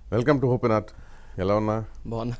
Welcome to open art ఎలా ఉన్నా బాగున్నా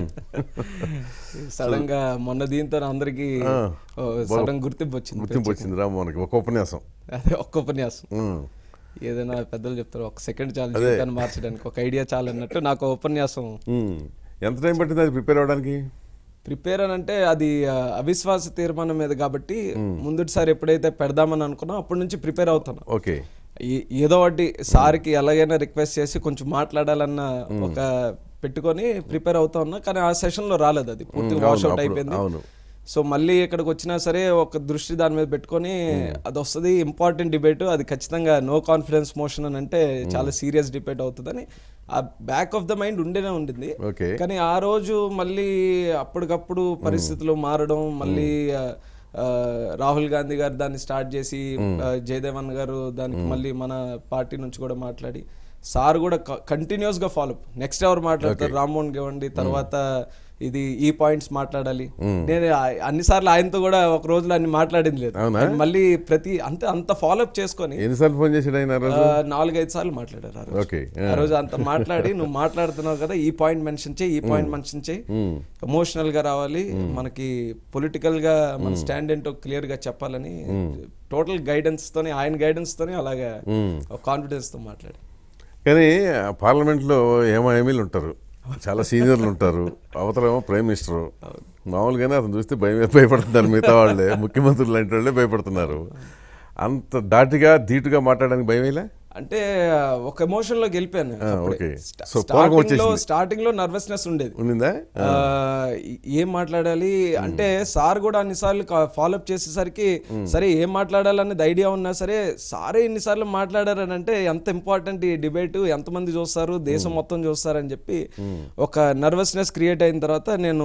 సడన్ గా మొన్న దీంతో అందరికి ఆ, సడన్ గుర్తింపు వచ్చింది గుర్తింపు వచ్చింది రా మనకి ఒక ఉపన్యాసం అదే ఒక్క ఉపన్యాసం ఉమ్. ఏదైనా పెద్దలు చెప్తారు ఒక సెకండ్ చాలు జీవితాన్ని మార్చడానికి ఒక ఐడియా చాలు అన్నట్టు నాకు ఒక ఉపన్యాసం ఉమ్. ఎంత టైం పట్టింది అది ప్రిపేర్ అవ్వడానికి ప్రిపేర్ అని అంటే అది ఆ, అవిశ్వాస తీర్మానం మీద కాబట్టి ముందుటిసారి ఎప్పుడైతే పెడదామని అనుకున్నా అప్పటి నుంచి ప్రిపేర్ అవుతాను ఓకే ఈ- ఏదో ఒకటి సార్కి ఎలాగైనా రిక్వెస్ట్ చేసి కొంచెం మాట్లాడాలన్న ఒక పెట్టుకొని ప్రిపేర్ అవుతా ఉన్నా కానీ ఆ సెషన్ లో రాలేదు అది పూర్తి అవును, వాష్ అవుట్ అప్పుడు- అయిపోయింది అవును. సో మళ్ళీ ఇక్కడికి వచ్చినా సరే ఒక దృష్టి దాని మీద పెట్టుకొని అది వస్తుంది ఇంపార్టెంట్ డిబేట్ అది ఖచ్చితంగా నో కాన్ఫిడెన్స్ మోషన్ అని అంటే చాలా సీరియస్ డిబేట్ అవుతుందని ఆ బ్యాక్ ఆఫ్ ద మైండ్ ఉండేనే ఉండింది ఓకే కానీ ఆ రోజు మళ్ళీ అప్పటికప్పుడు పరిస్థితులు మారడం మళ్ళీ ఆ, ఆ, రాహుల్ గాంధీ గారు దాన్ని స్టార్ట్ చేసి ఆ, జయదేవన్ గారు దానికి మళ్ళీ మన పార్టీ నుంచి కూడా మాట్లాడి సార్ కూడా కంటిన్యూస్ గా ఫాలో నెక్స్ట్ ఎవరు మాట్లాడతారు రామ్మోహన్ గవండి తర్వాత ఇది ఈ పాయింట్స్ మాట్లాడాలి నేను ఆ- అన్నిసార్లు ఆయనతో కూడా ఒక రోజులో అన్ని మాట్లాడింది లేదు అవునా? ఆయన మళ్ళీ ప్రతి అంతే అంత ఫాలో అప్ చేసుకొని ఎన్నిసార్లు ఫోన్ చేసాడు ఆయన ఆ రోజు ఆ, నాలుగైదు సార్లు మాట్లాడారు ఆ రోజు ఓకే ఆ రోజు అంత మాట్లాడి నువ్వు మాట్లాడుతున్నావు కదా ఈ పాయింట్ మెన్షన్ చేయి ఈ పాయింట్ మెన్షన్ చేయి ఎమోషనల్ గా రావాలి మనకి పొలిటికల్ గా మన స్టాండ్ ఏంటో క్లియర్ గా చెప్పాలని టోటల్ గైడెన్స్ తోని ఆయన గైడెన్స్ తోని అలాగా కాన్ఫిడెన్స్ తో మాట్లాడి కానీ పార్లమెంట్లో ఏమో ఎమ్మెల్యేలు ఉంటారు చాలా సీనియర్లు ఉంటారు అవతలేమో ప్రైమ్ మినిస్టర్ మామూలుగానే అతను చూస్తే భయం భయపడుతున్నారు మిగతా వాళ్ళే ముఖ్యమంత్రులు లాంటి వాళ్ళే భయపడుతున్నారు అంత దాటిగా ధీటుగా మాట్లాడడానికి భయమేలా అంటే ఆ, ఒక ఎమోషన్ లోకి వెళ్ళిపోయాను ఆ, అప్పుడే. ఓకే. స్టా- సో కోపం స్టార్టింగ్ లో వచ్చేసింది. స్టార్టింగ్ లో నర్వస్నెస్ ఉండేది ఉన్నిందా ఆ, ఏం మాట్లాడాలి అంటే సార్ కూడా అన్నిసార్లు ఫాలోఅప్ చేసేసరికి సరే ఏం మాట్లాడాలనేది ఐడియా ఉన్నా సరే సారే ఇన్నిసార్లు మాట్లాడారని అంటే ఎంత ఇంపార్టెంట్ ఈ డిబేట్ ఎంతమంది చూస్తారు దేశం మొత్తం చూస్తారని చెప్పి ఒక నర్వస్నెస్ క్రియేట్ అయిన తర్వాత నేను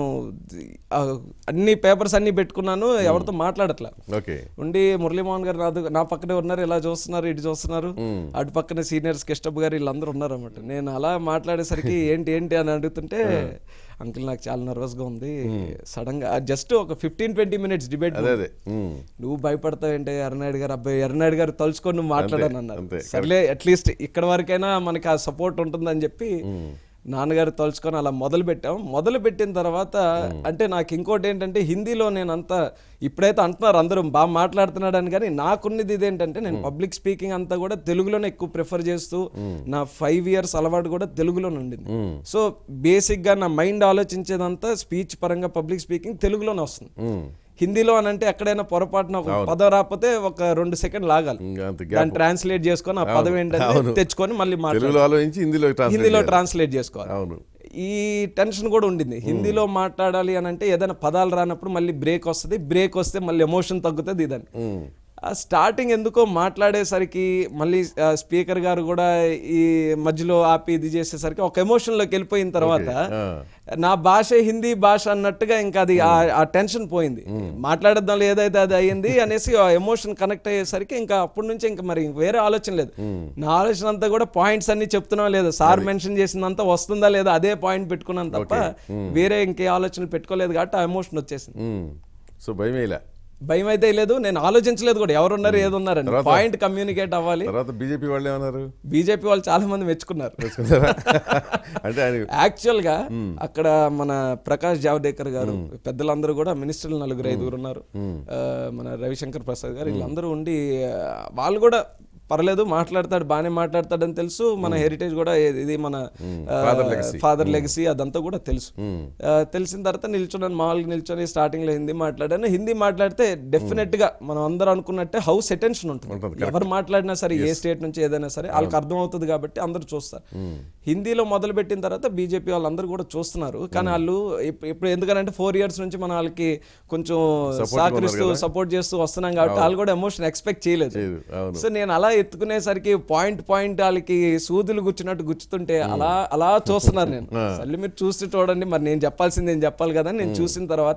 ఆ, అన్ని పేపర్స్ అన్ని పెట్టుకున్నాను ఎవరితో మాట్లాడట్లా ఓకే ఉండి మురళీమోహన్ గారు నాదు నా పక్కనే ఉన్నారు ఇలా చూస్తున్నారు ఇటు చూస్తున్నారు అటు పక్కన సీనియర్స్ కిష్టప్ గారు వీళ్ళందరూ ఉన్నారు అనమాట నేను అలా మాట్లాడేసరికి ఏంటి ఏంటి అని అడుగుతుంటే అంకుల్ నాకు చాలా నర్వస్ గా ఉంది సడన్ గా జస్ట్ ఒక ఫిఫ్టీన్ ట్వంటీ మినిట్స్ డిబేట్ అదే అదే ఉమ్. నువ్వు భయపడతావు ఏంటి ఎర్రనాయుడు గారు అబ్బాయి ఎర్రనాయుడు గారు తలుచుకొని నువ్వు మాట్లాడాను అన్నారు అంతే. సర్లే అట్లీస్ట్ ఇక్కడ వరకైనా మనకి ఆ సపోర్ట్ ఉంటుందని చెప్పి నాన్నగారు తలుచుకొని అలా మొదలు పెట్టాం మొదలు పెట్టిన తర్వాత అంటే నాకు ఇంకోటి ఏంటంటే హిందీలో నేను అంతా ఇప్పుడైతే అంటున్నారు అందరూ బాగా మాట్లాడుతున్నాడు అని కానీ నాకున్నది ఇదేంటంటే నేను పబ్లిక్ స్పీకింగ్ అంతా కూడా తెలుగులోనే ఎక్కువ ప్రిఫర్ చేస్తూ నా ఫైవ్ ఇయర్స్ అలవాటు కూడా తెలుగులోనే ఉండింది సో బేసిక్ గా నా మైండ్ ఆలోచించేదంతా స్పీచ్ పరంగా పబ్లిక్ స్పీకింగ్ తెలుగులోనే వస్తుంది ఉమ్. హిందీలో అని అంటే ఎక్కడైనా పొరపాటున ఒక పదం రాకపోతే ఒక రెండు సెకండ్ లాగాలి ఇంకా అంత దాన్ని ట్రాన్స్లేట్ చేసుకొని ఆ పదం ఏంటంటే తెచ్చుకొని మళ్ళీ మాట్లాడాలి తెలుగులో ఆలోచించి హిందీలో ట్రాన్స్లేట్ హిందీలో ట్రాన్స్లేట్ చేసుకోవాలి అవును ఈ టెన్షన్ కూడా ఉండింది హిందీలో మాట్లాడాలి అని అంటే ఏదైనా పదాలు రానప్పుడు మళ్ళీ బ్రేక్ వస్తుంది బ్రేక్ వస్తే మళ్ళీ ఎమోషన్ తగ్గుతుంది ఇదని ఉమ్. ఆ స్టార్టింగ్ ఎందుకో మాట్లాడేసరికి మళ్ళీ స్పీకర్ గారు కూడా ఈ మధ్యలో ఆపి ఇది చేసేసరికి ఒక ఎమోషన్ లోకి వెళ్ళిపోయిన తర్వాత ఆ. నా భాష హిందీ భాష అన్నట్టుగా ఇంకా అది ఆ- ఆ టెన్షన్ పోయింది మాట్లాడద్దాం ఏదైతే అది అయ్యింది అనేసి ఆ ఎమోషన్ కనెక్ట్ అయ్యేసరికి ఇంకా అప్పటి నుంచి ఇంకా మరి వేరే ఆలోచన లేదు నా ఆలోచన అంతా కూడా పాయింట్స్ అన్ని చెప్తున్నా లేదా సార్ మెన్షన్ చేసిందంతా వస్తుందా లేదా అదే పాయింట్ పెట్టుకున్నాను తప్ప వేరే ఇంకే ఆలోచనలు పెట్టుకోలేదు కాబట్టి ఆ ఎమోషన్ వచ్చేసింది ఉమ్. సో భయమేలా భయం అయితే లేదు నేను ఆలోచించలేదు కూడా ఎవరున్నారు ఏదున్నారని పాయింట్ కమ్యూనికేట్ అవ్వాలి తర్వాత బీజేపీ వాళ్ళు ఏమన్నారు బీజేపీ వాళ్ళు చాలా మంది మెచ్చుకున్నారు తెలుసుకున్నారా? అంటే ఆయన యాక్చువల్ గా అక్కడ మన ప్రకాష్ జావడేకర్ గారు పెద్దలందరూ కూడా మినిస్టర్లు నలుగురు ఐదుగురు ఉన్నారు ఆ, మన రవిశంకర్ ప్రసాద్ గారు వీళ్ళందరూ ఉండి ఆ, వాళ్ళు కూడా పర్లేదు మాట్లాడతాడు బాగానే మాట్లాడతాడని తెలుసు మన హెరిటేజ్ కూడా ఇది- ఇది మన Father legacy. ఫాదర్ లెగసీ అదంతా కూడా తెలుసు ఆ, తెలిసిన తర్వాత నిల్చున్నాను మామూలుగా నిల్చొని స్టార్టింగ్ లో హిందీ మాట్లాడాను హిందీ మాట్లాడితే డెఫినెట్ గా మనం అందరూ అనుకున్నట్టే హౌస్ అటెన్షన్ ఉంటుంది ఎవరు మాట్లాడినా సరే ఏ స్టేట్ నుంచి ఏదైనా సరే వాళ్ళకి అర్థం అవుతుంది కాబట్టి అందరూ చూస్తారు హిందీలో మొదలు పెట్టిన తర్వాత బీజేపీ వాళ్ళందరూ కూడా చూస్తున్నారు కానీ వాళ్ళు ఇప్- ఇప్పుడు ఎందుకంటే ఫోర్ ఇయర్స్ నుంచి మనం వాళ్ళకి కొంచెం సహకరిస్తూ సపోర్ట్ చేస్తూ వస్తున్నాం కాబట్టి వాళ్ళు కూడా ఎమోషన్ ఎక్స్పెక్ట్ చేయలేదు చేయదు. అవును సో నేను అలా ఎత్తుకునేసరికి పాయింట్ పాయింట్ వాళ్ళకి సూదులు గుచ్చినట్టు గుచ్చుతుంటే అలా అలా చూస్తున్నారు నేను సరే మీరు చూసి చూడండి మరి నేను చెప్పాల్సింది నేను చెప్పాలి కదా అని నేను చూసిన తర్వాత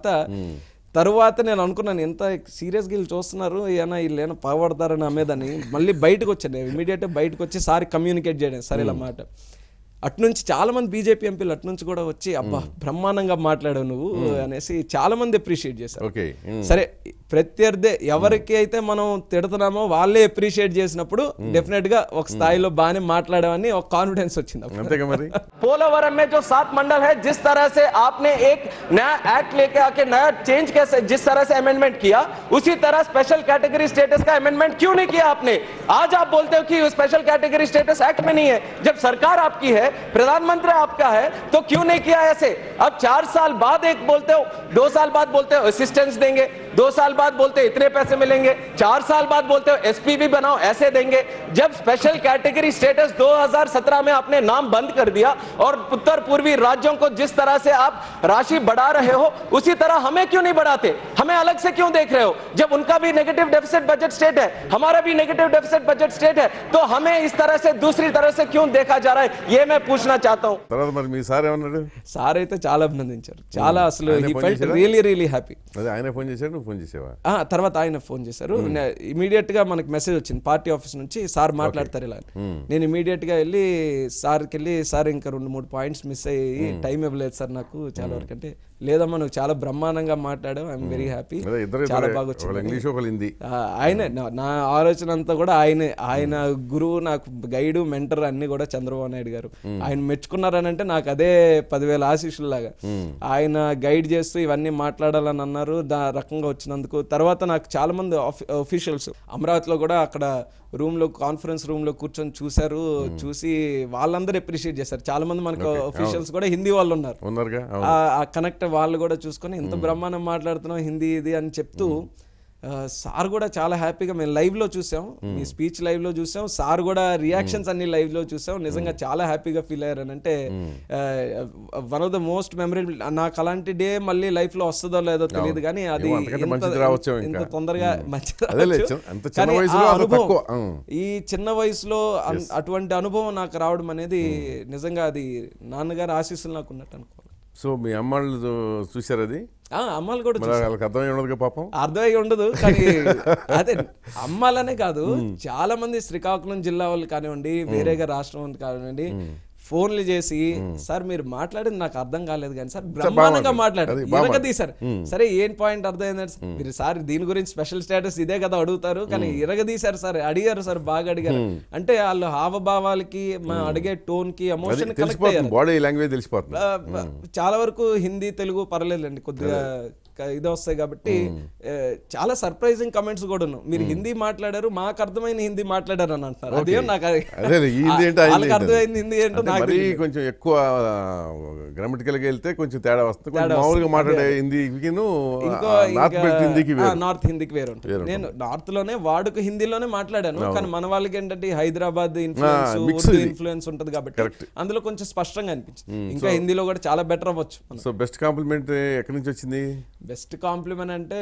తరువాత నేను అనుకున్నాను ఎంత సీరియస్గా వీళ్ళు చూస్తున్నారు ఏమైనా వీళ్ళు ఏమైనా పగబడతారని అమ్మేదని మళ్ళీ బయటకు వచ్చాను ఇమీడియట్ బయటకు వచ్చి సారి కమ్యూనికేట్ చేయడం సరే ఇలా మాట అట్నుంచి చాలా మంది బీజేపీ ఎంపీలు అట్నుంచి కూడా వచ్చి అబ్బా బ్రహ్మాండంగా మాట్లాడావు నువ్వు అనేసి చాలా మంది అప్రిషియేట్ చేశారు ఓకే సరే ప్రత్యర్థి ఎవరికి అయితే మనం తిడుతున్నామో వాళ్ళే అప్రిషియేట్ చేసినప్పుడు డెఫినెట్ గా ఒక స్థాయిలో బాగానే మాట్లాడామని ఒక కాన్ఫిడెన్స్ వచ్చింది అప్పుడు. అంతేగా మరి पोलावरम में जो सात मंडल है जिस तरह से आपने एक नया एक्ट लेके आके नया चेंज कैसे जिस तरह से अमेंडमेंट किया उसी तरह स्पेशल कैटेगरी स्टेटस का अमेंडमेंट क्यों नहीं किया आपने आज आप बोलते हो कि स्पेशल कैटेगरी स्टेटस एक्ट में नहीं है जब सरकार आपकी है प्रधानमंत्री आपका है तो क्यों नहीं किया ऐसे अब चार साल बाद एक बोलते हो दो साल बाद बोलते हो असिस्टेंस देंगे दो साल बाद बोलते हो इतने पैसे मिलेंगे चार साल बाद बोलते हो एसपी भी बनाओ ऐसे देंगे जब स्पेशल कैटेगरी स्टेटस 2017 में आपने नाम बंद कर दिया और उत्तर पूर्वी राज्यों को जिस तरह से आप राशि बढ़ा रहे हो उसी तरह हमें क्यों नहीं बढ़ाते हमें अलग से क्यों देख रहे हो जब उनका भी नेगेटिव डेफिसिट बजट स्टेट है हमारा भी नेगेटिव डेफिसिट बजट स्टेट है तो हमें इस तरह से दूसरी तरह से क्यों देखा जा रहा है ये मैं पूछना चाहता हूँ తర్వాత మరి మీ సార్ ఏమన్నాడు సార్ అయితే చాలా అభినందించారు చాలా అసలు ఆయనే హీ ఫోన్ ఫెల్ట్ చేశారా? రియలీ రియలీ హ్యాపీ అదే ఆయన ఫోన్ చేశాడు నువ్వు ఫోన్ చేసావా ఆ, తర్వాత ఆయన ఫోన్ చేశారు ఇమీడియట్ గా మనకి మెసేజ్ వచ్చింది పార్టీ ఆఫీస్ నుంచి సార్ మాట్లాడతారు ఇలా అని. నేను ఇమీడియట్ గా వెళ్ళి సార్కి వెళ్ళి సార్ ఇంకా రెండు మూడు పాయింట్స్ మిస్ అయ్యి టైం ఇవ్వలేదు సార్ నాకు చాలా వరకు అంటే లేదమ్మా నువ్వు చాలా బ్రహ్మాండంగా మాట్లాడావు ఐఎమ్ వెరీ హ్యాపీ అదే ఇద్దరు చాలా ఇద్దరే. బాగా ఒకళ్ళు వచ్చింది ఇంగ్లీష్ ఒకళ్ళు హిందీ ఆ, ఆయనే నా- నా ఆలోచన అంతా కూడా ఆయనే ఆయన గురువు నాకు గైడు మెంటర్ అన్ని కూడా చంద్రబాబు నాయుడు గారు ఆయన మెచ్చుకున్నారని అంటే నాకు అదే పదివేల ఆశీస్సులాగా ఆయన గైడ్ చేస్తూ ఇవన్నీ మాట్లాడాలని అన్నారు దా రకంగా వచ్చినందుకు తర్వాత నాకు చాలా మంది అఫీషియల్స్ అమరావతిలో కూడా అక్కడ రూమ్ లో కాన్ఫరెన్స్ రూమ్ లో కూర్చొని చూశారు చూసి వాళ్ళందరూ అప్రిషియేట్ చేశారు చాలా మంది మనకు అఫీషియల్స్ కూడా హిందీ వాళ్ళు ఉన్నారు ఉన్నారుగా అవును. ఆ- ఆ కనెక్ట్ వాళ్ళు కూడా చూసుకొని ఇంత బ్రహ్మాండం మాట్లాడుతున్నాం హిందీ ఇది అని చెప్తూ ఆ, సార్ కూడా చాలా హ్యాపీగా మేము లైవ్ లో చూసాం మీ స్పీచ్ లైవ్ లో చూసాం సార్ కూడా రియాక్షన్స్ అన్ని లైవ్ లో చూసాం నిజంగా చాలా హ్యాపీగా ఫీల్ అయ్యారు అని అంటే one of the most memorable నాకు అలాంటి డే మళ్ళీ లైఫ్ లో వస్తుందో లేదో తెలియదు కానీ అది ఏమో అంతకంటే ఇంత- మంచిది రావచ్చేమో ఇంత ఇంకా. తొందరగా మంచిది అదేలే, రావచ్చు. చిన్న- అంత చిన్న కానీ వయసులో ఆ అంత అనుభవం, తక్కువ. ఉం. ఈ చిన్న వయసులో అన్- అటువంటి అనుభవం నాకు రావడం అనేది నిజంగా అది నాన్నగారు ఆశీస్సులు నాకు ఉన్నట్టు అనుకోవాలి సో మీ అమ్మాళ్ళు చూశారు అది ఆ, అమ్మాయిలు కూడా మరి వాళ్ళకి అర్థమై ఉండదుగా పాపం అర్థమై ఉండదు కానీ అదే అమ్మాలనే కాదు చాలా మంది శ్రీకాకుళం జిల్లా వాళ్ళు కానివ్వండి వేరేగా రాష్ట్రం వాళ్ళు కానివ్వండి ఫోన్లు చేసి సార్ మీరు మాట్లాడింది నాకు అర్థం కాలేదు కానీ సార్ బ్రహ్మాండంగా బాగుంది. మాట్లాడారు అది బాగుంది. ఇరగదీశారు సరే ఏం పాయింట్ అర్థమైందంటే సార్, మీరు సార్ దీని గురించి స్పెషల్ స్టేటస్ ఇదే కదా అడుగుతారు కానీ ఇరగదీశారు సార్ అడిగారు సార్ బాగా అడిగారు అంటే వాళ్ళు హావభావాలకి మా అడిగే టోన్ కి అది ఎమోషన్ కనెక్ట్ తెలిసిపోతుంది అయ్యారు బాడీ లాంగ్వేజ్ తెలిసిపోతుంది ఆ, బ- చాలా వరకు హిందీ తెలుగు పర్లేదండి కొద్దిగా క- ఇది వస్తాయి కాబట్టి ఏ, చాలా సర్ప్రైజింగ్ కమెంట్స్ కూడా ఉన్నాయి మీరు హిందీ మాట్లాడారు మాకు అర్థమైన హిందీ మాట్లాడారు అని అంటున్నారు అదేం నాకు అది- అదే ఈ హిందీ ఏంటో ఆయన వాళ్ళకి ఏంటో. అర్థమైంది హిందీ ఏంటో అంటే నాకు మరీ తెలియదు. కొంచెం ఎక్కువ గ్రామటికల్ గా వెళ్తే కొంచెం తేడా వస్తుంది కొంచెం మామూలుగా మాట్లాడే హిందీకిను ఇంకో నార్త్ బెల్ట్ హిందీకి ఇంకా వేరు. నార్త్ హిందీకి వేరు ఉంటుంది నేను నార్త్ లోనే వాడుక హిందీలోనే మాట్లాడాను కానీ మన వాళ్ళకి ఏంటంటే ఈ హైదరాబాద్ ఇన్ఫ్లుయెన్స్ mix ఉర్దూ ఇది. ఇన్ఫ్లుయెన్స్ ఉంటుంది కాబట్టి Correct. అందులో కొంచెం స్పష్టంగా అనిపించింది ఇంకా హిందీలో కూడా చాలా బెటర్ అవ్వచ్చు మనం సో బెస్ట్ కాంప్లిమెంట్ ఎక్కడి నుంచి వచ్చింది బెస్ట్ కాంప్లిమెంట్ అంటే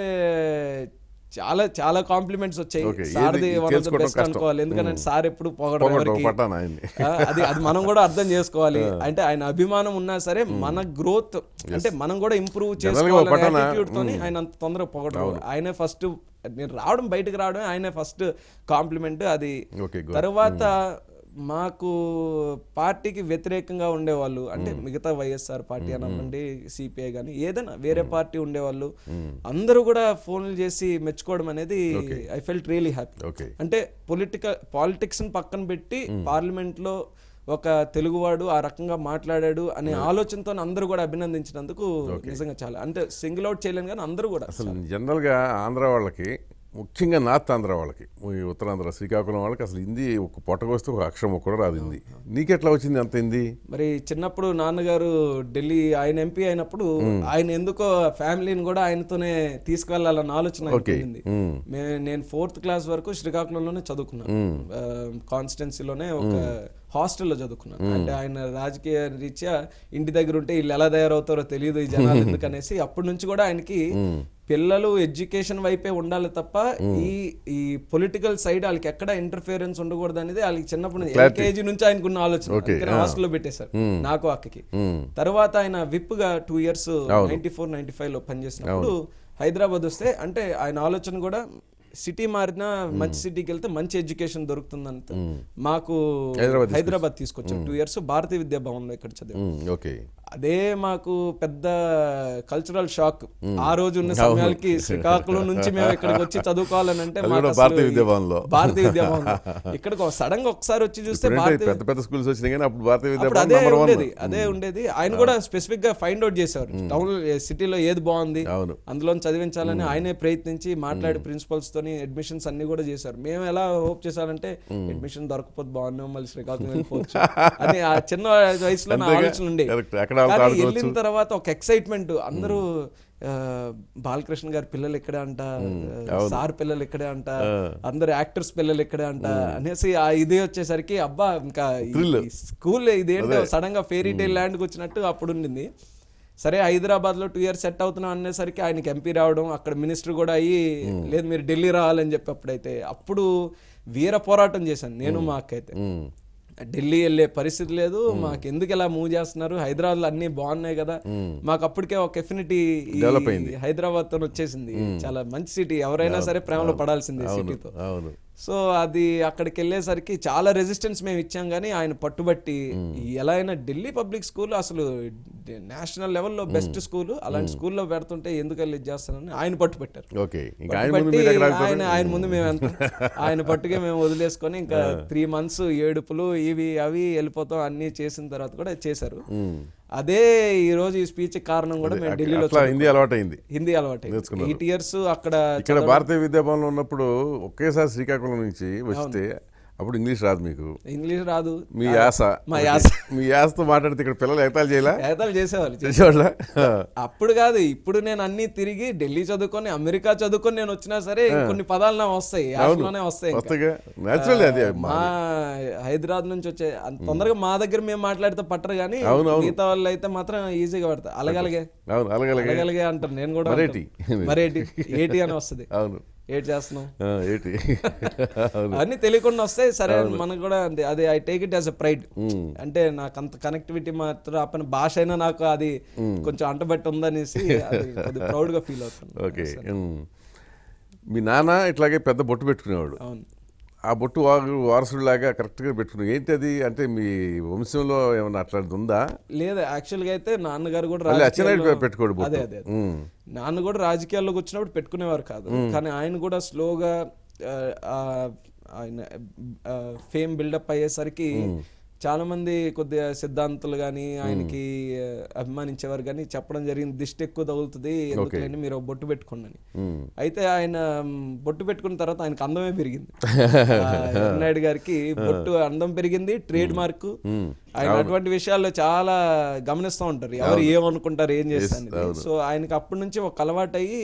చాలా చాలా కాంప్లిమెంట్స్ వచ్చాయి Okay, సార్ది ఏది వన్ ఆఫ్ ద తెలుసుకోవడం బెస్ట్ కష్టం. అనుకోవాలి ఎందుకంటే సార్ ఎప్పుడు పొగడరు పొగడరు, ఎవరికి. పట్టాను ఆయన్ని. ఆ, అది అది మనం కూడా అర్థం చేసుకోవాలి అంటే ఆయన అభిమానం ఉన్నా సరే మన గ్రోత్ అంటే మనం కూడా ఇంప్రూవ్ General గా ఒక చేసుకోవాలి పట్టాన, attitude తోని ఆయన అంత తొందరగా పొగడరు ఆయనే ఫస్ట్ నేను రావడం బయటకు రావడం ఆయనే ఫస్ట్ కాంప్లిమెంట్ అది Okay, good. తర్వాత మాకు పార్టీకి వ్యతిరేకంగా ఉండేవాళ్ళు అంటే మిగతా వైఎస్ఆర్ పార్టీ అనండి సిపిఐ కానీ ఏదైనా వేరే పార్టీ ఉండేవాళ్ళు అందరూ కూడా ఫోన్లు చేసి మెచ్చుకోవడం అనేది I felt really happy okay అంటే పొలిటికల్ పాలిటిక్స్ పక్కన పెట్టి పార్లమెంట్ లో ఒక తెలుగువాడు ఆ రకంగా మాట్లాడాడు అనే ఆలోచనతో అందరూ కూడా అభినందించినందుకు నిజంగా చాలా అంటే సింగిల్ అవుట్ చేయలేను కానీ అందరూ కూడా అసలు జనరల్గా ఆంధ్ర వాళ్ళకి ముఖ్యంగా నార్త్ ఆంధ్ర వాళ్ళకి ఈ ఉత్తరాంధ్ర శ్రీకాకుళం వాళ్ళకి అసలు హిందీ ఒక పొట్టకొస్తే ఒక అక్షరం కూడా రాదు హిందీ నీకెట్లా వచ్చింది అంత హిందీ మరి చిన్నప్పుడు నాన్నగారు ఢిల్లీ ఆయన ఎంపీ అయినప్పుడు ఆయన ఎందుకో ఫ్యామిలీని కూడా ఆయనతోనే తీసుకువెళ్ళాలన్న ఆలోచన ఆయనకు Okay. ఉండింది. Mm. మే- నేను ఫోర్త్ క్లాస్ వరకు శ్రీకాకుళంలోనే చదువుకున్నాను కాన్స్టిట్యున్సీలోనే ఒక హాస్టల్లో చదువుకున్నాను అంటే ఆయన రాజకీయ రీత్యా ఇంటి దగ్గర ఉంటే వీళ్ళు ఎలా తయారవుతారో తెలియదు ఈ జనాలు ఎందుకు అనేసి అప్పటి నుంచి కూడా ఆయనకి పిల్లలు ఎడ్యుకేషన్ వైపే ఉండాలి తప్ప ఈ ఈ పొలిటికల్ సైడ్ వాళ్ళకి ఎక్కడ ఇంటర్ఫియరెన్స్ ఉండకూడదు అనేది వాళ్ళకి చిన్నప్పటి నుంచి ఎల్కేజీ నుంచి ఆయనకున్న ఆలోచన Okay, అందుకని హాస్టల్లో పెట్టేశారు నాకు అక్కకి తర్వాత ఆయన విప్ గా two years ninety four ninety five లో పనిచేసినప్పుడు హైదరాబాద్ వస్తే అంటే ఆయన ఆలోచన కూడా సిటీ మారినా మంచి సిటీకి వెళ్తే మంచి ఎడ్యుకేషన్ దొరుకుతుందంత మాకు హైదరాబాద్ హైదరాబాద్ తీసుకొచ్చారు టూ ఇయర్స్ భారతీయ విద్యా భవన్ లో ఇక్కడ చదివాను ఓకే అదే మాకు పెద్ద కల్చరల్ షాక్ ఆ రోజు ఉన్న సమయాలకి శ్రీకాకుళం నుంచి మేము ఇక్కడికి వచ్చి చదువుకోవాలని అంటే అది మాకు కూడా అసలు భారతీయ ఈ- విద్యాభవన్లో. భారతీయ విద్యాభవన్లో ఇక్కడికి సడన్ గా ఒకసారి వచ్చి చూస్తే ఇప్పుడంటే భారతీయ పెద్ద పెద్ద స్కూల్స్ వచ్చినాయి కానీ అప్పుడు భారతీయ అప్పుడు విద్యాభవన్ అదే నెంబర్ వన్ ఉండేది అదే ఉండేది ఆయన కూడా స్పెసిఫిక్ గా ఫైండ్ అవుట్ చేసేవారు టౌన్ సిటీలో ఏది బాగుంది అవును. అందులో చదివించాలని ఆయనే ప్రయత్నించి మాట్లాడి ప్రిన్సిపల్స్ తోని అడ్మిషన్స్ అన్ని కూడా చేశారు మేము ఎలా హోప్ చేశారంటే అడ్మిషన్ దొరకపోతే బాగున్నాం మళ్ళీ శ్రీకాకుళం వెళ్ళిపోవచ్చు అని ఆ చిన్న వయసులో నా అంతేగా? ఆలోచన ఉండే Correct. ఎక్కడ వాళ్ళతో కానీ ఆడుకోవచ్చు. వెళ్ళిన తర్వాత ఒక ఎక్సైట్మెంట్ అందరూ ఆ, బాలకృష్ణ గారి పిల్లలు ఇక్కడే అంట సార్ పిల్లలు ఇక్కడే అంట అందరు యాక్టర్స్ పిల్లలు ఇక్కడే అంట అనేసి ఆ ఇది వచ్చేసరికి అబ్బా ఇంకా Thrill. స్కూల్ ఇదేంటో సడన్ గా ఫేరీ టైల్ ల్యాండ్కి వచ్చినట్టు అప్పుడు ఉండింది సరే హైదరాబాద్ లో టూ ఇయర్స్ సెట్ అవుతున్నాం అనేసరికి ఆయనకి ఎంపీ రావడం అక్కడ మినిస్టర్ కూడా అయ్యి లేదు మీరు ఢిల్లీ రావాలని చెప్పి అప్పుడైతే అప్పుడు వీర పోరాటం చేశాను నేను మా అక్క అయితే ఉమ్. ఢిల్లీ వెళ్ళే పరిస్థితి లేదు మాకు ఎందుకు ఇలా మూవ్ చేస్తున్నారు హైదరాబాద్ లో అన్ని బాగున్నాయి కదా మాకు అప్పటికే ఒక ఎఫినిటీ Develop అయింది. హైదరాబాద్ తో వచ్చేసింది చాలా మంచి సిటీ ఎవరైనా సరే ప్రేమలో పడాల్సిందే సిటీతో అవును సో అది అక్కడికి వెళ్ళేసరికి చాలా రెసిస్టెన్స్ మేము ఇచ్చాం కానీ ఆయన పట్టుబట్టి ఎలా అయినా ఢిల్లీ పబ్లిక్ స్కూల్ అసలు నేషనల్ లెవెల్లో బెస్ట్ స్కూల్ అలాంటి స్కూల్లో పెడుతుంటే ఎందుకు వెళ్ళి ఇది చేస్తానని ఆయన పట్టుబట్టారు ఓకే ఇంకా ఆయన ముందు పట్టుబట్టి మీరు ఎక్కడ ఆయన ఆగుతారు? ఆయన ముందు మేము ఎంత ఆయన పట్టుకే మేము వదిలేసుకొని ఇంకా త్రీ మంత్స్ ఏడుపులు ఇవి అవి వెళ్ళిపోతాం అన్ని చేసిన తర్వాత కూడా చేశారు అదే ఈ రోజు ఈ స్పీచ్ కారణం కూడా మేము ఢిల్లీలో అట్లా హిందీ అలవాటైంది హిందీ అలవాటు ఎయిట్ ఇయర్స్ అక్కడ ఇక్కడ భారతీయ విద్యాభవన్లో ఉన్నప్పుడు ఒకేసారి శ్రీకాకుళం నుంచి వస్తే అప్పుడు ఇంగ్లీష్ రాదు మీకు ఇంగ్లీష్ రాదు మీ యాస మా యాస మీ యాసతో మాట్లాడితే ఇక్కడ పిల్లలు ఎగతాలు చేయలే ఎగతాళి చేసేవాళ్ళు చేసేవాళ్ళ అప్పుడు కాదు ఇప్పుడు నేను అన్ని తిరిగి ఢిల్లీ చదువుకొని అమెరికా చదువుకొని నేను వచ్చినా సరే కొన్ని పదాలు నా వస్తాయి యాసలోనే వస్తాయి ఇంకా. వస్తాయిగా న్యాచురల్ అది మా హైదరాబాద్ నుంచి వచ్చే అంత తొందరగా మా దగ్గర మేము మాట్లాడితే పట్టరు కానీ అవును, అవును. మిగతా వాళ్ళు అయితే మాత్రం ఈజీగా పడతారు అలాగలగే అవును అలాగే అలాగలగే అంటారు నేను కూడా మరేటి. అంటాను. మరేటి ఏటి అని వస్తుంది అవును ఏటి చేస్తున్నాం ఆ, ఏంటి అవును అవన్నీ తెలియకుండా వస్తాయి సరే మనకు కూడా అంతే అది I take it as a pride అంటే నాకు అంత కనెక్టివిటీ మాత్రం ఆ పని భాష అయినా నాకు అది కొంచెం అంటబట్టి ఉందనేసి అది ప్రౌడ్ గా ఫీల్ అవుతాను ఓకే ఉమ్. మీ నాన్న ఇట్లాగే పెద్ద బొట్టు పెట్టుకునేవాడు అవును ఆ బొట్టు వారు వారసుడిలాగా కరెక్ట్గా పెట్టుకున్నాడు ఏంటి అది అంటే మీ వంశంలో ఏమన్నా అట్లాంటిది ఉందా లేదు యాక్చువల్ గా అయితే నాన్నగారు కూడా మళ్ళీ రాజకీయాల్లో- అచ్చెన్నాయుడు పెట్టుకోడు బొట్టు అదే అదే అదే. ఉమ్. నాన్న కూడా రాజకీయాల్లోకి వచ్చినప్పుడు పెట్టుకునేవారు కాదు కానీ ఆయన కూడా స్లోగా ఆ, ఆయన ఫేమ్ బిల్డప్ అయ్యేసరికి చాలా మంది కొద్దిగా సిద్ధాంతులు కానీ ఆయనకి ఆ, అభిమానించేవారు కానీ చెప్పడం జరిగింది దిష్టి ఎక్కువ తగులుతుంది ఎందుకంటే మీరు ఒక బొట్టు పెట్టుకోండి అయితే ఆయన మ్, బొట్టు పెట్టుకున్న తర్వాత ఆయనకు అందమే పెరిగింది ఆ, నాయుడు గారికి బొట్టు అందం పెరిగింది ట్రేడ్ మార్క్ ఆయన అటువంటి విషయాల్లో చాలా గమనిస్తూ ఉంటారు ఎవరు ఏమనుకుంటారు ఏం చేస్తారు సో ఆయనకి అప్పటి నుంచి ఒక అలవాటు అయ్యి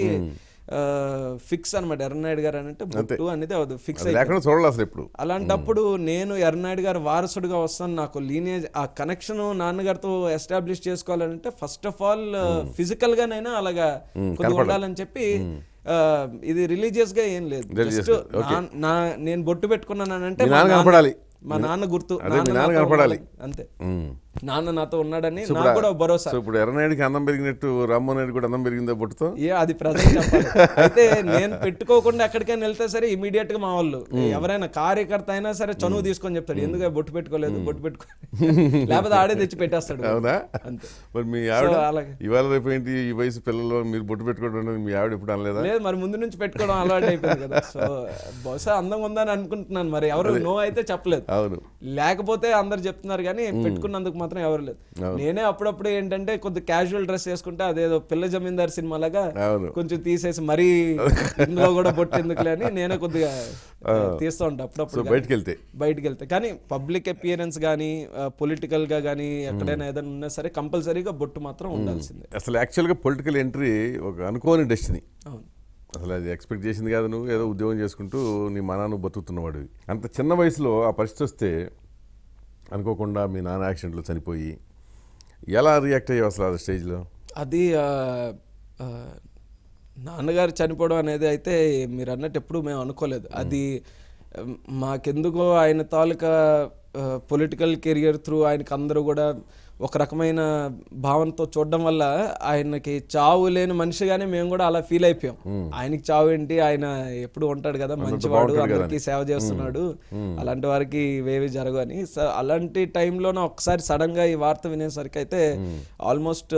ఫిక్స్ అనమాట ఎర్రనాయుడు గారు అని అంటే బొట్టు అనేది అది ఫిక్స్ అది లేకుండా చూడాలి అసలు ఎప్పుడు అలాంటప్పుడు నేను ఎర్రనాయుడు గారు వారసుడిగా వస్తాను నాకు లీనేజ్ ఆ కనెక్షన్ నాన్నగారితో ఎస్టాబ్లిష్ చేసుకోవాలంటే ఫస్ట్ ఆఫ్ ఆల్ ఫిజికల్ గానైనా అలాగా కొద్దిగా ఉండాలని చెప్పి ఆ, ఇది రిలీజియస్ గా ఏం లేదు Religious జస్ట్ గా, నా నేను బొట్టు పెట్టుకున్నానంటే మీ మా నాన్న నాన్న- కనపడాలి. మా నాన్న గుర్తు అదే, మీ నాన్న నాతో కనపడాలి. ఉండాలి. అంతే ఉమ్. నాన్న నాతో ఉన్నాడని నాకు కూడా భరోసా సో ఇప్పుడు ఎర్రనాయుడికి అందం పెరిగినట్టు రామ్మోహన్ నాయుడు కూడా అందం పెరిగిందా బొట్టుతో ఏ అది ప్రజెంట్ చెప్పాలి అయితే నేను పెట్టుకోకుండా ఎక్కడికైనా వెళ్తే సరే ఇమీడియట్ గా మా వాళ్ళు ఎవరైనా కార్యకర్త అయినా సరే చనువు తీసుకొని చెప్తాడు ఎందుకు బొట్టు పెట్టుకోలేదు బొట్టు పెట్టుకో లేకపోతే ఆడే తెచ్చి పెట్టేస్తాడు అవునా అంతే మరి మీ ఆవిడ సో అలాగే. ఇవాళ రేపు ఏంటి ఈ వయసు పిల్లలు మీరు బొట్టు పెట్టుకోవడం అనేది మీ ఆవిడ ఎప్పుడు అనలేదా లేదు మరి ముందు నుంచి పెట్టుకోవడం అలవాటు అయిపోయింది కదా సో బహుశా అందంగా ఉందని అనుకుంటున్నాను మరి ఎవరు నో అయితే చెప్పలేదు అవును లేకపోతే అందరు చెప్తున్నారు కానీ పెట్టుకున్నందుకు మాత్రం ఎవరు లేదు నేనే అప్పుడప్పుడు ఏంటంటే కొద్ది క్యాజువల్ డ్రెస్ వేసుకుంటే అదేదో పిల్ల జమీందార్ సినిమా లాగా అవును కొంచెం తీసేసి మరీ ఇందులో కూడా బొట్టు ఎందుకులే అని నేనే కొద్దిగా తీస్తూ ఉంటా సో అప్పుడప్పుడు బయటికి వెళ్తే బయటికి వెళ్తే కానీ పబ్లిక్ అపియరెన్స్ కానీ పొలిటికల్ గా కానీ ఎక్కడైనా ఏదైనా ఉన్నా సరే కంపల్సరీగా బొట్టు మాత్రం ఉండాల్సిందే అసలు యాక్చువల్గా పొలిటికల్ ఎంట్రీ ఒక అనుకోని డెస్టినీ అవును అసలు అది ఎక్స్పెక్ట్ చేసింది కాదు నువ్వు ఏదో ఉద్యోగం చేసుకుంటూ నీ మా నాన్న బతుకుతున్నవాడివి అంత చిన్న వయసులో ఆ పరిస్థితి వస్తే అనుకోకుండా మీ నాన్న యాక్సిడెంట్లో చనిపోయి ఎలా రియాక్ట్ అయ్యావు అసలు ఆ స్టేజ్లో అది ఆ, ఆ, నాన్నగారు చనిపోవడం అనేది అయితే మీరు అన్నట్టు ఎప్పుడు మేము అనుకోలేదు అది ఉమ్, మాకెందుకో ఆయన తాలూకా పొలిటికల్ కెరియర్ త్రూ ఆయనకి అందరూ కూడా ఒక రకమైన భావనతో చూడడం వల్ల ఆయనకి చావు లేని మనిషిగానే మేము కూడా అలా ఫీల్ అయిపోయాం ఆయనకి చావు ఏంటి ఆయన ఎప్పుడు ఉంటాడు కదా మంచివాడు అందరికీ సేవ చేస్తున్నాడు అలాంటి వారికి ఇవేవి జరగవు అని సో అలాంటి టైంలోనే ఒకసారి సడన్ గా ఈ వార్త వినేసరికి అయితే ఆల్మోస్ట్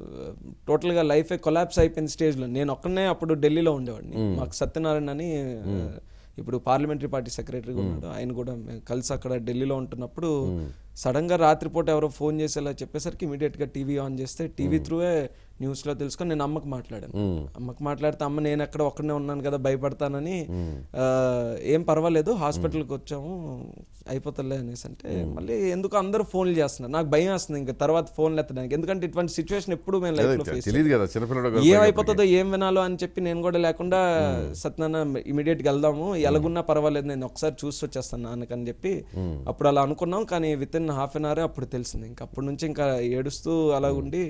టోటల్ గా లైఫ్ కొలాప్స్ అయిపోయిన స్టేజ్ లో నేను ఒక్కనే అప్పుడు ఢిల్లీలో ఉండేవాడిని మాకు సత్యనారాయణ అని ఇప్పుడు పార్లమెంటరీ పార్టీ సెక్రటరీగా ఉన్నాడు ఆయన కూడా మేము కలిసి అక్కడ ఢిల్లీలో ఉంటున్నప్పుడు సడన్ గా రాత్రిపూట ఎవరో ఫోన్ చేసి ఇలా చెప్పేసరికి ఇమీడియట్ గా టీవీ ఆన్ చేస్తే టీవీ త్రూవే న్యూస్ లో తెలుసుకొని నేను అమ్మకి మాట్లాడాను అమ్మకి మాట్లాడితే అమ్మ నేను ఎక్కడ ఒక్కడనే ఉన్నాను కదా భయపడతానని ఆ, ఏం పర్వాలేదు హాస్పిటల్కి వచ్చాము అయిపోతలే అనేసి అంటే మళ్ళీ ఎందుకు అందరూ ఫోన్లు చేస్తున్నారు నాకు భయం వేస్తుంది ఇంకా తర్వాత ఫోన్లు ఎత్తడానికి ఎందుకంటే ఇటువంటి సిచ్యువేషన్ ఎప్పుడు మేము లైఫ్ లో ఫేస్ తెలియదు కదా చిన్నపిల్లడు కదా. ఏమైపోతుందో ఏం వినాలో అని చెప్పి నేను కూడా లేకుండా సత్యనారాయణ ఇమీడియట్ గా వెళ్దాము ఎలాగున్నా పర్వాలేదు నేను ఒకసారి చూసి వచ్చేస్తాను నాన్నకని చెప్పి అప్పుడు అలా అనుకున్నాం కానీ within half an hour అప్పుడు తెలిసింది ఇంకా అప్పటి నుంచి ఇంకా ఏడుస్తూ అలా ఉండి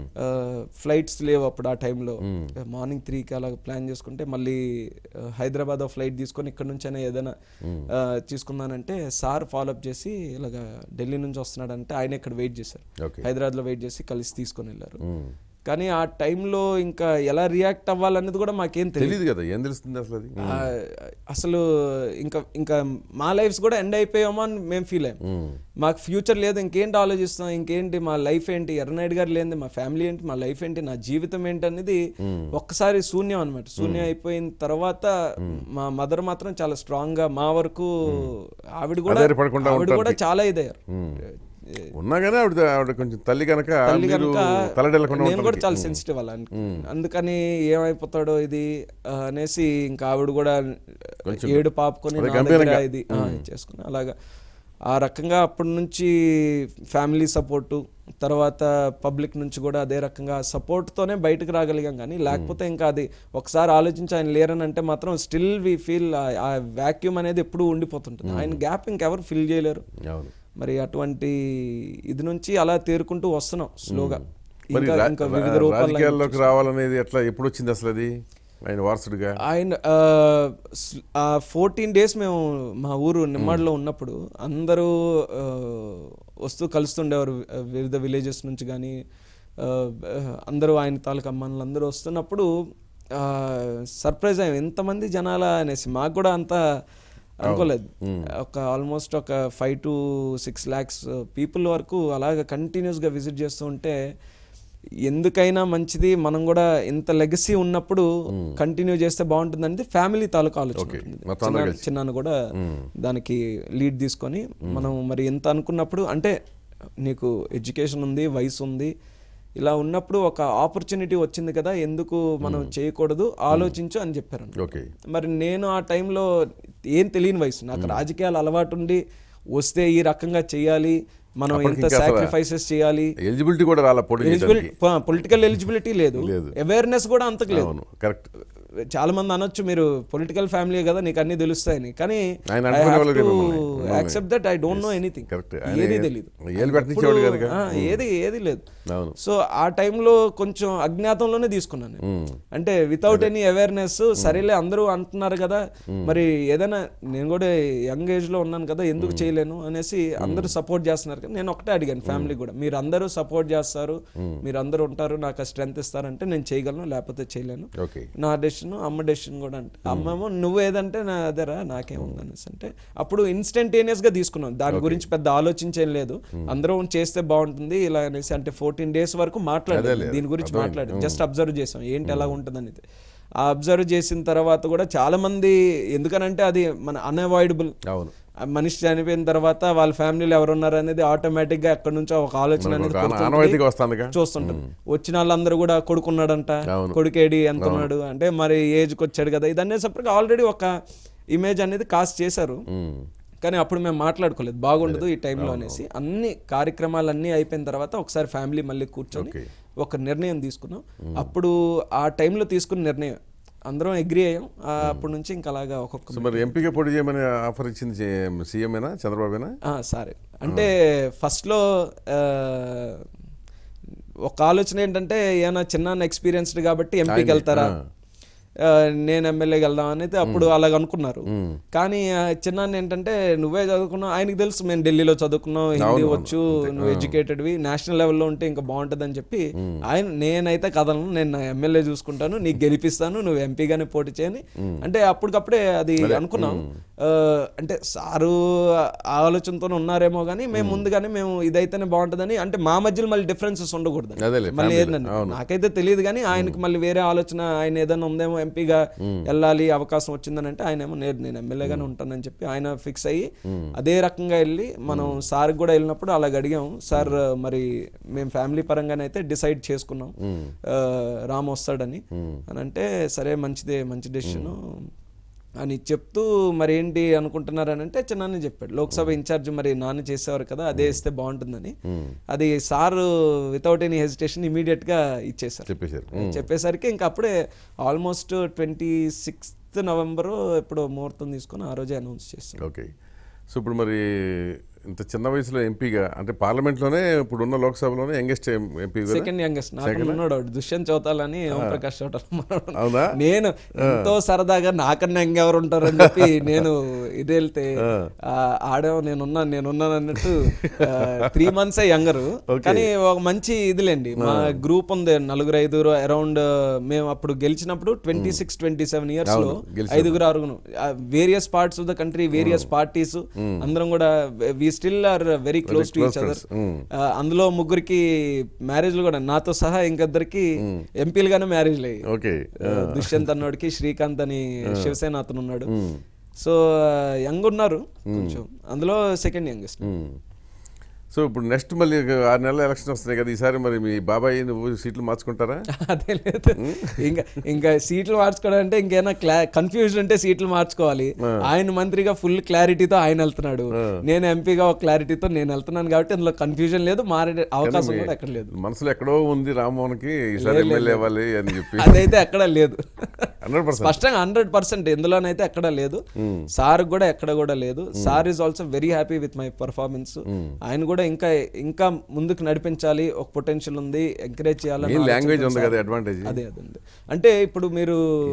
ఫ్లైట్స్ లేవు అప్పుడు ఆ టైంలో మార్నింగ్ త్రీకి అలా ప్లాన్ చేసుకుంటే మళ్ళీ ఆ, హైదరాబాద్ ఫ్లైట్ తీసుకొని ఇక్కడ నుంచి అయినా ఏదైనా ఆ, తీసుకుందానంటే సార్ ఫాలోఅప్ చేసి ఇలాగా ఢిల్లీ నుంచి వస్తున్నాడంటే ఆయన ఇక్కడ వెయిట్ చేశారు Okay. హైదరాబాద్లో వెయిట్ చేసి కలిసి తీసుకొని వెళ్ళారు కానీ ఆ టైంలో ఇంకా ఎలా రియాక్ట్ అవ్వాలనేది కూడా మాకేం తెలియదు తెలియదు కదా ఏం తెలుస్తుంది అసలు అది ఆ, అసలు ఇంకా ఇంకా మా లైఫ్స్ కూడా ఎండ్ అయిపోయామో అని మేము ఫీల్ అయ్యాం మాకు ఫ్యూచర్ లేదు ఇంకేంటి ఆలోచిస్తాం ఇంకేంటి మా లైఫ్ ఏంటి ఎర్రనాయుడు గారు లేనిది మా ఫ్యామిలీ ఏంటి మా లైఫ్ ఏంటి నా జీవితం ఏంటి అనేది ఒక్కసారి శూన్యం అనమాట శూన్యం అయిపోయిన తర్వాత మా మదర్ మాత్రం చాలా స్ట్రాంగ్ గా మా వరకు ఆవిడ కూడా ఆధారపడకుండా ఆవిడ కూడా చాలా ఇదయ్యారు ఉన్నా కానీ ఆవిడ ఆవిడ కొంచెం తల్లి కనుక తల్లి మీరు కనుక తలడెళ్ళకుండా నేను కూడా ఉంటారు చాలా సెన్సిటివ్ అలా అందుకని ఏమైపోతాడో ఇది ఆ, అనేసి ఇంకా ఆవిడ కూడా ఏడు పాపుకొని నా దగ్గర ఇది ఆ, చేసుకుని అలాగా ఆ రకంగా అప్పటి నుంచి ఫ్యామిలీ సపోర్టు తర్వాత పబ్లిక్ నుంచి కూడా అదే రకంగా సపోర్ట్తోనే బయటకు రాగలిగాం కానీ లేకపోతే ఇంకా అది ఒకసారి ఆలోచించి ఆయన లేరని అంటే మాత్రం స్టిల్ వి ఫీల్ ఆ వాక్యూమ్ అనేది ఎప్పుడూ ఉండిపోతుంటుంది ఆయన గ్యాప్ ఇంకెవరు ఫిల్ చేయలేరు అవును మరి అటువంటి ఇది నుంచి అలా తేరుకుంటూ వస్తున్నాం స్లోగా మరి ఇంకా రా- ఇంకా రా- వివిధ రూపాల్లో రాజకీయాల్లోకి రావాలనేది ఎట్లా ఎప్పుడు వచ్చింది అసలు అది ఆయన వారసుడిగా ఆయన ఫోర్టీన్ డేస్ మేము మా ఊరు నిమ్మాడిలో ఉన్నప్పుడు అందరూ ఆ, వస్తూ కలుస్తుండేవారు ఆ, వివిధ విలేజెస్ నుంచి కానీ అందరూ ఆయన తాలూకు అమ్మానులు అందరూ వస్తున్నప్పుడు సర్ప్రైజ్ అయ్యాం ఎంతమంది జనాల అనేసి మాకు కూడా అంత అనుకోలేదు ఒక ఆల్మోస్ట్ ఒక five to six lakhs people వరకు అలాగ కంటిన్యూస్గా విజిట్ చేస్తూ ఉంటే ఎందుకైనా మంచిది మనం కూడా ఇంత లెగసీ ఉన్నప్పుడు కంటిన్యూ చేస్తే బాగుంటుంది అనేది ఫ్యామిలీ తాలూకా ఆలోచన ఉంటుంది. మొత్తం అందరూ చిన్న- చిన్నాన్న కూడా దానికి లీడ్ తీసుకొని మనం మరి ఎంత అనుకున్నప్పుడు అంటే నీకు ఎడ్యుకేషన్ ఉంది వయసు ఉంది ఇలా ఉన్నప్పుడు ఒక ఆపర్చునిటీ వచ్చింది కదా ఎందుకు మనం చేయకూడదు ఆలోచించు అని చెప్పారు ఓకే మరి నేను ఆ టైంలో ఏం తెలియని వయసు నాకు రాజకీయాలు అలవాటు ఉండి వస్తే ఈ రకంగా చేయాలి మనం ఎంత సాక్రిఫైసెస్ చేయాలి ఎలిజిబిలిటీ కూడా రాలా పోటీ చేయడానికి పొలిటికల్ ఎలిజిబిలిటీ లేదు అవేర్నెస్ కూడా అంతకు లేదు అవును కరెక్ట్ చాలా మంది అనొచ్చు మీరు పొలిటికల్ ఫ్యామిలీ కదా నీకు అన్ని తెలుస్తాయని కానీ ఆయన అనుకునే వాళ్ళు లేరు మిమ్మల్ని. Accept that I don't know anything correct ఏది తెలియదు ఏలు పెట్టించేవాడు కనుక ఏది ఏది లేదు అవును సో ఆ టైంలో కొంచెం అజ్ఞాతంలోనే తీసుకున్నాను నేను. అంటే వితౌట్ ఎనీ అవేర్నెస్ సరేలే అందరూ అంటున్నారు కదా మరి ఏదైనా నేను కూడా యంగ్ ఏజ్ లో ఉన్నాను కదా ఎందుకు చేయలేను అనేసి అందరూ సపోర్ట్ చేస్తున్నారు కదా నేను ఒకటే అడిగాను ఫ్యామిలీ కూడా మీరు అందరూ సపోర్ట్ చేస్తారు మీరు అందరూ ఉంటారు నాకు ఆ స్ట్రెంత్ ఇస్తారంటే నేను చేయగలను లేకపోతే చేయలేను ఓకే నా డెసిషన్ అమ్మ డెసిషన్ కూడా అంటే అమ్మేమో నువ్వు ఏదంటే నా అదేరా నాకేముంది అనేసి అంటే అప్పుడు ఇన్స్టంటేనియస్ గా తీసుకున్నాం దాని గురించి పెద్ద ఆలోచించేం లేదు అందరం చేస్తే బాగుంటుంది ఇలా అనేసి అంటే ఫోర్టీన్ డేస్ వరకు మాట్లాడాలి దీని గురించి మాట్లాడారు జస్ట్ అబ్జర్వ్ చేసాం ఏంటి ఎలా ఉంటుంది అనేది ఆ అబ్జర్వ్ చేసిన తర్వాత కూడా చాలా మంది ఎందుకనంటే అది మన అన్అవాయిడబుల్ అవును మనిషి చనిపోయిన తర్వాత వాళ్ళ ఫ్యామిలీలో ఎవరు ఉన్నారు అనేది ఆటోమేటిక్ గా ఎక్కడి నుంచో ఒక ఆలోచన అనేది ఒక పుడుతుంటుంది. ఆనవాయితీగా వస్తుందిగా చూస్తుంటారు వచ్చిన వాళ్ళందరూ కూడా కొడుకున్నాడంట అవును. కొడుకేడి ఎంత ఉన్నాడు అంటే మరి ఏజ్కి వచ్చాడు కదా ఇది అనేసప్పటికి ఆల్రెడీ ఒక ఇమేజ్ అనేది కాస్ట్ చేశారు ఉమ్. కానీ అప్పుడు మేము మాట్లాడుకోలేదు బాగుండదు ఈ టైంలో అనేసి అన్ని కార్యక్రమాలు అన్నీ అయిపోయిన తర్వాత ఒకసారి ఫ్యామిలీ మళ్ళీ కూర్చొని Okay. ఒక నిర్ణయం తీసుకున్నాం అప్పుడు ఆ టైంలో తీసుకున్న నిర్ణయం అందరం అగ్రి అయ్యాం ఆ, అప్పటి నుంచి ఇంకా అలాగా ఒక్కొక్క సో మరి ఎంపీగా పోటీ చేయమని ఆఫర్ ఇచ్చింది సీఎంఏనా చంద్రబాబేనా ఆ, సరే అంటే ఫస్ట్లో ఆ, ఒక ఆలోచన ఏంటంటే ఏమైనా చిన్న ఎక్స్పీరియన్స్డ్ కాబట్టి ఎంపీకి వెళ్తారా ఆ, నేను ఎమ్మెల్యేకి వెళ్దాం అనేది అప్పుడు అలాగ అనుకున్నారు కానీ ఆ, చిన్నాన్న ఏంటంటే నువ్వే చదువుకున్నావు ఆయనకి తెలుసు మేము ఢిల్లీలో చదువుకున్నాం హిందీ వచ్చు నువ్వు ఎడ్యుకేటెడ్వి నేషనల్ లెవెల్లో ఉంటే ఇంకా బాగుంటుంది అని చెప్పి ఆయన నేనైతే కదలను నేను నా ఎమ్మెల్యే చూసుకుంటాను నీకు గెలిపిస్తాను నువ్వు ఎంపీగానే పోటీ చేయని అంటే అప్పటికప్పుడే అది అనుకున్నాం ఆ, అంటే సారు ఆలోచనతో ఉన్నారేమో కానీ మేము ముందుగానే మేము ఇదైతేనే బాగుంటుందని అంటే మా మధ్యలో మళ్ళీ డిఫరెన్సెస్ ఉండకూడదు అదేలే, మళ్ళీ family. ఏంటండి నాకైతే తెలియదు కానీ ఆయనకి మళ్ళీ వేరే ఆలోచన ఆయన ఏదైనా ఉందేమో ఎంపీగా వెళ్ళాలి అవకాశం వచ్చిందని అంటే ఆయన ఏమో నేను నేను ఎమ్మెల్యేగానే ఉంటానని చెప్పి ఆయన ఫిక్స్ అయ్యి అదే రకంగా వెళ్ళి మనం సార్ కూడా వెళ్ళినప్పుడు అలాగ అడిగాం సార్ మరి మేము ఫ్యామిలీ పరంగానే అయితే డిసైడ్ చేసుకున్నాం ఆ, రామ్ వస్తాడని అని అంటే సరే మంచిదే మంచి డెసిషన్ అని చెప్తూ మరి ఏంటి అనుకుంటున్నారని అంటే చిన్నాన్ని చెప్పాడు లోక్సభ ఇన్ఛార్జ్ మరి నాన్న చేసేవారు కదా అదే ఇస్తే బాగుంటుందని అది sir without any hesitation immediate గా ఇచ్చేసారు చెప్పేశారు చెప్పేసరికి ఇంకా అప్పుడే ఆల్మోస్ట్ ట్వంటీ సిక్స్త్ నవంబర్ ఇప్పుడు ముహూర్తం తీసుకొని ఆ రోజే అనౌన్స్ చేస్తాం ఓకే సో ఇప్పుడు మరి ఇంత చిన్న వయసులో ఎంపీగా అంటే పార్లమెంట్లోనే ఇప్పుడు ఉన్న లోక్సభలోనే యంగెస్ట్ ఎంపీ సెకండ్ యంగెస్ట్ నాకు ఉన్నాడు వాడు దుష్యంత్ చౌతాల్ అని ఓం ప్రకాష్ చౌటాల్ మనవడు. అవునా? నేను ఎంతో సరదాగా నాకన్నా ఇంకెవరు ఉంటారని చెప్పి నేను ఇది వెళ్తే ఆ, ఆడేమో నేనున్నాను నేనున్నాను అన్నట్టు త్రీ మంత్స్ యంగరు కానీ ఒక మంచి ఇదిలేండి మా గ్రూప్ ఉంది నలుగురు ఐదుగురు అరౌండ్ మేము అప్పుడు గెలిచినప్పుడు twenty six twenty seven years లో ఐదుగురు ఆరుగురు various parts of the country various parties అందరం కూడా we still are very close to each other అందులో ముగ్గురికి మ్యారేజ్లు కూడా నాతో సహా ఇంకిద్దరికి ఎంపీలుగానే మ్యారేజ్లు అయ్యాయి ఓకే ఆ, దుష్యంత్ అన్నోడికి శ్రీకాంత్ అని శివసేన అతను ఉన్నాడు సో యంగ్ ఉన్నారు కొంచెం అందులో సెకండ్ యంగెస్ట్ సో ఇప్పుడు నెక్స్ట్ మళ్ళీ ఒక ఆరు నెలల ఎలక్షన్ వస్తున్నాయి కదా ఈసారి మరి మీ బాబాయ్ నువ్వు సీట్లు మార్చుకుంటారా అదే లేదు ఇంకా ఇంకా సీట్లు మార్చుకోవడం అంటే ఇంకేనా క్లా కన్ఫ్యూజన్ ఉంటే సీట్లు మార్చుకోవాలి ఆయన మంత్రిగా ఫుల్ క్లారిటీతో ఆయన వెళ్తున్నాడు నేను ఎంపీగా ఒక క్లారిటీతో నేను వెళ్తున్నాను కాబట్టి అందులో కన్ఫ్యూజన్ లేదు మారే అవకాశం కూడా ఎక్కడ లేదు మనసులో ఎక్కడో ఉంది రామ్మోహన్కి ఈసారి ఎమ్మెల్యే అవ్వాలి అని చెప్పి అదైతే ఎక్కడ లేదు హండ్రెడ్ పర్సెంట్ స్పష్టంగా హండ్రెడ్ పర్సెంట్ ఎందులోనైతే ఎక్కడ లేదు సార్ కూడా ఎక్కడ కూడా లేదు sir is also very happy with my performance ఆయన కూడా ఇంకా ఇంకా ముందుకు నడిపించాలి ఒక పొటెన్షియల్ ఉంది ఎంకరేజ్ చేయాలని మెయిన్ ఆలోచన లాంగ్వేజ్ ఉంది సార్. కదా అడ్వాంటేజ్ అదే అదే అదే. అంటే ఇప్పుడు మీరు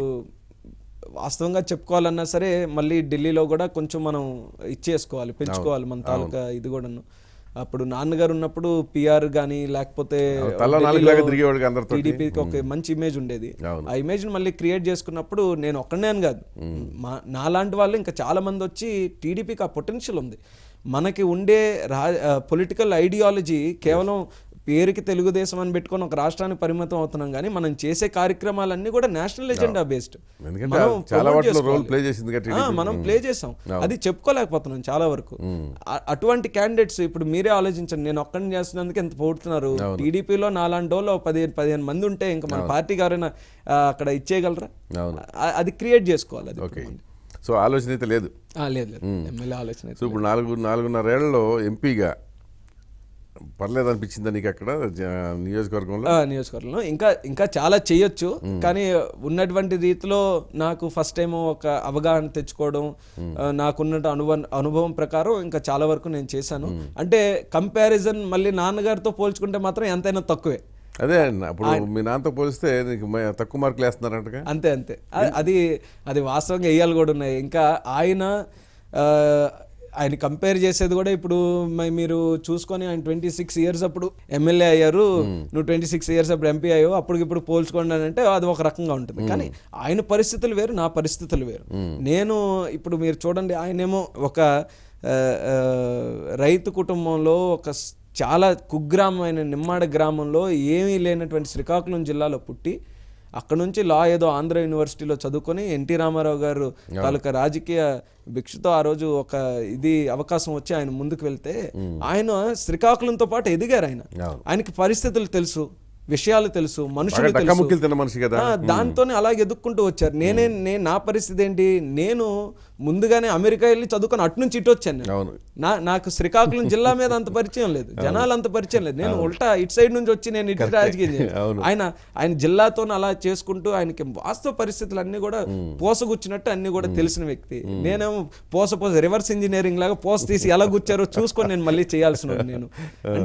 వాస్తవంగా చెప్పుకోవాలన్నా సరే మళ్ళీ ఢిల్లీలో కూడా కొంచెం మనం ఇచ్చేసుకోవాలి పెంచుకోవాలి మన తాలూకా ఇది కూడాను అప్పుడు నాన్నగారు ఉన్నప్పుడు పిఆర్ గానీ లేకపోతే తల నాలుగులాగా తిరిగేవాడు అందరితో టీడీపీకి ఒక మంచి ఇమేజ్ ఉండేది అవును. ఆ ఇమేజ్ మళ్ళీ క్రియేట్ చేసుకున్నప్పుడు నేను ఒక్కనే అని కాదు మా నాలాంటి వాళ్ళు ఇంకా చాలా మంది వచ్చి టీడీపీకి ఆ పొటెన్షియల్ ఉంది మనకి ఉండే రా పొలిటికల్ ఐడియాలజీ కేవలం పేరుకి తెలుగుదేశం అని పెట్టుకొని ఒక రాష్ట్రానికి పరిమితం అవుతున్నాం కానీ మనం చేసే కార్యక్రమాలన్నీ కూడా నేషనల్ ఎజెండా బేస్డ్ ఎందుకంటే చాలా వాటిలో రోల్ ప్లే చేసింది కదా ఆ, మనం ప్లే చేసాం అది చెప్పుకోలేకపోతున్నాం చాలా వరకు అ- అటువంటి క్యాండిడేట్స్ ఇప్పుడు మీరే ఆలోచించండి నేను ఒక్కడిని చేస్తున్నందుకు ఎంత పోడుతున్నారు టీడీపీలో నాలాంటి వాళ్ళు ఒక పదిహేను పదిహేను మంది ఉంటే ఇంకా మన పార్టీకి ఎవరైనా ఆ, అక్కడ ఇచ్చేయగలరా అవును. ఆ- అది క్రియేట్ చేసుకోవాలి అది ఓకే సో ఆలోచన అయితే లేదు ఆ, లేదు లేదు ఎమ్మెల్యే ఆలోచన అయితే సో ఇప్పుడు నాలుగు నాలుగున్నరేళ్లలో ఎంపీగా పర్లేదు అనిపించిందా నీకు అక్కడ జ- నియోజకవర్గంలో ఆ, నియోజకవర్గంలో ఇంకా ఇంకా చాలా చేయొచ్చు కానీ ఉన్నటువంటి రీతిలో నాకు ఫస్ట్ టైం ఒక అవగాహన తెచ్చుకోవడం ఆ, నాకున్న అనుభవం అనుభవం ప్రకారం ఇంకా చాలా వరకు నేను చేశాను అంటే కంపారిజన్ మళ్ళీ నాన్నగారితో పోల్చుకుంటే మాత్రం ఎంతైనా తక్కువే అదే అన్న ఇప్పుడు మీ నాన్నతో పోలిస్తే నీకు మ- తక్కువ మార్కులు వేస్తున్నారంటగా అంతే అంతే అ- అది అది వాస్తవంగా వేయాలి కూడా ఉన్నాయి ఇంకా ఆయన ఆ, ఆయన కంపేర్ చేసేది కూడా ఇప్పుడు మ- మీరు చూసుకొని ఆయన ట్వంటీ సిక్స్ ఇయర్స్ అప్పుడు ఎమ్మెల్యే అయ్యారు నువ్వు ట్వంటీ సిక్స్ ఇయర్స్ అప్పుడు ఎంపీ అయ్యావు అప్పుడు ఇప్పుడు పోల్చుకోండి అని అంటే అది ఒక రకంగా ఉంటుంది కానీ ఆయన పరిస్థితులు వేరు నా పరిస్థితులు వేరు నేను ఇప్పుడు మీరు చూడండి ఆయనేమో ఒక ఆ, ఆ, రైతు కుటుంబంలో ఒక స్- చాలా కుగ్రామమైన నిమ్మాడ గ్రామంలో ఏమీ లేనటువంటి శ్రీకాకుళం జిల్లాలో పుట్టి అక్కడ నుంచి లా ఏదో ఆంధ్ర యూనివర్సిటీలో చదువుకొని ఎన్టీ రామారావు గారు తాలూకా రాజకీయ భిక్షతో ఆ రోజు ఒక ఇది అవకాశం వచ్చి ఆయన ముందుకు వెళ్తే ఆయన శ్రీకాకుళంతో పాటు ఎదిగారు ఆయన అవును. ఆయనకి పరిస్థితులు తెలుసు విషయాలు తెలుసు మనుషులు బాగా తెలుసు డక్కాముక్కీలు తిన్న మనిషి కదా ఆ, దాంతోనే అలాగే ఎదుక్కుంటూ వచ్చారు నేనే నేను నా పరిస్థితి ఏంటి నేను ముందుగానే అమెరికా వెళ్ళి చదువుకొని అటు నుంచి ఇటు వచ్చాను నేను. అవును నా నాకు శ్రీకాకుళం జిల్లా మీద అంత పరిచయం లేదు జనాలు అంత పరిచయం లేదు నేను ఉల్టా ఇటు సైడ్ నుంచి వచ్చి నేను ఇటు రాజకీయం చేశాను. అవును. ఆయన ఆయన జిల్లాతో అలా చేసుకుంటూ ఆయనకి వాస్తవ పరిస్థితులు అన్ని కూడా పోసగుచ్చినట్టు అన్ని కూడా తెలిసిన వ్యక్తి నేనేమో పోస పోస రివర్స్ ఇంజనీరింగ్ లాగా పోస తీసి ఎలా గుచ్చారో చూసుకొని నేను మళ్ళీ చేయాల్సిన వాడిని నేను అంటే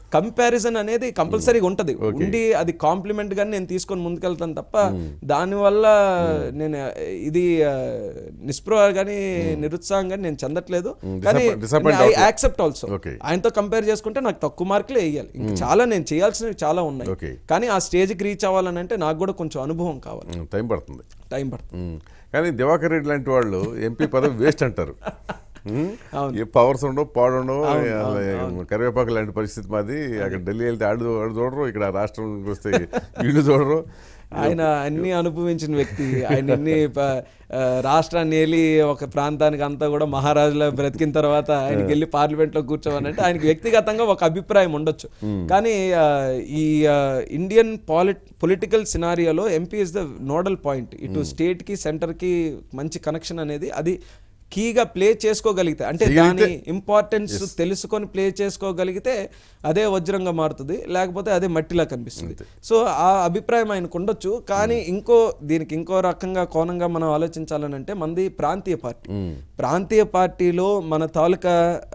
కంపారిజన్ అనేది కంపల్సరీగా ఉంటది ఉండి అది కాంప్లిమెంట్ గాని నేను తీసుకొని ముందుకెళ్తాను తప్ప దానివల్ల నేను ఆ, ఇది ఆ, నిస్పృహ కానీ నిరుత్సాహం కానీ నేను చెందట్లేదు కానీ Disappoint- disappoint ఐ అవ్వట్లేదు. Accept also Okay. ఆయనతో కంపేర్ చేసుకుంటే నాకు తక్కువ మార్కులే వేయాలి ఇంకా చాలా నేను చేయాల్సినవి చాలా ఉన్నాయి Okay. కానీ ఆ స్టేజ్కి రీచ్ అవ్వాలని అంటే నాకు కూడా కొంచెం అనుభవం కావాలి ఉమ్, టైం పడుతుంది టైం పడుతుంది ఉమ్. కానీ దివాకర్ రెడ్డి లాంటి వాళ్ళు ఎంపీ పదవి వేస్ట్ అంటారు ఉమ్, ఏ పవర్స్ ఉండవు పాడు ఉండవు కరివేపాకు లాంటి పరిస్థితి మాది అక్కడ ఢిల్లీ వెళ్తే ఆడు ఆడు చూడరు ఇక్కడ రాష్ట్రం వస్తే వీళ్ళు చూడరు ఆయన అన్ని అనుభవించిన వ్యక్తి ఆయన ఎన్ని ప- ఆ, రాష్ట్రాన్ని వెళ్ళి ఒక ప్రాంతానికి అంతా కూడా మహారాజులా బ్రతికిన తర్వాత ఆయనకి వెళ్ళి పార్లమెంట్ లో కూర్చోవాలంటే ఆయనకి వ్యక్తిగతంగా ఒక అభిప్రాయం ఉండొచ్చు కానీ ఆ, ఈ ఇండియన్ పాలిట్ పొలిటికల్ సినారియోలో MP is the nodal point ఇటు స్టేట్ కి సెంటర్ కి మంచి కనెక్షన్ అనేది అది కీగా ప్లే చేసుకోగలిగితే అంటే దాని ఇంపార్టెన్స్ తెలుసుకొని ప్లే చేసుకోగలిగితే అదే వజ్రంగా మారుతుంది లేకపోతే అదే మట్టిలా కనిపిస్తుంది సో ఆ అభిప్రాయం ఆయనకు ఉండొచ్చు కానీ ఇంకో దీనికి ఇంకో రకంగా కోణంగా మనం ఆలోచించాలని అంటే మనది ప్రాంతీయ పార్టీ ప్రాంతీయ పార్టీలో మన తాలూకా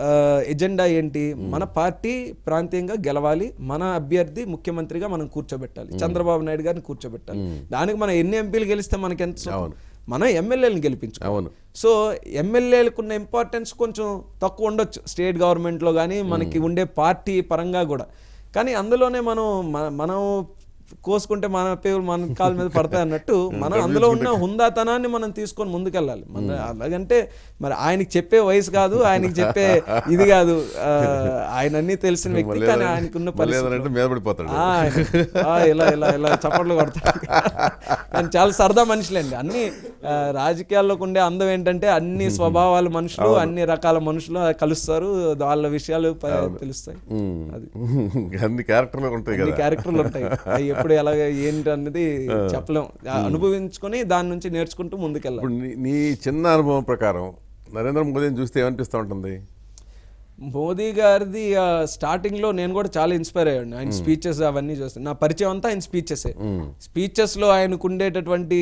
ఎజెండా ఏంటి మన పార్టీ ప్రాంతీయంగా గెలవాలి మన అభ్యర్థి ముఖ్యమంత్రిగా మనం కూర్చోబెట్టాలి చంద్రబాబు నాయుడు గారిని కూర్చోబెట్టాలి దానికి మనం ఎన్ని ఎంపీలు గెలిస్తే మనకి ఎంత సుఖం? మనం ఎమ్మెల్యేలను గెలిపించుకోవాలి అవును సో ఎమ్మెల్యేలకు ఉన్న ఇంపార్టెన్స్ కొంచెం తక్కువ ఉండొచ్చు స్టేట్ గవర్నమెంట్లో కానీ మనకి ఉండే పార్టీ పరంగా కూడా కానీ అందులోనే మనం మ- మనం కోసుకుంటే మన పేరు మన కాళ్ళ మీద పడతాయి అన్నట్టు మనం అందులో ఉన్న హుందాతనాన్ని మనం తీసుకొని ముందుకెళ్ళాలి మన అలాగంటే మరి ఆయనకి చెప్పే వయసు కాదు ఆయనకి చెప్పే ఇది కాదు ఆ, ఆయన అన్ని తెలిసిన వ్యక్తి కానీ ఆయనకు ఉన్న మళ్ళీ పరిస్థితి ఏదంటే మీద పడిపోతాడు ఆ, ఆ, ఇలా ఇలా ఇలా చప్పట్లు కొడతాడు ఆయన చాలా సరదా మనుషులండి అన్ని ఆ, రాజకీయాల్లోకి ఉండే అందం ఏంటంటే అన్ని స్వభావాల మనుషులు అన్ని రకాల మనుషులు కలుస్తారు వాళ్ళ విషయాలు ప- తెలుస్తాయి అది అన్ని క్యారెక్టర్లు ఉంటాయి అన్ని కదా క్యారెక్టర్లు ఉంటాయి అవి ఎప్పుడు ఎలాగ ఏంటి అన్నది చెప్పలేం ఆ, అనుభవించుకొని దాని నుంచి నేర్చుకుంటూ ముందుకెళ్ళాలి ఇప్పుడు నీ- నీ చిన్న అనుభవం ప్రకారం నరేంద్ర మోదీని చూస్తే ఏమనిపిస్తూ ఉంటుంది మోదీ గారిది ఆ, స్టార్టింగ్ లో నేను కూడా చాలా ఇన్స్పైర్ అయ్యాను ఆయన స్పీచెస్ అవన్నీ చూస్తాను నా పరిచయం అంతా ఆయన స్పీచెస్ స్పీచెస్ లో ఆయనకు ఉండేటటువంటి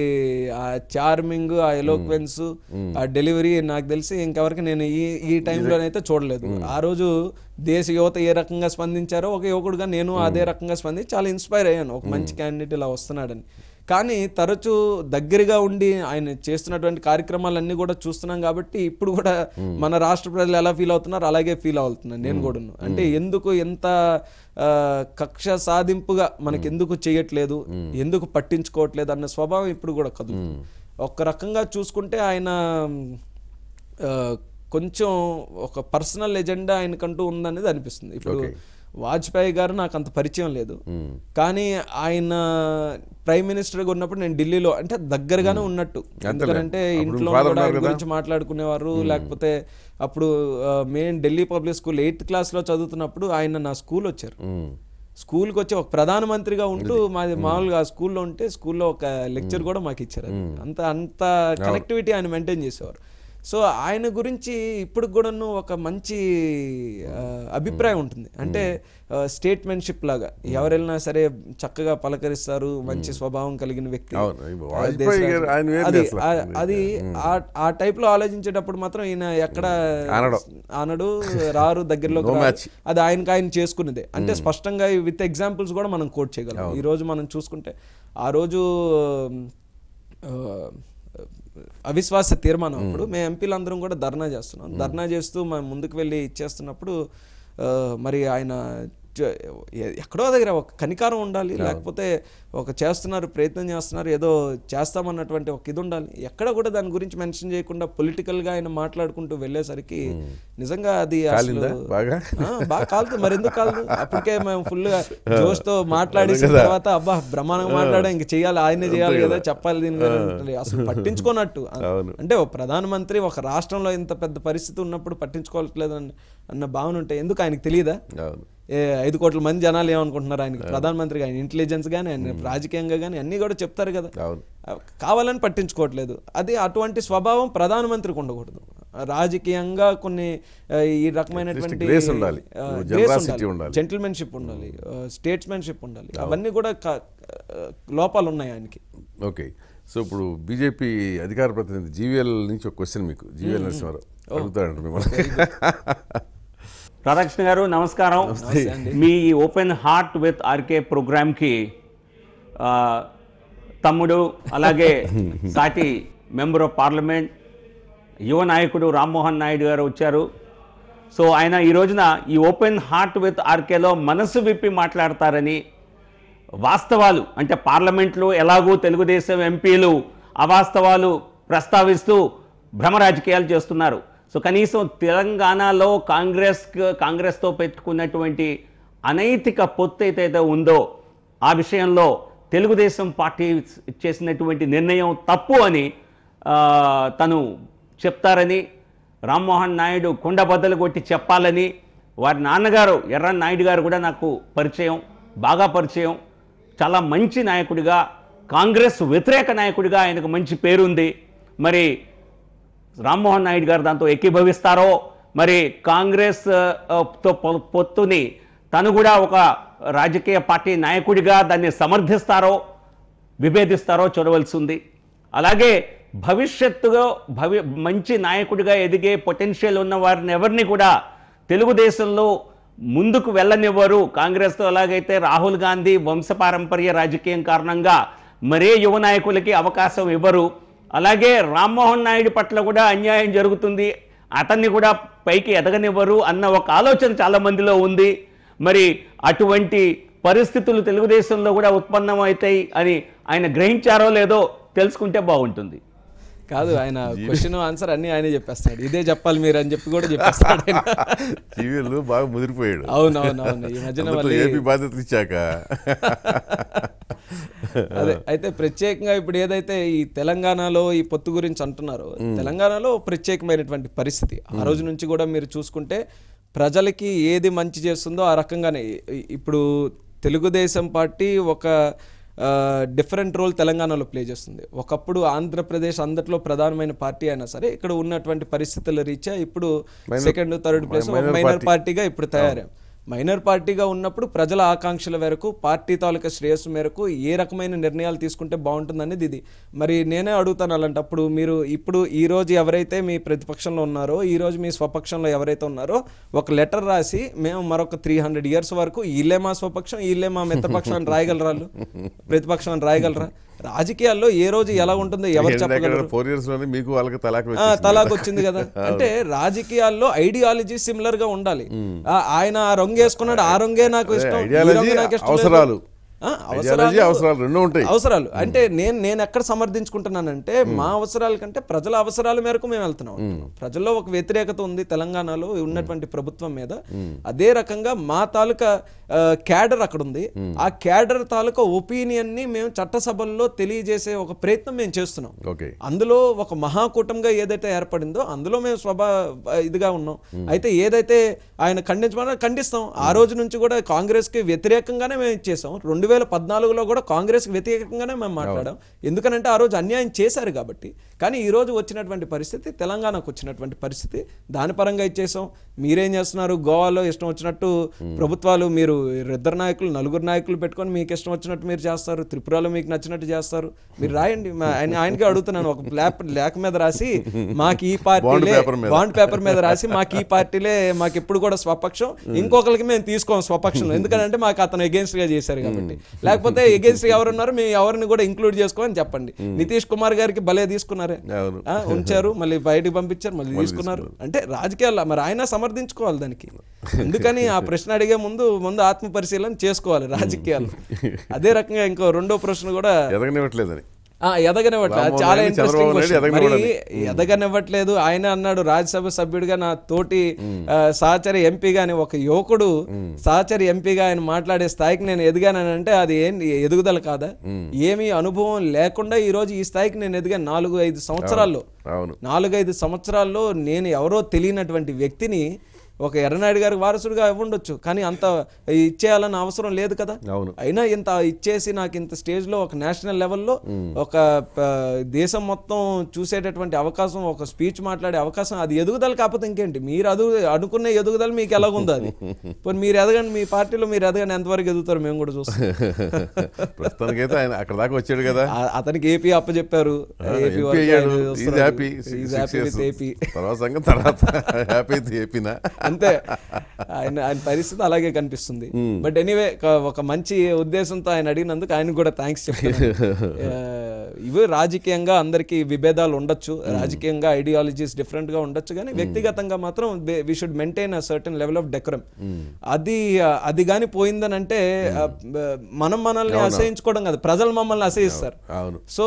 ఆ చార్మింగ్ ఆ ఎలోక్వెన్స్ ఆ డెలివరీ నాకు తెలిసి ఇంకెవరికి నేను ఈ ఈ టైంలోనైతే చూడలేదు ఆ రోజు దేశ యువత ఏ రకంగా స్పందించారో ఒక యువకుడుగా నేను అదే రకంగా స్పందించి చాలా ఇన్స్పైర్ అయ్యాను ఒక మంచి క్యాండిడేట్ ఇలా వస్తున్నాడని కానీ తరచూ దగ్గరగా ఉండి ఆయన చేస్తున్నటువంటి కార్యక్రమాలన్నీ కూడా చూస్తున్నాం కాబట్టి ఇప్పుడు కూడా మన రాష్ట్ర ప్రజలు ఎలా ఫీల్ అవుతున్నారు అలాగే ఫీల్ అవుతున్నాను నేను కూడా అంటే ఎందుకు ఎంత ఆ, కక్ష సాధింపుగా మనకి ఎందుకు చేయట్లేదు ఎందుకు పట్టించుకోవట్లేదు అన్న స్వభావం ఇప్పుడు కూడా కదులుతుంది ఒక రకంగా చూసుకుంటే ఆయన ఆ, కొంచెం ఒక పర్సనల్ ఎజెండా ఆయనకంటూ ఉందనేది అనిపిస్తుంది ఇప్పుడు వాజ్పేయి గారు నాకు అంత పరిచయం లేదు కానీ ఆయన ప్రైమ్ మినిస్టర్గా ఉన్నప్పుడు నేను ఢిల్లీలో అంటే దగ్గరగానే ఉన్నట్టు ఎందుకంటే అప్పుడు ఇంట్లో father కూడా ఉన్నారు ఆయన కదా. గురించి మాట్లాడుకునేవారు లేకపోతే అప్పుడు main Delhi public school eighth క్లాస్లో చదువుతున్నప్పుడు ఆయన నా స్కూల్ వచ్చారు ఉమ్. స్కూల్కి వచ్చి ఒక ప్రధానమంత్రిగా ఉంటూ మాది మామూలుగా స్కూల్లో ఉంటే స్కూల్లో ఒక లెక్చర్ కూడా మాకు ఇచ్చారు అది. అంత అంత కనెక్టివిటీ ఆయన మెయింటైన్ చేసేవారు సో ఆయన గురించి ఇప్పుడు కూడాను ఒక మంచి ఆ, అభిప్రాయం ఉంటుంది అంటే స్టేట్మెంట్షిప్ లాగా ఎవరెళ్ళినా సరే చక్కగా పలకరిస్తారు మంచి స్వభావం కలిగిన వ్యక్తి అవును. ఆ, వాజ్పేయి దేశ గారు ఆయన వేరు అది అసలు. ఆ- అది ఆ- ఆ టైప్ లో ఆలోచించేటప్పుడు మాత్రం ఈయన ఎక్కడ అనడు. అనడు రారు దగ్గరలోకి No రారు. match. అది ఆయనకి ఆయన చేసుకునేదే అంటే స్పష్టంగా విత్ ఎగ్జాంపుల్స్ కూడా మనం కోట్ చేయగలం ఈ రోజు మనం చూసుకుంటే ఆ రోజు ఆ, అవిశ్వాస తీర్మానం అప్పుడు మేము ఎంపీలందరం కూడా ధర్నా చేస్తున్నాం ధర్నా చేస్తూ మేము ముందుకు వెళ్ళి ఇచ్చేస్తున్నప్పుడు ఆ, మరి ఆయన చ- ఎ- ఎక్కడో దగ్గర ఒక కనికారం ఉండాలి లేకపోతే ఒక చేస్తున్నారు ప్రయత్నం చేస్తున్నారు ఏదో చేస్తామన్నటువంటి ఒక ఇది ఉండాలి ఎక్కడ కూడా దాని గురించి మెన్షన్ చేయకుండా పొలిటికల్ గా ఆయన మాట్లాడుకుంటూ వెళ్ళేసరికి నిజంగా అది అసలు కాలిందా బాగా? ఆ, బాగా కాలుతుంది మరి ఎందుకు కాదు అప్పటికే మేము ఫుల్ గా జోష్ తో మాట్లాడేసిన తర్వాత అబ్బా బ్రహ్మాండంగా మాట్లాడా ఇంక చేయాలి ఆయనే చేయాలి కదా చెప్పాలి దీని గురించి అసలు పట్టించుకోనట్టు అవును. అంటే ఒక ప్రధానమంత్రి ఒక రాష్ట్రంలో ఇంత పెద్ద పరిస్థితి ఉన్నప్పుడు పట్టించుకోవట్లేదు అన్న- అన్న భావన ఉంటే ఎందుకు ఆయనకి తెలియదా అవును ఏ ఐదు కోట్ల మంది జనాలు ఏమనుకుంటున్నారు ఆయనకి ప్రధానమంత్రి ఆయన ఇంటెలిజెన్స్ కానీ ఆయన రాజకీయంగా కానీ అన్ని కూడా చెప్తారు కదా అవును కావాలని పట్టించుకోవట్లేదు అది అటువంటి స్వభావం ప్రధానమంత్రికి ఉండకూడదు రాజకీయంగా కొన్ని ఆ, ఈ రకమైనటువంటి grace ఉండాలి. Generosity ఉండాలి. జెంటిల్మెన్షిప్ ఉండాలి స్టేట్స్మెన్షిప్ ఉండాలి అవన్నీ కూడా క- ఆ, లోపాలు ఉన్నాయి ఆయనకి ఓకే సో ఇప్పుడు బీజేపీ అధికార ప్రతినిధి జీవీఎల్ నుంచి ఒక క్వశ్చన్ మీకు జీవీఎల్ నరసింహారావు అడుగుతాడంట మిమ్మల్ని రాధాకృష్ణ గారు నమస్కారం మీ ఓపెన్ హార్ట్ విత్ ఆర్కే ప్రోగ్రామ్కి ఆ, తమ్ముడు అలాగే సాటి మెంబర్ ఆఫ్ పార్లమెంట్ యువ నాయకుడు రామ్మోహన్ నాయుడు గారు వచ్చారు సో ఆయన ఈ రోజున ఈ ఓపెన్ హార్ట్ విత్ ఆర్కేలో మనసు విప్పి మాట్లాడతారని వాస్తవాలు అంటే పార్లమెంట్లో ఎలాగూ తెలుగుదేశం ఎంపీలు అవాస్తవాలు ప్రస్తావిస్తూ భ్రమ రాజకీయాలు చేస్తున్నారు సో కనీసం తెలంగాణలో కాంగ్రెస్ కాంగ్రెస్తో పెట్టుకున్నటువంటి అనైతిక పొత్తు ఏదైతే ఉందో ఆ విషయంలో తెలుగుదేశం పార్టీ చేసినటువంటి నిర్ణయం తప్పు అని ఆ, తను చెప్తారని రామ్మోహన్ నాయుడు కుండ బద్దలు కొట్టి చెప్పాలని వారి నాన్నగారు ఎర్ర నాయుడు గారు కూడా నాకు పరిచయం బాగా పరిచయం చాలా మంచి నాయకుడిగా కాంగ్రెస్ వ్యతిరేక నాయకుడిగా ఆయనకు మంచి పేరుంది మరి రామ్మోహన్ నాయుడు గారు దాంతో ఏకీభవిస్తారో మరి కాంగ్రెస్ ఆ, తో పొ- పొత్తుని తను కూడా ఒక రాజకీయ పార్టీ నాయకుడిగా దాన్ని సమర్థిస్తారో విభేదిస్తారో చూడవలసి ఉంది అలాగే భవిష్యత్తులో భవి మంచి నాయకుడిగా ఎదిగే పొటెన్షియల్ ఉన్న వారిని ఎవరిని కూడా తెలుగుదేశంలో ముందుకు వెళ్ళనివ్వరు కాంగ్రెస్తో ఎలాగైతే రాహుల్ గాంధీ వంశపారంపర్య రాజకీయం కారణంగా మరే యువ నాయకులకి అవకాశం ఇవ్వరు అలాగే రామ్మోహన్ నాయుడు పట్ల కూడా అన్యాయం జరుగుతుంది అతన్ని కూడా పైకి ఎదగనివ్వరు అన్న ఒక ఆలోచన చాలా మందిలో ఉంది మరి అటువంటి పరిస్థితులు తెలుగుదేశంలో కూడా ఉత్పన్నం అవుతాయి అని ఆయన గ్రహించారో లేదో తెలుసుకుంటే బాగుంటుంది కాదు ఆయన క్వశ్చన్ ఆన్సర్ అన్ని ఆయనే చెప్పేస్తాడు ఇదే చెప్పాలి మీరు అని చెప్పి కూడా చెప్పేస్తాడు ఆయన టీవీలో బాగా ముదిరిపోయాడు అవునవునవును ఈ మధ్యన అందులో మళ్ళీ ఏపీ బాధ్యతలు ఇచ్చాక అదే అయితే ప్రత్యేకంగా ఇప్పుడు ఏదైతే ఈ తెలంగాణలో ఈ పొత్తు గురించి అంటున్నారో తెలంగాణలో ప్రత్యేకమైనటువంటి పరిస్థితి ఆ రోజు నుంచి కూడా మీరు చూసుకుంటే ప్రజలకి ఏది మంచి చేస్తుందో ఆ రకంగానే ఇ- ఇప్పుడు తెలుగుదేశం పార్టీ ఒక డిఫరెంట్ రోల్ తెలంగాణలో ప్లే చేస్తుంది ఒకప్పుడు ఆంధ్రప్రదేశ్ అందరిలో ప్రధానమైన పార్టీ అయినా సరే ఇక్కడ ఉన్నటువంటి పరిస్థితుల రీత్యా ఇప్పుడు second third place minor minor party. పార్టీగా ఇప్పుడు తయారాం మైనర్ పార్టీగా ఉన్నప్పుడు ప్రజల ఆకాంక్షల మేరకు పార్టీ తాలూకా శ్రేయస్సు మేరకు ఏ రకమైన నిర్ణయాలు తీసుకుంటే బాగుంటుంది ఇది మరి నేనే అడుగుతాను అలాంటప్పుడు మీరు ఇప్పుడు ఈ రోజు ఎవరైతే మీ ప్రతిపక్షంలో ఉన్నారో ఈ రోజు మీ స్వపక్షంలో ఎవరైతే ఉన్నారో ఒక లెటర్ రాసి మేము మరొక త్రీ హండ్రెడ్ ఇయర్స్ వరకు వీళ్ళే మా స్వపక్షం వీళ్ళే మా మిత్రపక్షం అని రాయగలరా వాళ్ళు? ప్రతిపక్షం అని రాయగలరా రాజకీయాల్లో ఏ రోజు ఎలా ఉంటుందో ఎవరు చెప్పగలరు ఫోర్ ఇయర్స్ లోనే మీకు వాళ్ళకి తలాక్ ఆ, తలాక్ వచ్చింది కదా అంటే రాజకీయాల్లో ఐడియాలజీ సిమిలర్ గా ఉండాలి ఆ, ఆయన ఆ రంగు వేసుకున్నాడు ఆ రంగే నాకు ఇష్టం ఈ ఐడియాలజీ రంగు నాకు ఇష్టం లేదు. అవసరాలు ఆ, ఐడియాలజీ అవసరాలు రెండు ఉంటాయి అవసరాలు అంటే నేను నేను ఎక్కడ సమర్థించుకుంటున్నానంటే మా అవసరాల కంటే ప్రజల అవసరాల మేరకు మేము వెళ్తున్నాం ప్రజల్లో ఒక వ్యతిరేకత ఉంది తెలంగాణలో ఉన్నటువంటి ప్రభుత్వం మీద అదే రకంగా మా తాలూకా క్యాడర్ అక్కడ ఉంది ఆ క్యాడర్ తాలూకా ఒపీనియన్ ని మేము చట్టసభల్లో తెలియజేసే ఒక ప్రయత్నం మేము చేస్తున్నాం ఓకే అందులో ఒక మహాకూటంగా ఏదైతే ఏర్పడిందో అందులో మేము స్వభా ఇదిగా ఉన్నాం అయితే ఏదైతే ఆయన ఖండించమన్నా ఖండిస్తాం ఆ రోజు నుంచి కూడా కాంగ్రెస్ కి వ్యతిరేకంగానే మేము ఇచ్చేసాం రెండు వేల పద్నాలుగులో కూడా కాంగ్రెస్ కి వ్యతిరేకంగానే మేము మాట్లాడాం ఎందుకనంటే ఆ రోజు అన్యాయం చేశారు కాబట్టి కానీ ఈ రోజు వచ్చినటువంటి పరిస్థితి తెలంగాణకు వచ్చినటువంటి పరిస్థితి దాని పరంగా ఇచ్చేసాం మీరేం చేస్తున్నారు గోవాలో ఇష్టం వచ్చినట్టు ప్రభుత్వాలు మీరు ఇద్దరు నాయకులు నలుగురు నాయకులు పెట్టుకొని మీకు ఇష్టం వచ్చినట్టు మీరు చేస్తారు త్రిపురలో మీకు నచ్చినట్టు చేస్తారు మీరు రాయండి మా- ఆయన ఆయనకే అడుగుతున్నాను ఒక లేఖ లేఖ మీద రాసి మాకు ఈ పార్టీలే paper మీద. బాండ్ పేపర్ మీద రాసి మాకు ఈ పార్టీలే మాకు ఎప్పుడు కూడా స్వపక్షం ఇంకొకరికి మేము తీసుకోం స్వపక్షం ఎందుకంటే మాకు అతను against గా చేశారు కాబట్టి లేకపోతే ఎగెన్స్ట్ ఎవరున్నారు మేము ఎవరిని కూడా ఇంక్లూడ్ చేసుకోమని చెప్పండి నితీష్ కుమార్ గారికి భలే తీసుకున్నారే అవును. ఆ, ఉంచారు మళ్ళీ బయటికి పంపించారు మళ్ళీ తీసుకున్నారు అంటే రాజకీయాలు మరి ఆయన సమర్థించుకోవాలి దానికి ఎందుకని ఆ ప్రశ్న అడిగే ముందు ముందు ఆత్మ పరిశీలన చేసుకోవాలి రాజకీయాలు అదే రకంగా ఇంకో రెండో ప్రశ్న కూడా ఎదగనివ్వట్లేదని ఆ, ఎదగనివ్వట్లేదు అది రామ్మోహన్ చాలా నాయుడు, ఇంట్రెస్టింగ్ చంద్రబాబు నాయుడు మరి ఎదగనివ్వడని. ఎదగనివ్వట్లేదు ఆయన అన్నాడు రాజ్యసభ సభ్యుడిగా నా తోటి ఆ, సహచరి ఎంపీగా అని ఒక యువకుడు సహచరి ఎంపీగా ఆయన మాట్లాడే స్థాయికి నేను ఎదిగానని అంటే అది ఏం ఎదుగుదల కాదా ఏమీ అనుభవం లేకుండా ఈ రోజు ఈ స్థాయికి నేను ఎదిగాను నాలుగు ఐదు సంవత్సరాల్లో అవును నాలుగైదు సంవత్సరాల్లో నేను ఎవరో తెలియనటువంటి వ్యక్తిని ఒక ఎర్రనాయుడు గారికి వారసుడిగా ఇవ్వండొచ్చు కానీ అంత ఇచ్చేయాలని అవసరం లేదు కదా అవును. అయినా ఇంత ఇచ్చేసి నాకు ఇంత స్టేజ్లో ఒక నేషనల్ లెవెల్లో ఒక ప- దేశం మొత్తం చూసేటటువంటి అవకాశం ఒక స్పీచ్ మాట్లాడే అవకాశం అది ఎదుగుదల కాకపోతే ఇంకేంటి మీరు అదు అనుకునే ఎదుగుదల మీకు ఎలాగుందో అది పోనీ మీరు ఎదగండి మీ పార్టీలో మీరు ఎదగండి ఎంతవరకు ఎదుగుతారు మేము కూడా చూస్తాం ప్రస్తుతానికైతే ఆయన అక్కడ దాకా వచ్చాడు కదా ఆ- అతనికి ఏపీ అప్పచెప్పారు ఏపీ ఎంపీ వరకు అయ్యాడు ఆయన ఈజ్ వస్తున్నాడు. Happy He's happy with AP. తర్వాత సంగతి తర్వాత హ్యాపీ అయితే ఏపీనా అంతే ఆయన ఆయన పరిస్థితి అలాగే కనిపిస్తుంది బట్ ఎనీవే ఒక మంచి ఉద్దేశంతో ఆయన అడిగినందుకు ఆయన కూడా థ్యాంక్స్ చెప్తున్నాను ఆ, ఇవి రాజకీయంగా అందరికీ విభేదాలు ఉండొచ్చు రాజకీయంగా ఐడియాలజీస్ డిఫరెంట్ గా ఉండొచ్చు కానీ వ్యక్తిగతంగా మాత్రం we should maintain a certain level of decorum అది ఆ, అది కానీ పోయిందని అంటే ఆ, మనం మనల్ని అసహించుకోవడం కాదు ప్రజలు మమ్మల్ని అసహిస్తారు అవును సో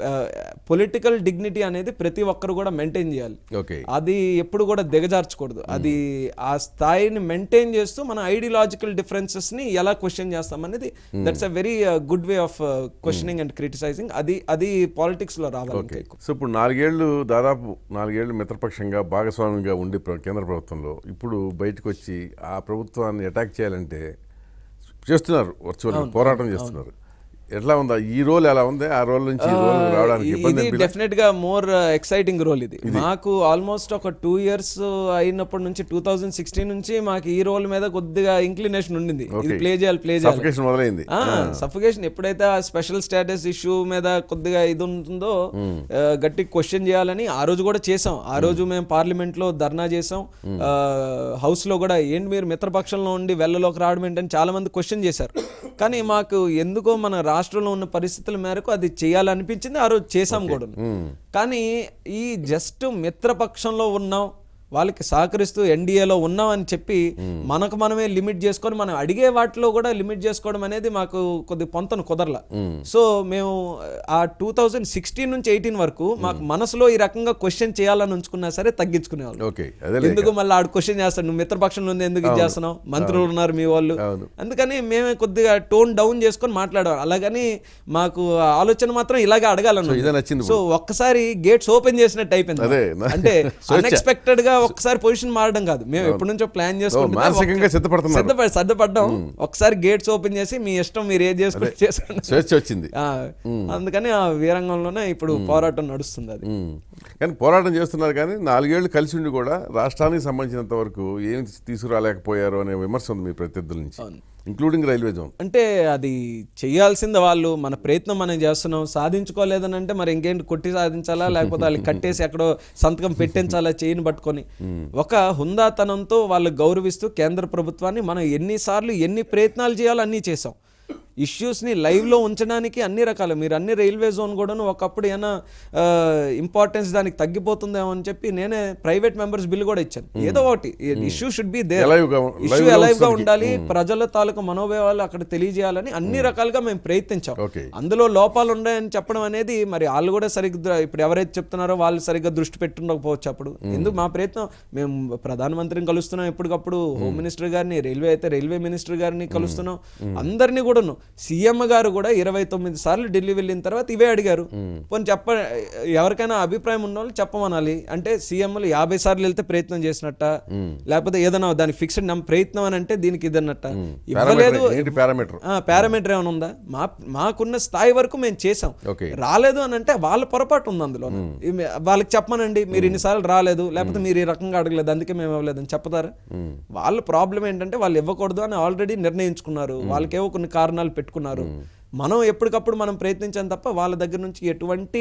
పొలిటికల్ డిగ్నిటీ అనేది ప్రతి ఒక్కరు కూడా మెయింటైన్ చేయాలి ఓకే అది ఎప్పుడు కూడా దిగజార్చకూడదు అది ఆ స్థాయిని మెయింటైన్ చేస్తూ మన ఐడియాలజికల్ డిఫరెన్సెస్ ని ఎలా క్వశ్చన్ చేస్తాం అనేది that's a very good way of questioning and criticizing అది అది పాలిటిక్స్ లో రావాలి ఇంకా ఎక్కువ. సో ఇప్పుడు నాలుగేళ్లు దాదాపు నాలుగేళ్లు మిత్రపక్షంగా భాగస్వామిగా ఉండి ప్ర- కేంద్ర ప్రభుత్వంలో ఇప్పుడు బయటకు వచ్చి ఆ ప్రభుత్వాన్ని అటాక్ చేయాలంటే చేస్తున్నారు వర్చువల్ పోరాటం చేస్తున్నారు ఎట్లా ఉందా ఈ రోల్ ఎలా ఉంది ఆ రోల్ నుంచి ఈ రోల్ రావడానికి ఇబ్బంది ఇది అనిపించలేదా? డెఫినెట్ గా మోర్ ఎక్సైటింగ్ రోల్ ఇది మాకు ఆల్మోస్ట్ ఒక టూ ఇయర్స్ అయినప్పటి నుంచి టూ థౌజండ్ సిక్స్టీన్ నుంచి మాకు ఈ రోల్ మీద కొద్దిగా ఇంక్లినేషన్ ఉండింది ఇది Okay. ప్లే చేయాలి ప్లే చేయాలి Suffocation మొదలైంది సఫికేషన్ ఎప్పుడైతే ఆ స్పెషల్ స్టేటస్ ఇష్యూ మీద కొద్దిగా ఇది ఉంటుందో ఆ, గట్టి క్వశ్చన్ చేయాలని ఆ రోజు కూడా చేసాం ఆ రోజు మేము పార్లమెంట్ లో ధర్నా చేసాం ఆ, హౌస్ లో కూడా ఏంటి మీరు మిత్రపక్షంలో ఉండి వెళ్ళలోకి రావడం ఏంటని చాలా మంది క్వశ్చన్ చేశారు కానీ మాకు ఎందుకో మన రాష్ట్రంలో ఉన్న పరిస్థితుల మేరకు అది చేయాలనిపించింది ఆ రోజు చేసాం కూడా కానీ ఈ జస్ట్ మిత్రపక్షంలో ఉన్నాం వాళ్ళకి సహకరిస్తూ ఎన్డీఏలో ఉన్నాం అని చెప్పి మనకు మనమే లిమిట్ చేసుకొని మనం అడిగే వాటిలో కూడా లిమిట్ చేసుకోవడం అనేది మాకు కొద్ది పొంతను కుదరల సో మేము ఆ టూ థౌజండ్ సిక్స్టీన్ నుంచి ఎయిటీన్ వరకు మాకు మనసులో ఈ రకంగా క్వశ్చన్ చేయాలని ఉంచుకున్నా సరే తగ్గించుకునేవాళ్ళు ఓకే అదే ఎందుకు మళ్ళీ ఆడు క్వశ్చన్ చేస్తాడు నువ్వు మిత్రపక్షంలో ఉంది ఎందుకు ఇది చేస్తున్నావు మంత్రులు ఉన్నారు మీ వాళ్ళు అవును. అందుకని మేమే కొద్దిగా టోన్ డౌన్ చేసుకొని మాట్లాడేవాళ్ళం అలాగని మాకు ఆ ఆలోచన మాత్రం ఇలాగే అడగాలను ఇదే నచ్చింది సో ఒక్కసారి గేట్స్ ఓపెన్ చేసినట్టు అయిపోయింది అదే, మాకు. నా- అంటే స్వేచ్ఛ. అన్ఎక్స్పెక్టెడ్ గా ఒక్కసారి పొజిషన్ మారడం కాదు మేము ఎప్పటి నుంచో ప్లాన్ చేసుకుంటే మానసికంగా సిద్ధపడుతున్నారు. సిద్ధపడి సిద్ధపడ్డాం ఒకసారి గేట్స్ ఓపెన్ చేసి మీ ఇష్టం మీరు ఏది చేసుకుంటే చేసుకోండి స్వేచ్ఛ వచ్చింది ఆ, అందుకని ఆ వీరంగంలోనే ఇప్పుడు పోరాటం నడుస్తుంది అది ఉమ్. కానీ పోరాటం చేస్తున్నారు కానీ నాలుగేళ్లు కలిసి ఉండి కూడా రాష్ట్రానికి సంబంధించినంత వరకు ఏమి తీసుకురాలేకపోయారు అనే విమర్శ ఉంది మీ ప్రత్యర్థుల నుంచి ఇంక్లూడింగ్ రైల్వే జోన్ అంటే అది చేయాల్సింది వాళ్ళు మన ప్రయత్నం మనం చేస్తున్నాం సాధించుకోలేదని అంటే మరి ఇంకేంటి కొట్టి సాధించాలా లేకపోతే వాళ్ళు కట్టేసి ఎక్కడో సంతకం పెట్టించాలా చేయని పట్టుకొని ఒక హుందాతనంతో వాళ్ళు గౌరవిస్తూ కేంద్ర ప్రభుత్వాన్ని మనం ఎన్నిసార్లు ఎన్ని ప్రయత్నాలు చేయాలో అన్నీ చేసాం ఇష్యూస్ని లైవ్లో ఉంచడానికి అన్ని రకాలు మీరు అన్ని రైల్వే జోన్ కూడాను ఒకప్పుడు ఏమైనా ఇంపార్టెన్స్ దానికి తగ్గిపోతుందేమో అని చెప్పి నేనే ప్రైవేట్ మెంబర్స్ బిల్ కూడా ఇచ్చాను ఏదో ఒకటి issue should be there Alive గా- ఇష్యూ live లో అలైవ్ గా ఉంచడానికి. ఉండాలి ప్రజల తాలూకు మనోభావాలు అక్కడ తెలియజేయాలని అన్ని రకాలుగా మేము ప్రయత్నించాం ఓకే. అందులో లోపాలు ఉన్నాయని చెప్పడం అనేది మరి వాళ్ళు కూడా సరిగ్గా ఇప్పుడు ఎవరైతే చెప్తున్నారో వాళ్ళు సరిగ్గా దృష్టి పెట్టుండకపోవచ్చు అప్పుడు ఎందుకు మా ప్రయత్నం మేము ప్రధానమంత్రిని కలుస్తున్నాం ఎప్పటికప్పుడు హోమ్ మినిస్టర్ గారిని రైల్వే అయితే రైల్వే మినిస్టర్ గారిని కలుస్తున్నాం అందరినీ కూడాను సీఎం గారు కూడా ఇరవై తొమ్మిది సార్లు ఢిల్లీ వెళ్ళిన తర్వాత ఇవే అడిగారు పోనీ చెప్ప ఎవరికైనా అభిప్రాయం ఉన్న వాళ్ళు చెప్పమనాలి అంటే సీఎంలు యాభై సార్లు వెళ్తే ప్రయత్నం చేసినట్ట లేకపోతే ఏదైనా దానికి ఫిక్స్డ్ నమ్ ప్రయత్నం అని అంటే దీనికి ఇదన్నట్ట ఇవ్వలేదు పారామీటర్ ఏంటి పారామీటర్ పారామీటర్ ఏమైనా ఉందా మా మాకున్న స్థాయి వరకు మేము చేసాం ఓకే. రాలేదు అని అంటే వాళ్ళ పొరపాటు ఉంది అందులో ఇవి- వాళ్ళకి చెప్పమనండి మీరు ఇన్నిసార్లు రాలేదు లేకపోతే మీరు ఈ రకంగా అడగలేదు అందుకే మేము ఇవ్వలేదు అని చెప్తారా వాళ్ళ ప్రాబ్లం ఏంటంటే వాళ్ళు ఇవ్వకూడదు అని ఆల్రెడీ నిర్ణయించుకున్నారు వాళ్ళకేవో కొన్ని కారణాలు పెట్టుకున్నారు మనం ఎప్పటికప్పుడు మనం ప్రయత్నించాం తప్ప వాళ్ళ దగ్గర నుంచి ఎటువంటి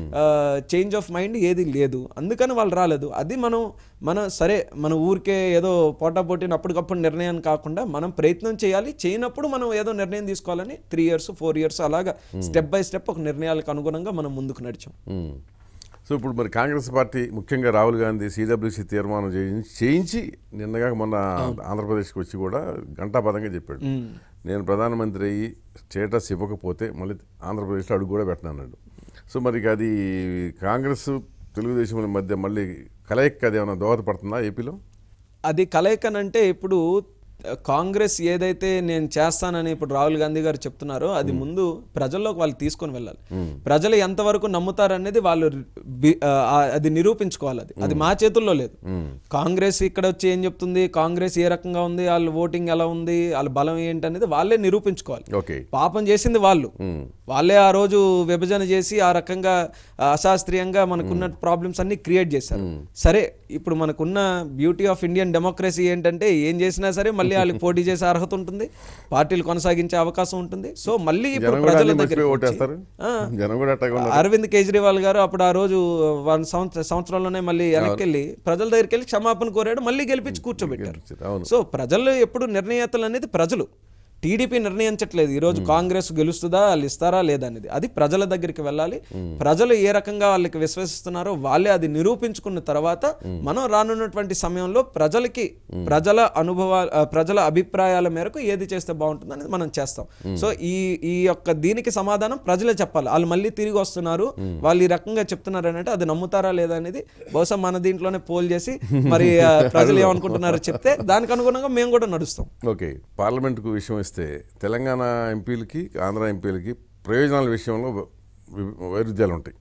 చేంజ్ ఆఫ్ మైండ్ ఏది లేదు అందుకని వాళ్ళు రాలేదు అది మనం మనం సరే మన ఊరికే ఏదో పోటాపోటీని అప్పటికప్పుడు నిర్ణయం కాకుండా మనం ప్రయత్నం చేయాలి చేయనప్పుడు మనం ఏదో నిర్ణయం తీసుకోవాలని త్రీ ఇయర్స్ ఫోర్ ఇయర్స్ అలాగా స్టెప్ బై స్టెప్ ఒక నిర్ణయాలకు అనుగుణంగా మనం ముందుకు నడిచాం ఉమ్. సో ఇప్పుడు మరి కాంగ్రెస్ పార్టీ ముఖ్యంగా రాహుల్ గాంధీ సిడబ్ల్యూసీ తీర్మానం చేయించి చేయించి నిన్నగా మొన్న ఆంధ్రప్రదేశ్కి వచ్చి కూడా ఘంటాపదంగా చెప్పాడు నేను ప్రధానమంత్రి అయ్యి స్టేటస్ ఇవ్వకపోతే మళ్ళీ ఆంధ్రప్రదేశ్లో అడుగు కూడా పెట్టనన్నాడు సో మరి ఇక అది కాంగ్రెస్ తెలుగుదేశం మధ్య మళ్ళీ కలయిక అది ఏమైనా దోహదపడుతుందా ఏపీలో అది కలయికనంటే ఇప్పుడు కాంగ్రెస్ ఏదైతే నేను చేస్తానని ఇప్పుడు రాహుల్ గాంధీ గారు చెప్తున్నారో అది ముందు ప్రజల్లోకి వాళ్ళు తీసుకొని వెళ్ళాలి ప్రజలు ఎంతవరకు నమ్ముతారనేది వాళ్ళు బి- ఆ, అది నిరూపించుకోవాలి అది అది మా చేతుల్లో లేదు కాంగ్రెస్ ఇక్కడ వచ్చి ఏం చెప్తుంది కాంగ్రెస్ ఏ రకంగా ఉంది వాళ్ళ ఓటింగ్ ఎలా ఉంది వాళ్ళ బలం ఏంటి అనేది వాళ్ళే నిరూపించుకోవాలి ఓకే పాపం చేసింది వాళ్ళు వాళ్ళే ఆ రోజు విభజన చేసి ఆ రకంగా ఆ, అశాస్త్రీయంగా మనకున్న ప్రాబ్లమ్స్ అన్ని క్రియేట్ చేశారు సరే ఇప్పుడు మనకున్న బ్యూటీ ఆఫ్ ఇండియన్ డెమోక్రసీ ఏంటంటే ఏం చేసినా సరే మళ్ళీ వాళ్ళకి పోటీ చేసే అర్హత ఉంటుంది పార్టీలు కొనసాగించే అవకాశం ఉంటుంది సో మళ్ళీ ఇప్పుడు జనం కూడా ప్రజల అన్ని దగ్గర మర్చిపోయి ఓటేస్తారు జనం కూడా అట్టగా ఉన్నారు అరవింద్ కేజ్రీవాల్ గారు అప్పుడు ఆ రోజు వన్ సంవత్సర సంవత్సరంలోనే మళ్ళీ వెనక్కి వెళ్ళి ప్రజల దగ్గరికి వెళ్ళి క్షమాపణ కోరాడు మళ్ళీ గెలిపించి కూర్చోబెట్టారు అవును సో ప్రజలు ఎప్పుడు నిర్ణేతలు అనేది ప్రజలు టీడీపీ నిర్ణయించట్లేదు ఈరోజు కాంగ్రెస్ గెలుస్తుందా వాళ్ళు ఇస్తారా లేదా అనేది అది ప్రజల దగ్గరికి వెళ్ళాలి ప్రజలు ఏ రకంగా వాళ్ళకి విశ్వసిస్తున్నారో వాళ్ళే అది నిరూపించుకున్న తర్వాత మనం రానున్నటువంటి సమయంలో ప్రజలకి ప్రజల అనుభవాల ఆ, ప్రజల అభిప్రాయాల మేరకు ఏది చేస్తే బాగుంటుంది అనేది మనం చేస్తాం సో ఈ ఈ యొక్క దీనికి సమాధానం ప్రజలే చెప్పాలి వాళ్ళు మళ్ళీ తిరిగి వస్తున్నారు వాళ్ళు ఈ రకంగా చెప్తున్నారు అని అంటే అది నమ్ముతారా లేదా అనేది బహుశా మన దీంట్లోనే పోల్ చేసి మరి ఆ, ప్రజలు ఏమనుకుంటున్నారో చెప్తే దానికి అనుగుణంగా మేము కూడా నడుస్తాం ఓకే పార్లమెంట్కు విషయం ఇస్తే తెలంగాణ ఎంపీలకి ఆంధ్ర ఎంపీలకి ప్రయోజనాల విషయంలో వి- వైరుధ్యాలు ఉంటాయి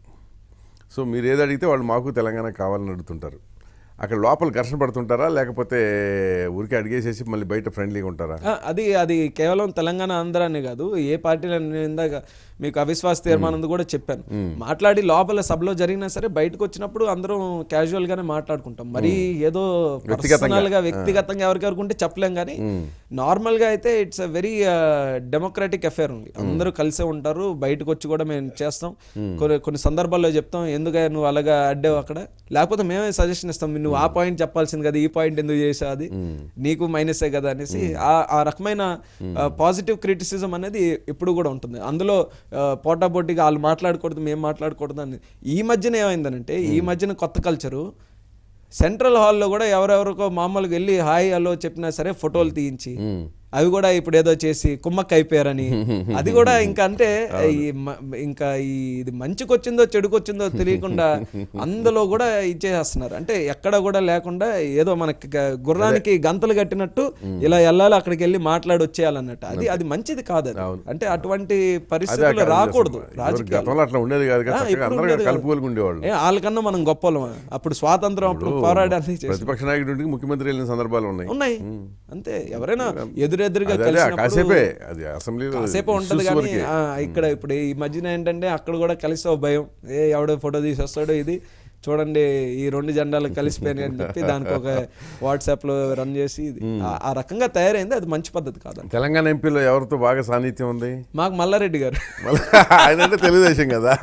సో మీరు ఏది అడిగితే వాళ్ళు మాకు తెలంగాణ కావాలని అడుగుతుంటారు అక్కడ లోపల ఘర్షణ పడుతుంటారా లేకపోతే ఊరికే అడిగేసేసి మళ్ళీ బయట ఫ్రెండ్లీగా ఉంటారా ఆ, అది అది కేవలం తెలంగాణ ఆంధ్ర అనే కాదు ఏ పార్టీలో నేను ఇందాక మీకు అవిశ్వాస తీర్మానం కూడా చెప్పాను మాట్లాడి లోపల సభలో జరిగినా సరే బయటకు వచ్చినప్పుడు అందరం క్యాజువల్ గానే మాట్లాడుకుంటాం మరి ఏదో పర్సనల్ గా వ్యక్తిగతంగా ఎవరికెవరికి ఉంటే చెప్పలేం కానీ నార్మల్ గా అయితే it's a very democratic affair ఉంది అందరూ కలిసే ఉంటారు బయటకు వచ్చి కూడా మేము చేస్తాం కొన్ని కొన్ని సందర్భాల్లో చెప్తాం ఎందుకు నువ్వు అలాగా అడ్డావు అక్కడ లేకపోతే మేమే సజెషన్ ఇస్తాం నువ్వు ఆ పాయింట్ చెప్పాల్సింది కదా ఈ పాయింట్ ఎందుకు చేసావు అది నీకు మైనసే కదా అనేసి ఆ ఆ రకమైన పాజిటివ్ క్రిటిసిజం అనేది ఎప్పుడు కూడా ఉంటుంది అందులో ఆ, పోటాపోటీగా వాళ్ళు మాట్లాడకూడదు మేము మాట్లాడకూడదు అని ఈ మధ్యన ఏమైందనంటే ఈ మధ్యన కొత్త కల్చరు సెంట్రల్ హాల్లో కూడా ఎవరెవరికో మామూలుగా వెళ్ళి హాయ్ హలో చెప్పినా సరే ఫోటోలు తీయించి అవి కూడా ఇప్పుడు ఏదో చేసి కుమ్మక్క అయిపోయారని అది కూడా ఇంకా అంటే ఈ మ- ఇంకా ఈ ఇది మంచికి వచ్చిందో చెడుకు వచ్చిందో తెలియకుండా అందులో కూడా ఇచ్చేస్తున్నారు అంటే ఎక్కడ కూడా లేకుండా ఏదో మనకి గ- గుర్రానికి గంతలు కట్టినట్టు ఇలా వెళ్ళాలి అక్కడికి వెళ్ళి మాట్లాడి వచ్చేయాలన్నట్టు అది అది మంచిది కాదు అది. అంటే అటువంటి పరిస్థితులు రాకూడదు రాజకీయాలు గతంలో అట్లా ఉండేది కాదు కదా ఆ, చక్కగా ఇప్పుడు అందరూ ఉండేది కాదు. కలుపుకోలుగా ఉండేవాళ్ళు ఏ, వాళ్ళకన్నా మనం గొప్పలమా అప్పుడు స్వాతంత్రం అప్పుడు పోరాడానికి చేసి ప్రతిపక్ష నాయకుడికి ముఖ్యమంత్రి వెళ్ళిన సందర్భాలు ఉన్నాయి ఉన్నాయి అంతే ఎవరైనా ఎదురెదురుగా అదే, అదే, కలిసినప్పుడు కాసేపే అది అసెంబ్లీలో కాసేపు ఉంటది issues కానీ వరకే. ఆ, ఇక్కడ ఇప్పుడు ఈ మధ్యన ఏంటంటే అక్కడ కూడా కలిసి ఓ భయం ఏ ఎవడో ఫోటో తీసి వస్తాడో ఇది చూడండి ఈ రెండు జెండాలు కలిసిపోయినాయి అని చెప్పి దానికి ఒక వాట్సాప్ లో రన్ చేసి ఇది ఆ- ఆ రకంగా తయారైంది అది మంచి పద్ధతి కాదు తెలంగాణ ఎంపీలో ఎవరితో బాగా సాన్నిధ్యం ఉంది మాకు మల్లారెడ్డి గారు మళ్ళా ఆయన అంటే తెలుగుదేశం కదా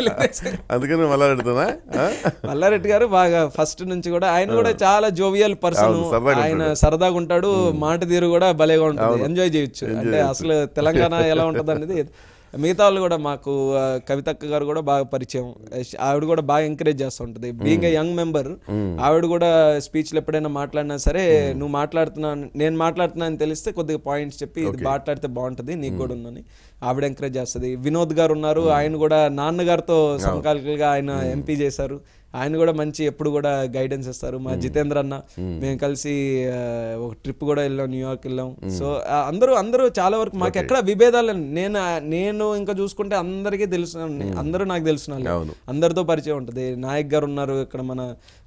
అందుకని మళ్ళా అడుగుతున్నా ఆ? మల్లారెడ్డి గారు బాగా ఫస్ట్ నుంచి కూడా ఆయన కూడా చాలా జోవియల్ పర్సన్ అవును, సరదాగా ఆయన సరదాగా ఉంటాడు మాట తీరు కూడా భలేగా ఉంటుంది ఎంజాయ్ చేయొచ్చు అంటే అసలు తెలంగాణ ఎలా ఉంటుంది అనేది మిగతా వాళ్ళు కూడా మాకు ఆ, కవితక్క గారు కూడా బాగా పరిచయం ఆవిడ కూడా బాగా ఎంకరేజ్ చేస్తూ ఉంటుంది బీయింగ్ ఏ యంగ్ మెంబర్ ఆవిడ కూడా స్పీచ్లు ఎప్పుడైనా మాట్లాడినా సరే నువ్వు మాట్లాడుతున్నా నేను మాట్లాడుతున్నా అని తెలిస్తే కొద్దిగా పాయింట్స్ చెప్పి ఇది మాట్లాడితే బాగుంటుంది నీకు కూడా ఉందని ఆవిడ ఎంకరేజ్ చేస్తుంది వినోద్ గారు ఉన్నారు ఆయన కూడా నాన్నగారితో సమకాలికలుగా ఆయన ఎంపీ చేశారు ఆయన కూడా మంచి ఎప్పుడు కూడా గైడెన్స్ ఇస్తారు మా జితేంద్ర అన్న మేము కలిసి ఆ, ఒక ట్రిప్ కూడా వెళ్ళాం న్యూయార్క్ వెళ్ళాం సో ఆ, అందరూ అందరూ చాలా వరకు మాకు ఎక్కడ విభేదాలు నేను నేను ఇంకా చూసుకుంటే అందరికీ తెలుసు అందరూ నాకు తెలుసు అవును. అందరితో పరిచయం ఉంటుంది నాయక్ గారు ఉన్నారు ఇక్కడ మన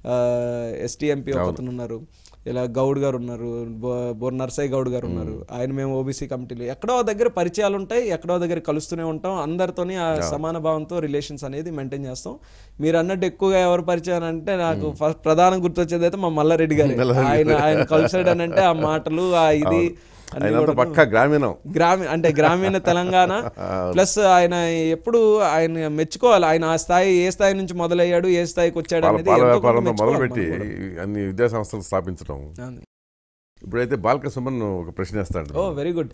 ఎస్టీ ఎంపీ ఒకతను ఉన్నారు ఇలా గౌడ్ గారు ఉన్నారు బో- బోర్ నర్సయ్య గౌడ్ గారు ఉన్నారు ఆయన మేము ఓబీసీ కమిటీలో ఎక్కడో దగ్గర పరిచయాలు ఉంటాయి ఎక్కడో దగ్గర కలుస్తూనే ఉంటాం అందరితోని ఆ సమాన భావంతో రిలేషన్స్ అనేది మెయింటైన్ చేస్తాం మీరు అన్నట్టు ఎక్కువగా ఎవరు పరిచయం అని అంటే నాకు ఫస్ట్ ప్రధానం గుర్తొచ్చేది అయితే మా మల్లారెడ్డి గారు ఆయన ఆయన కలిసాడు అని అంటే ఆ మాటలు ఆ ఇది అన్ని ఆయనంతా కూడా పక్కా గ్రామీణం గ్రామీణ అంటే గ్రామీణ తెలంగాణ ప్లస్ ఆయన ఎప్పుడు ఆయన మెచ్చుకోవాలి ఆయన ఆ స్థాయి ఏ స్థాయి నుంచి మొదలయ్యాడు ఏ స్థాయికి వచ్చాడు పాల అనేది పాల ఎంతో కొంత వ్యాపారంతో మెచ్చుకోవాలి మొదలుపెట్టి మనం కూడా. అన్ని విద్యా సంస్థలు స్థాపించడం అవును. ఇప్పుడైతే బాలక సుమన్ ఒక ప్రశ్న వేస్తాడు oh very good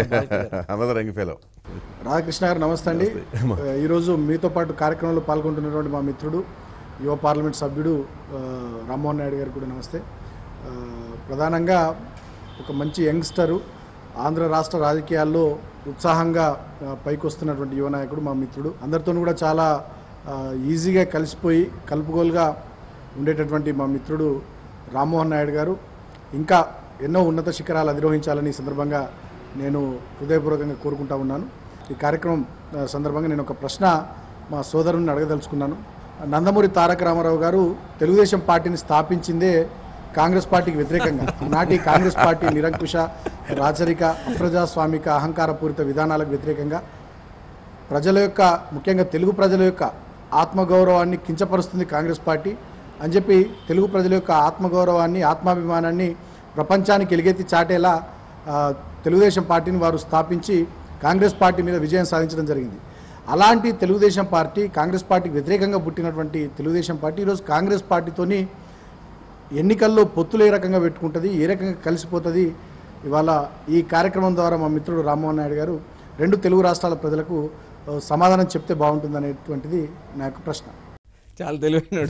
another young fellow Radhakrishna గారు నమస్తే అండి ఆ, ఈరోజు మీతో పాటు కార్యక్రమంలో పాల్గొంటున్నటువంటి మా మిత్రుడు యువ పార్లమెంట్ సభ్యుడు ఆ, రామ్మోహన్ నాయుడు గారు కూడా నమస్తే ఆ, ప్రధానంగా ఒక మంచి యంగ్స్టరు ఆంధ్ర రాష్ట్ర రాజకీయాల్లో ఉత్సాహంగా ఆ, పైకి వస్తున్నటువంటి యువ నాయకుడు మా మిత్రుడు అందరితో కూడా చాలా ఆ, ఈజీగా కలిసిపోయి కలుపుగోలుగా ఉండేటటువంటి మా మిత్రుడు రామ్మోహన్ నాయుడు గారు ఇంకా ఎన్నో ఉన్నత శిఖరాలు అధిరోహించాలని ఈ సందర్భంగా నేను హృదయపూర్వకంగా కోరుకుంటా ఉన్నాను ఈ కార్యక్రమం ఆ, సందర్భంగా నేను ఒక ప్రశ్న మా సోదరుని అడగదలుచుకున్నాను నందమూరి తారక రామారావు గారు తెలుగుదేశం పార్టీని స్థాపించిందే కాంగ్రెస్ పార్టీకి వ్యతిరేకంగా నాటి కాంగ్రెస్ పార్టీ నిరంకుశ రాచరిక అప్రజాస్వామిక అహంకారపూరిత విధానాలకు వ్యతిరేకంగా ప్రజల యొక్క ముఖ్యంగా తెలుగు ప్రజల యొక్క ఆత్మగౌరవాన్ని కించపరుస్తుంది కాంగ్రెస్ పార్టీ అని చెప్పి తెలుగు ప్రజల యొక్క ఆత్మగౌరవాన్ని ఆత్మాభిమానాన్ని ప్రపంచానికి ఎలుగెత్తి చాటేలా ఆ, తెలుగుదేశం పార్టీని వారు స్థాపించి కాంగ్రెస్ పార్టీ మీద విజయం సాధించడం జరిగింది అలాంటి తెలుగుదేశం పార్టీ కాంగ్రెస్ పార్టీకి వ్యతిరేకంగా పుట్టినటువంటి తెలుగుదేశం పార్టీ ఈరోజు కాంగ్రెస్ పార్టీతోని ఎన్నికల్లో పొత్తులు ఏ రకంగా పెట్టుకుంటుంది ఏ రకంగా కలిసిపోతుంది ఇవాళ ఈ కార్యక్రమం ద్వారా మా మిత్రుడు రామ్మోహన్ నాయుడు గారు రెండు తెలుగు రాష్ట్రాల ప్రజలకు ఆ, సమాధానం చెప్తే బాగుంటుంది అనేటువంటిది నా యొక్క ప్రశ్న చాలా తెలివైనడు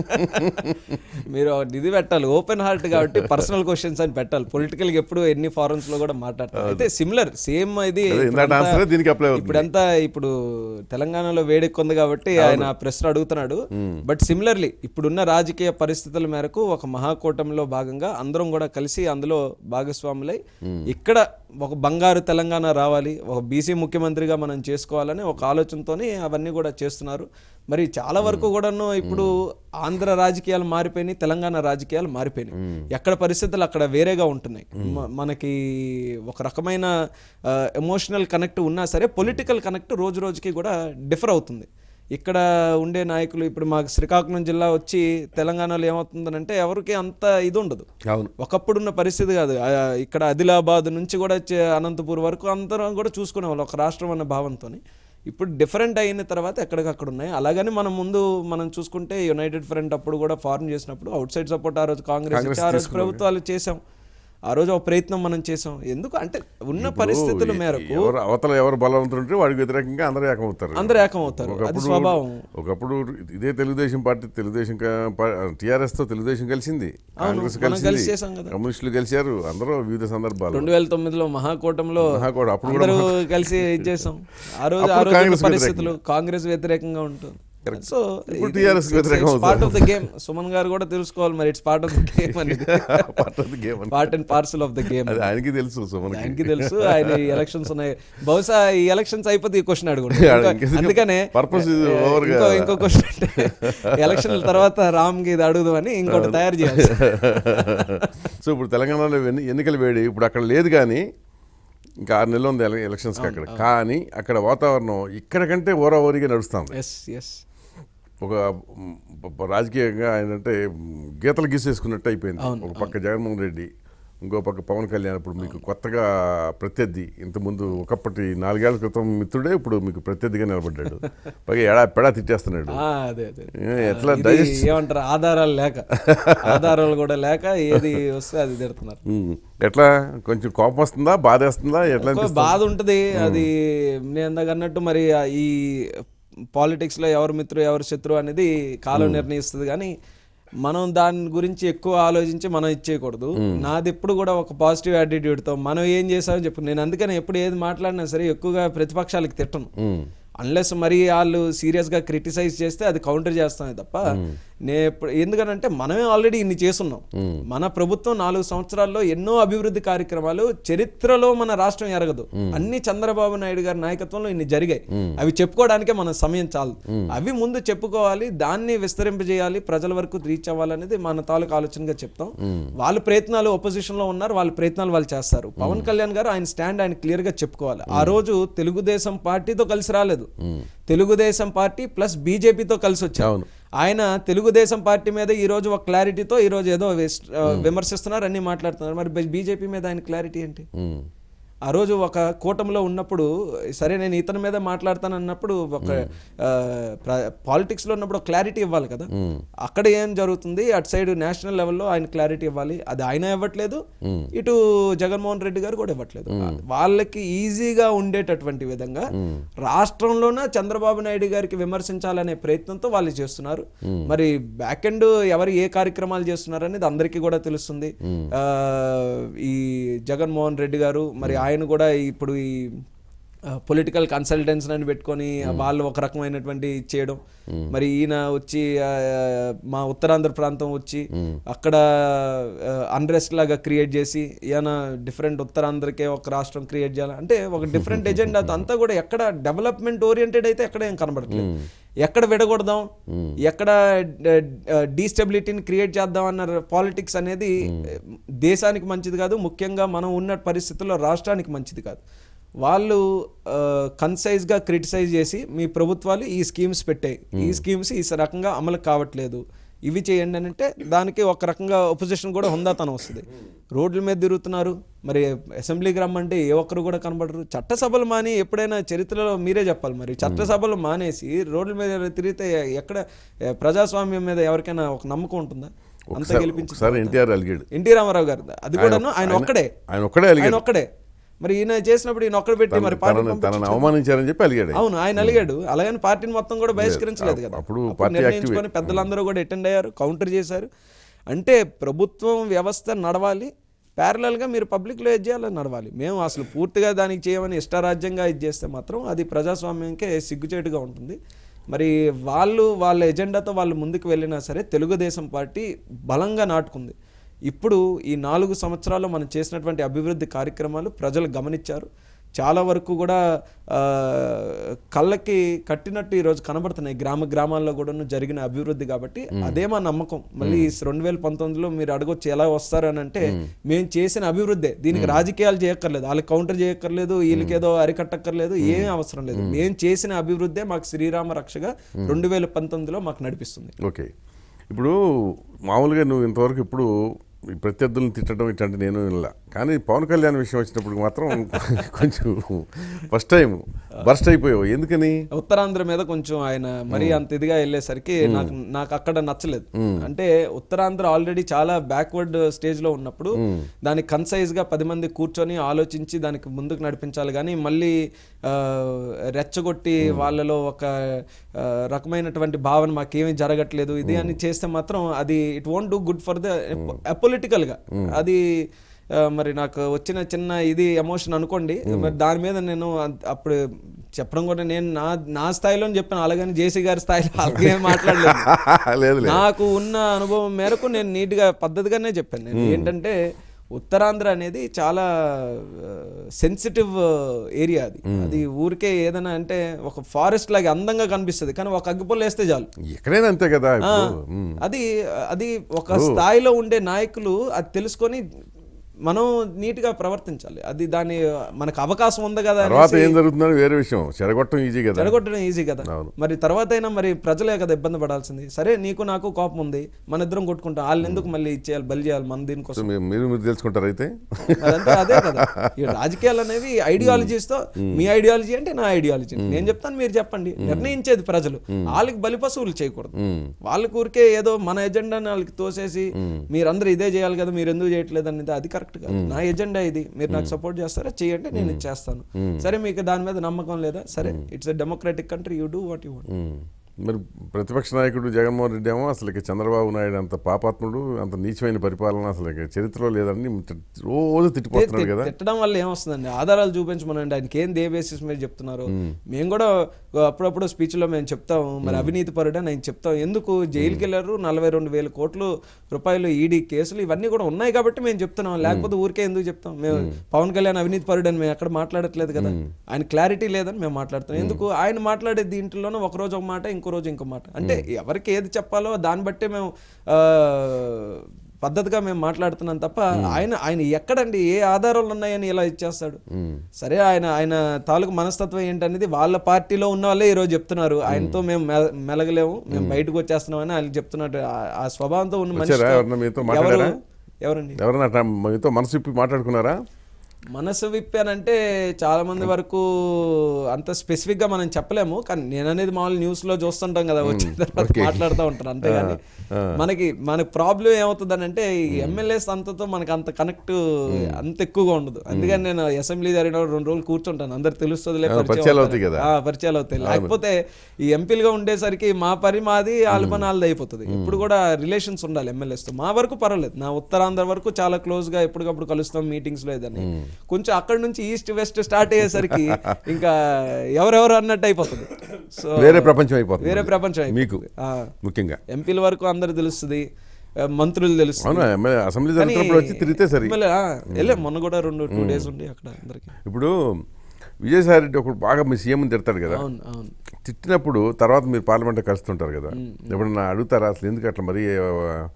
మీరు ఇది పెట్టాలి ఓపెన్ హార్ట్ కాబట్టి పర్సనల్ క్వశ్చన్స్ అని పెట్టాలి పొలిటికల్ ఎప్పుడు ఎన్ని ఫారమ్స్ లో కూడా మాట్లాడతారు అయితే సిమిలర్ సేమ్ ఇది అదే, ఇందాక ఇప్పుడంతా- answer దీనికి apply అవుతుంది. ఇప్పుడంతా ఇప్పుడు తెలంగాణలో వేడెక్కుంది కాబట్టి ఆయన ప్రశ్న అడుగుతున్నాడు బట్ సిమిలర్లీ ఇప్పుడున్న రాజకీయ పరిస్థితుల మేరకు ఒక మహాకూటమిలో భాగంగా అందరం కూడా కలిసి అందులో భాగస్వాములై ఇక్కడ ఒక బంగారు తెలంగాణ రావాలి ఒక బీసీ ముఖ్యమంత్రిగా మనం చేసుకోవాలని ఒక ఆలోచనతోని అవన్నీ కూడా చేస్తున్నారు మరి చాలా వరకు కూడాను ఇప్పుడు ఆంధ్ర రాజకీయాలు మారిపోయినాయి తెలంగాణ రాజకీయాలు మారిపోయినాయి ఎక్కడ పరిస్థితులు అక్కడ వేరేగా ఉంటున్నాయి మ- మనకి ఒక రకమైన ఎమోషనల్ కనెక్ట్ ఉన్నా సరే పొలిటికల్ కనెక్ట్ రోజు రోజుకి కూడా డిఫర్ అవుతుంది ఇక్కడ ఉండే నాయకులు ఇప్పుడు మాకు శ్రీకాకుళం జిల్లా వచ్చి తెలంగాణలో ఏమవుతుందనంటే ఎవరికి అంత ఇది ఉండదు అవును ఒకప్పుడున్న పరిస్థితి కాదు ఆ, ఇక్కడ ఆదిలాబాద్ నుంచి కూడా చే- అనంతపూర్ వరకు అందరం కూడా చూసుకునేవాళ్ళు ఒక రాష్ట్రం అన్న భావంతో ఇప్పుడు డిఫరెంట్ అయిన తర్వాత ఎక్కడికక్కడ ఉన్నాయి అలాగని మనం ముందు మనం చూసుకుంటే యునైటెడ్ ఫ్రంట్ అప్పుడు కూడా ఫార్మ్ చేసినప్పుడు అవుట్ సైడ్ సపోర్ట్ ఆ రోజు కాంగ్రెస్ కాంగ్రెస్ ఇచ్చి ఆ రోజు తీసుకున్నారు. ప్రభుత్వాలు చేసాం ఆ రోజు ఒక ప్రయత్నం మనం చేసాం ఎందుకు అంటే ఉన్న పరిస్థితుల ఇప్పుడు మేరకు ఎవరు అవతల ఎవరు బలవంతులు ఉంటే వాడికి వ్యతిరేకంగా అందరూ ఏకమవుతారు అందరూ ఏకమవుతారు అది ఒకప్పుడు స్వభావం ఒకప్పుడు ఇదే తెలుగుదేశం పార్టీ తెలుగుదేశం టీఆర్ఎస్ తో తెలుగుదేశం కలిసింది కాంగ్రెస్ మనం కలిసి కలిసింది చేసాం కదా. కమ్యూనిస్టులు కలిశారు అందరూ వివిధ సందర్భాలు రెండు వేల తొమ్మిదిలో మహాకూటంలో మహాకూటమి, అప్పుడు కూడా అందరూ కలిసి ఇది చేసాం ఆ రోజు ఆ అప్పుడు రోజు కాంగ్రెస్ పరిస్థితులు కాంగ్రెస్ వ్యతిరేకంగా ఉంటుంది సో ఇప్పుడు TRS వ్యతిరేకం అవుతుంది. Part of the game Suman గారు కూడా తెలుసుకోవాలి మరి it's part of the game అనేది Part of the game అని. Part and parcel of the game అది ఆయనకి తెలుసు సుమన్కి ఆయనకి తెలుసు ఆయన ఈ ఎలక్షన్స్ ఉన్నాయి బహుశా ఈ ఎలక్షన్స్ అయిపోతే ఈ క్వశ్చన్ అడుగుంటాడు Yeah, ఇంకో- ఇంకెందుకు? అందుకనే Purpose is ఏ, over ఇంకో గా. ఇంకో క్వశ్చన్ అంటే ఎలక్షన్ల తర్వాత రామ్ కి ఇది అడుగుదాం అని ఇంకోటి తయారు చేయాలి సో ఇప్పుడు తెలంగాణలో ఎన్ని- ఎన్నికలు వేడి ఇప్పుడు అక్కడ లేదు కానీ ఇంకా ఆరు నెలలు ఉంది ఎల- ఎలక్షన్స్కి అక్కడ కానీ అక్కడ వాతావరణం ఇక్కడ కంటే ఓరా ఓరిగా నడుస్తుంది ఎస్ ఎస్ ఒక మ్, ప- రాజకీయంగా ఆయన అంటే మ్, గీతలు గీసేసుకున్నట్టు అయిపోయింది ఒక పక్క జగన్మోహన్ రెడ్డి ఇంకో పక్క పవన్ కళ్యాణ్ ఇప్పుడు మీకు కొత్తగా ప్రత్యర్థి ఇంతకుముందు ఒకప్పటి నాలుగేళ్ల క్రితం మిత్రుడే ఇప్పుడు మీకు ప్రత్యర్థిగా నిలబడ్డాడు పైగా ఎడా పెడా తిట్టేస్తున్నాడు ఆ, అదే అదే ఏ, ఎట్లా ఇది డైజెస్ట్ ఏమంటారు ఆధారాలు లేక ఆధారాలు కూడా లేక ఏది వస్తే అది తిడుతున్నారు మ్, ఎట్లా కొంచెం కోపం వస్తుందా బాధ వేస్తుందా ఎట్లా ఎక్కువ అనిపిస్తుంది? బాధ ఉంటుంది అది నేను ఇందాక అన్నట్టు మరి ఆ ఈ పాలిటిక్స్ లో ఎవరు మిత్రుడు ఎవరు శత్రువు అనేది కాలం నిర్ణయిస్తుంది కానీ మనం దాని గురించి ఎక్కువ ఆలోచించి మనం ఇచ్చేయకూడదు నాది ఎప్పుడు కూడా ఒక పాజిటివ్ యాటిట్యూడ్తో మనం ఏం చేసామని చెప్పు నేను అందుకని ఎప్పుడు ఏది మాట్లాడినా సరే ఎక్కువగా ప్రతిపక్షాలకు తిట్టను అన్లెస్ మరి వాళ్ళు సీరియస్గా క్రిటిసైజ్ చేస్తే అది కౌంటర్ చేస్తామే తప్ప నేను ఎప్పుడు ఎందుకనంటే మనమే ఆల్రెడీ ఇన్ని చేస్తున్నాం మన ప్రభుత్వం నాలుగు సంవత్సరాల్లో ఎన్నో అభివృద్ధి కార్యక్రమాలు చరిత్రలో మన రాష్ట్రం ఎరగదు అన్ని చంద్రబాబు నాయుడు గారి నాయకత్వంలో ఇన్ని జరిగాయి అవి చెప్పుకోవడానికే మన సమయం చాలు అవి ముందు చెప్పుకోవాలి దాన్ని విస్తరింపజేయాలి ప్రజల వరకు రీచ్ అవ్వాలనేది మన తాలూకు ఆలోచనగా చెప్తాం వాళ్ళ ప్రయత్నాలు opposition లో ఉన్నారు వాళ్ళ ప్రయత్నాలు వాళ్ళు చేస్తారు పవన్ కళ్యాణ్ గారు ఆయన స్టాండ్ ఆయన క్లియర్ గా చెప్పుకోవాలి ఆ రోజు తెలుగుదేశం పార్టీతో కలిసి రాలేదు తెలుగుదేశం పార్టీ ప్లస్ బీజేపీతో కలిసి వచ్చారు ఆయన తెలుగుదేశం పార్టీ మీద ఈ రోజు ఒక క్లారిటీతో ఈ రోజు ఏదో విస్- ఆ, విమర్శిస్తున్నారు అన్ని మాట్లాడుతున్నారు మరి బీజేపీ మీద ఆయన క్లారిటీ ఏంటి మ్, ఆ రోజు ఒక కూటమిలో ఉన్నప్పుడు సరే నేను ఇతని మీద మాట్లాడతాను అన్నప్పుడు ఒక పాలిటిక్స్ లో ఉన్నప్పుడు క్లారిటీ ఇవ్వాలి కదా అక్కడ ఏం జరుగుతుంది అటు సైడ్ నేషనల్ లెవెల్లో ఆయన క్లారిటీ ఇవ్వాలి అది ఆయన ఇవ్వట్లేదు ఇటు జగన్మోహన్ రెడ్డి గారు కూడా ఇవ్వట్లేదు వాళ్ళకి ఈజీగా ఉండేటటువంటి విధంగా రాష్ట్రంలోనే చంద్రబాబు నాయుడు గారికి విమర్శించాలనే ప్రయత్నంతో వాళ్ళు చేస్తున్నారు మరి బ్యాక్ ఎండ్ ఎవరు ఏ కార్యక్రమాలు చేస్తున్నారు అనేది అందరికీ కూడా తెలుస్తుంది ఆ, ఈ జగన్మోహన్ రెడ్డి గారు మరి ఆయన కూడా ఇప్పుడు ఈ పొలిటికల్ కన్సల్టెన్స్ అని పెట్టుకొని వాళ్ళు ఒక రకమైనటువంటి చేయడం మరి ఈయన వచ్చి ఆ, మా ఉత్తరాంధ్ర ప్రాంతం వచ్చి అక్కడ అన్రెస్ట్ లాగా క్రియేట్ చేసి ఈయన డిఫరెంట్ ఉత్తరాంధ్రకే ఒక రాష్ట్రం క్రియేట్ చేయాలి అంటే ఒక డిఫరెంట్ ఎజెండా అంతా కూడా ఎక్కడ డెవలప్మెంట్ ఓరియంటెడ్ అయితే ఎక్కడ ఏం కనబడట్లేదు ఎక్కడ విడగొడదాం ఎక్కడ డీస్టెబిలిటీని క్రియేట్ చేద్దాం అన్న పాలిటిక్స్ అనేది దేశానికి మంచిది కాదు ముఖ్యంగా మనం ఉన్న పరిస్థితుల్లో రాష్ట్రానికి మంచిది కాదు వాళ్ళు కన్సైజ్గా క్రిటిసైజ్ చేసి మీ ప్రభుత్వాలు ఈ స్కీమ్స్ పెట్టాయి ఈ స్కీమ్స్ ఈ రకంగా అమలు కావట్లేదు ఇవి చేయండి అని అంటే దానికి ఒక రకంగా ఒపోజిషన్ కూడా హుందాతనం వస్తుంది రోడ్ల మీద తిరుగుతున్నారు మరి అసెంబ్లీకి రమ్మంటే ఏ ఒక్కరు కూడా కనబడరు చట్టసభలు మాని ఎప్పుడైనా చరిత్రలో మీరే చెప్పాలి మరి చట్టసభలు మానేసి రోడ్ల మీద తిరిగితే ఎక్కడ ఏ, ప్రజాస్వామ్యం మీద ఎవరికైనా ఒక నమ్మకం ఉంటుందా అంత ఒకసారి గెలిపించి ఒకసారి ఎన్టీఆర్ అలిగాడు ఎన్టీ రామారావు గారు అది కూడాను ఆయన ఒక్కడే ఆయన ఒక్కడే ఆయన అలిగాడు ఒక్కడే మరి ఈయన చేసినప్పుడు ఈయన ఒక్కడ పెట్టి మరి పార్టీ తనని తనని అవమానించారని చెప్పి అలిగాడు అవును ఆయన అలిగాడు అలాగని పార్టీని మొత్తం కూడా బహిష్కరించలేదు కదా అప్పుడు అప్పుడు పార్టీ నిర్ణయించుకొని యాక్టివే. పెద్దలందరూ కూడా అటెండ్ అయ్యారు కౌంటర్ చేశారు అంటే ప్రభుత్వం వ్యవస్థ నడవాలి parallel గా మీరు పబ్లిక్లో ఏది చేయాలని నడవాలి మేము అసలు పూర్తిగా దానికి చేయమని ఇష్టారాజ్యంగా ఇది చేస్తే మాత్రం అది ప్రజాస్వామ్యంకే సిగ్గుచేటుగా ఉంటుంది మరి వాళ్ళు వాళ్ళ ఎజెండాతో వాళ్ళు ముందుకు వెళ్ళినా సరే తెలుగుదేశం పార్టీ బలంగా నాటుకుంది ఇప్పుడు ఈ నాలుగు సంవత్సరాల్లో మనం చేసినటువంటి అభివృద్ధి కార్యక్రమాలు ప్రజలు గమనించారు చాలా వరకు కూడా ఆ, కళ్ళకి కట్టినట్టు ఈరోజు కనబడుతున్నాయి గ్రామ గ్రామాల్లో కూడా జరిగిన అభివృద్ధి కాబట్టి అదే మా నమ్మకం మళ్ళీ రెండు వేల పంతొమ్మిదిలో మీరు అడగొచ్చు ఎలా వస్తారు అని అంటే మేము చేసిన అభివృద్ధి దీనికి రాజకీయాలు చేయక్కర్లేదు వాళ్ళకి కౌంటర్ చేయక్కర్లేదు వీళ్ళకి ఏదో అరికట్టక్కర్లేదు ఏమీ అవసరం లేదు మేము చేసిన అభివృద్ధే మాకు శ్రీరామ రక్షగా రెండు వేల పంతొమ్మిదిలో మాకు నడిపిస్తుంది ఓకే ఇప్పుడు మామూలుగా నువ్వు ఇంతవరకు ఇప్పుడు ఈ ప్రత్యర్థులను తిట్టడం ఇట్లాంటి నేను వినలా కానీ పవన్ కళ్యాణ్ విషయం వచ్చినప్పుడు మాత్రం కొంచెం ఫస్ట్ టైం బర్స్ట్ అయిపోయావు ఎందుకని ఉత్తరాంధ్ర మీద కొంచెం ఆయన మరీ అంత ఇదిగా వెళ్ళేసరికి నాకు నాకు అక్కడ నచ్చలేదు అంటే ఉత్తరాంధ్ర ఆల్రెడీ చాలా బ్యాక్వర్డ్ స్టేజ్ లో ఉన్నప్పుడు దానికి కన్సైజ్ గా పది మంది కూర్చొని ఆలోచించి దానికి ముందుకు నడిపించాలి కానీ మళ్ళీ ఆ, రెచ్చగొట్టి వాళ్ళలో ఒక ఆ, రకమైనటువంటి భావన మాకేమీ జరగట్లేదు ఇది అని చేస్తే మాత్రం అది it won't do good for the political గా అది ఆ, మరి నాకు వచ్చిన చిన్న ఇది ఎమోషన్ అనుకోండి మరి దాని మీద నేను అంత- అప్పుడు చెప్పడం కూడా నేను నా నా స్థాయిలో చెప్పాను అలాగని జేసీ గారి స్థాయిలో అలాగే మాట్లాడలేదు లేదు లేదు నాకు ఉన్న అనుభవం మేరకు నేను నీట్గా పద్ధతిగానే చెప్పాను నేను ఏంటంటే ఉత్తరాంధ్ర అనేది చాలా సెన్సిటివ్ ఏరియా అది అది ఊరికే ఏదైనా అంటే ఒక ఫారెస్ట్ లాగా అందంగా కనిపిస్తుంది కానీ ఒక అగ్గిపుల్ల వేస్తే చాలు ఎక్కడైనా అంతే కదా ఆ, ఇప్పుడు ఉమ్. అది అది ఒక స్థాయిలో ఉండే నాయకులు అది తెలుసుకొని మనం నీట్ గా ప్రవర్తించాలి అది దాని మనకు అవకాశం ఉంది కదా తర్వాత అనేసి ఏం జరుగుతుందని వేరే విషయం చెడగొట్టడం ఈజీ కదా చెడగొట్టడం ఈజీ కదా అవును. మరి తర్వాత అయినా మరి ప్రజలే కదా ఇబ్బంది పడాల్సింది సరే నీకు నాకు కోపం ఉంది మన ఇద్దరం కొట్టుకుంటాం వాళ్ళని ఎందుకు మళ్ళీ ఇచ్చేయాలి బలి చేయాలి మన దీనికోసం సో మీ- మీరు మీరు తెలుసుకుంటారు అయితే అదంతా అదే కదా ఈ రాజకీయాలు అనేవి ఐడియాలజీస్ తో మీ ఐడియాలజీ అంటే నా ఐడియాలజీ నేను చెప్తాను మీరు చెప్పండి నిర్ణయించేది ప్రజలు వాళ్ళకి బలిపశువులు చేయకూడదు వాళ్ళకి ఊరికే ఏదో మన ఎజెండాని వాళ్ళకి తోసేసి మీరందరూ ఇదే చేయాలి కదా మీరు ఎందుకు చేయట్లేదు అనేది అది కరెక్ట్ కాదు నా ఎజెండా ఇది మీరు నాకు సపోర్ట్ చేస్తారా చేయండి నేను ఇది చేస్తాను సరే మీకు దాని మీద నమ్మకం లేదా సరే it's a democratic country you do what you want um. మరి ప్రతిపక్ష నాయకుడు జగన్మోహన్ రెడ్డి ఏమో అసలు చంద్రబాబు నాయుడు అంత పాపాత్ముడు అంత నీచమైన పరిపాలన అసలు చరిత్రలో లేదని రోజు తిట్టిపోతున్నాడు కదా తిట్టడం వల్ల ఏమొస్తుందండి ఆధారాలు చూపించమనండి ఆయనకి ఏం దే బేసిస్ మీద చెప్తున్నారు మేము కూడా అప్పుడప్పుడు speech లో మేము చెప్తాం మరి అవినీతి పరుడు అని ఆయన చెప్తాం ఎందుకు జైలుకి వెళ్ళారు నలభై రెండు వేల కోట్లు రూపాయలు ఈడీ కేసులు ఇవన్నీ కూడా ఉన్నాయి కాబట్టి మేము చెప్తున్నాం లేకపోతే ఊరికే ఎందుకు చెప్తాం మేము పవన్ కళ్యాణ్ అవినీతి పరుడు అని మేము ఎక్కడ మాట్లాడట్లేదు కదా ఆయన క్లారిటీ లేదని మేము మాట్లాడుతాం ఎందుకు ఆయన మాట్లాడే దీంట్లోనే ఒక రోజు ఒక మాట ఇంకో రోజు ఇంకో మాట అంటే ఎవరికి ఏది చెప్పాలో దాన్ని బట్టే మేము ఆ, పద్ధతిగా మేము మాట్లాడుతున్నాం తప్ప ఆయన ఆయన ఎక్కడండి ఏ ఆధారాలు ఉన్నాయని ఇలా ఇచ్చేస్తాడు సరే ఆయన ఆయన తాలూకు మనస్తత్వం ఏంటనేది వాళ్ళ పార్టీలో ఉన్న వాళ్ళే ఈరోజు చెప్తున్నారు ఆయనతో మేము మె- మెలగలేము మేము బయటకు వచ్చేస్తున్నామని ఆయన చెప్తున్నట్టు ఆ- ఆ స్వభావంతో ఉన్న మనిషి వచ్చారా? ఎవరన్నా మీతో మాట్లాడారా? ఎవరండి ఎవరన్నా అట్లా మీతో మనసు ఇప్పి మాట్లాడుకున్నారా మనసు విప్పానంటే చాలా మంది వరకు అంత స్పెసిఫిక్ గా మనం చెప్పలేము కానీ నేను అనేది మామూలు న్యూస్ లో చూస్తుంటాం కదా వచ్చిన తర్వాత మాట్లాడుతూ ఉంటారు అంతేగాని మనకి మనకి ప్రాబ్లం ఏమవుతుంది అంటే ఈ ఎమ్మెల్యేస్ అంతతో మనకి అంత కనెక్ట్ అంత ఎక్కువగా ఉండదు అందుకని నేను అసెంబ్లీ జరిగిన రెండు రోజులు కూర్చుంటాను అందరు తెలుస్తుంది పరిచయాలు అవుతాయి కదా. పరిచయాలు అవుతాయి లేకపోతే ఈ ఎంపీలుగా ఉండేసరికి మా పరి మాది వాళ్ళ పని వాళ్ళది అయిపోతుంది ఇప్పుడు కూడా రిలేషన్స్ ఉండాలి ఎమ్మెల్యేస్ తో మా వరకు పర్వాలేదు నా ఉత్తరాంధ్ర వరకు చాలా క్లోజ్ గా ఎప్పటికప్పుడు కలుస్తాం మీటింగ్స్ లో ఏదని కొంచెం అక్కడ నుంచి ఈస్ట్ వెస్ట్ స్టార్ట్ అయ్యేసరికి ఇంకా ఎవరెవరు అన్నట్టు అయిపోతుంది సో వేరే ప్రపంచం అయిపోతుంది వేరే ప్రపంచం మీకు అయిపోతుంది. ఆ. ముఖ్యంగా ఎంపీల వరకు అందరు తెలుస్తుంది ఆ, మంత్రులు తెలుస్తుంది అవునా ఎమ్మెల్యే అసెంబ్లీ జరుగుతున్నప్పుడు వచ్చి తిరిగితే సరి ఎమ్మెల్యే, ఆ, వెళ్ళాం మొన్న కూడా రెండు టూ డేస్ ఉండి అక్కడ అందరికి ఇప్పుడు విజయసాయి రెడ్డి ఒకడు బాగా మీ సీఎం తిడతాడు కదా అవును అవును తిట్టినప్పుడు తర్వాత మీరు పార్లమెంట్లో కలుస్తుంటారు కదా ఎప్పుడన్నా అడుగుతారా అసలు ఎందుకు అట్లా మరి ఆ,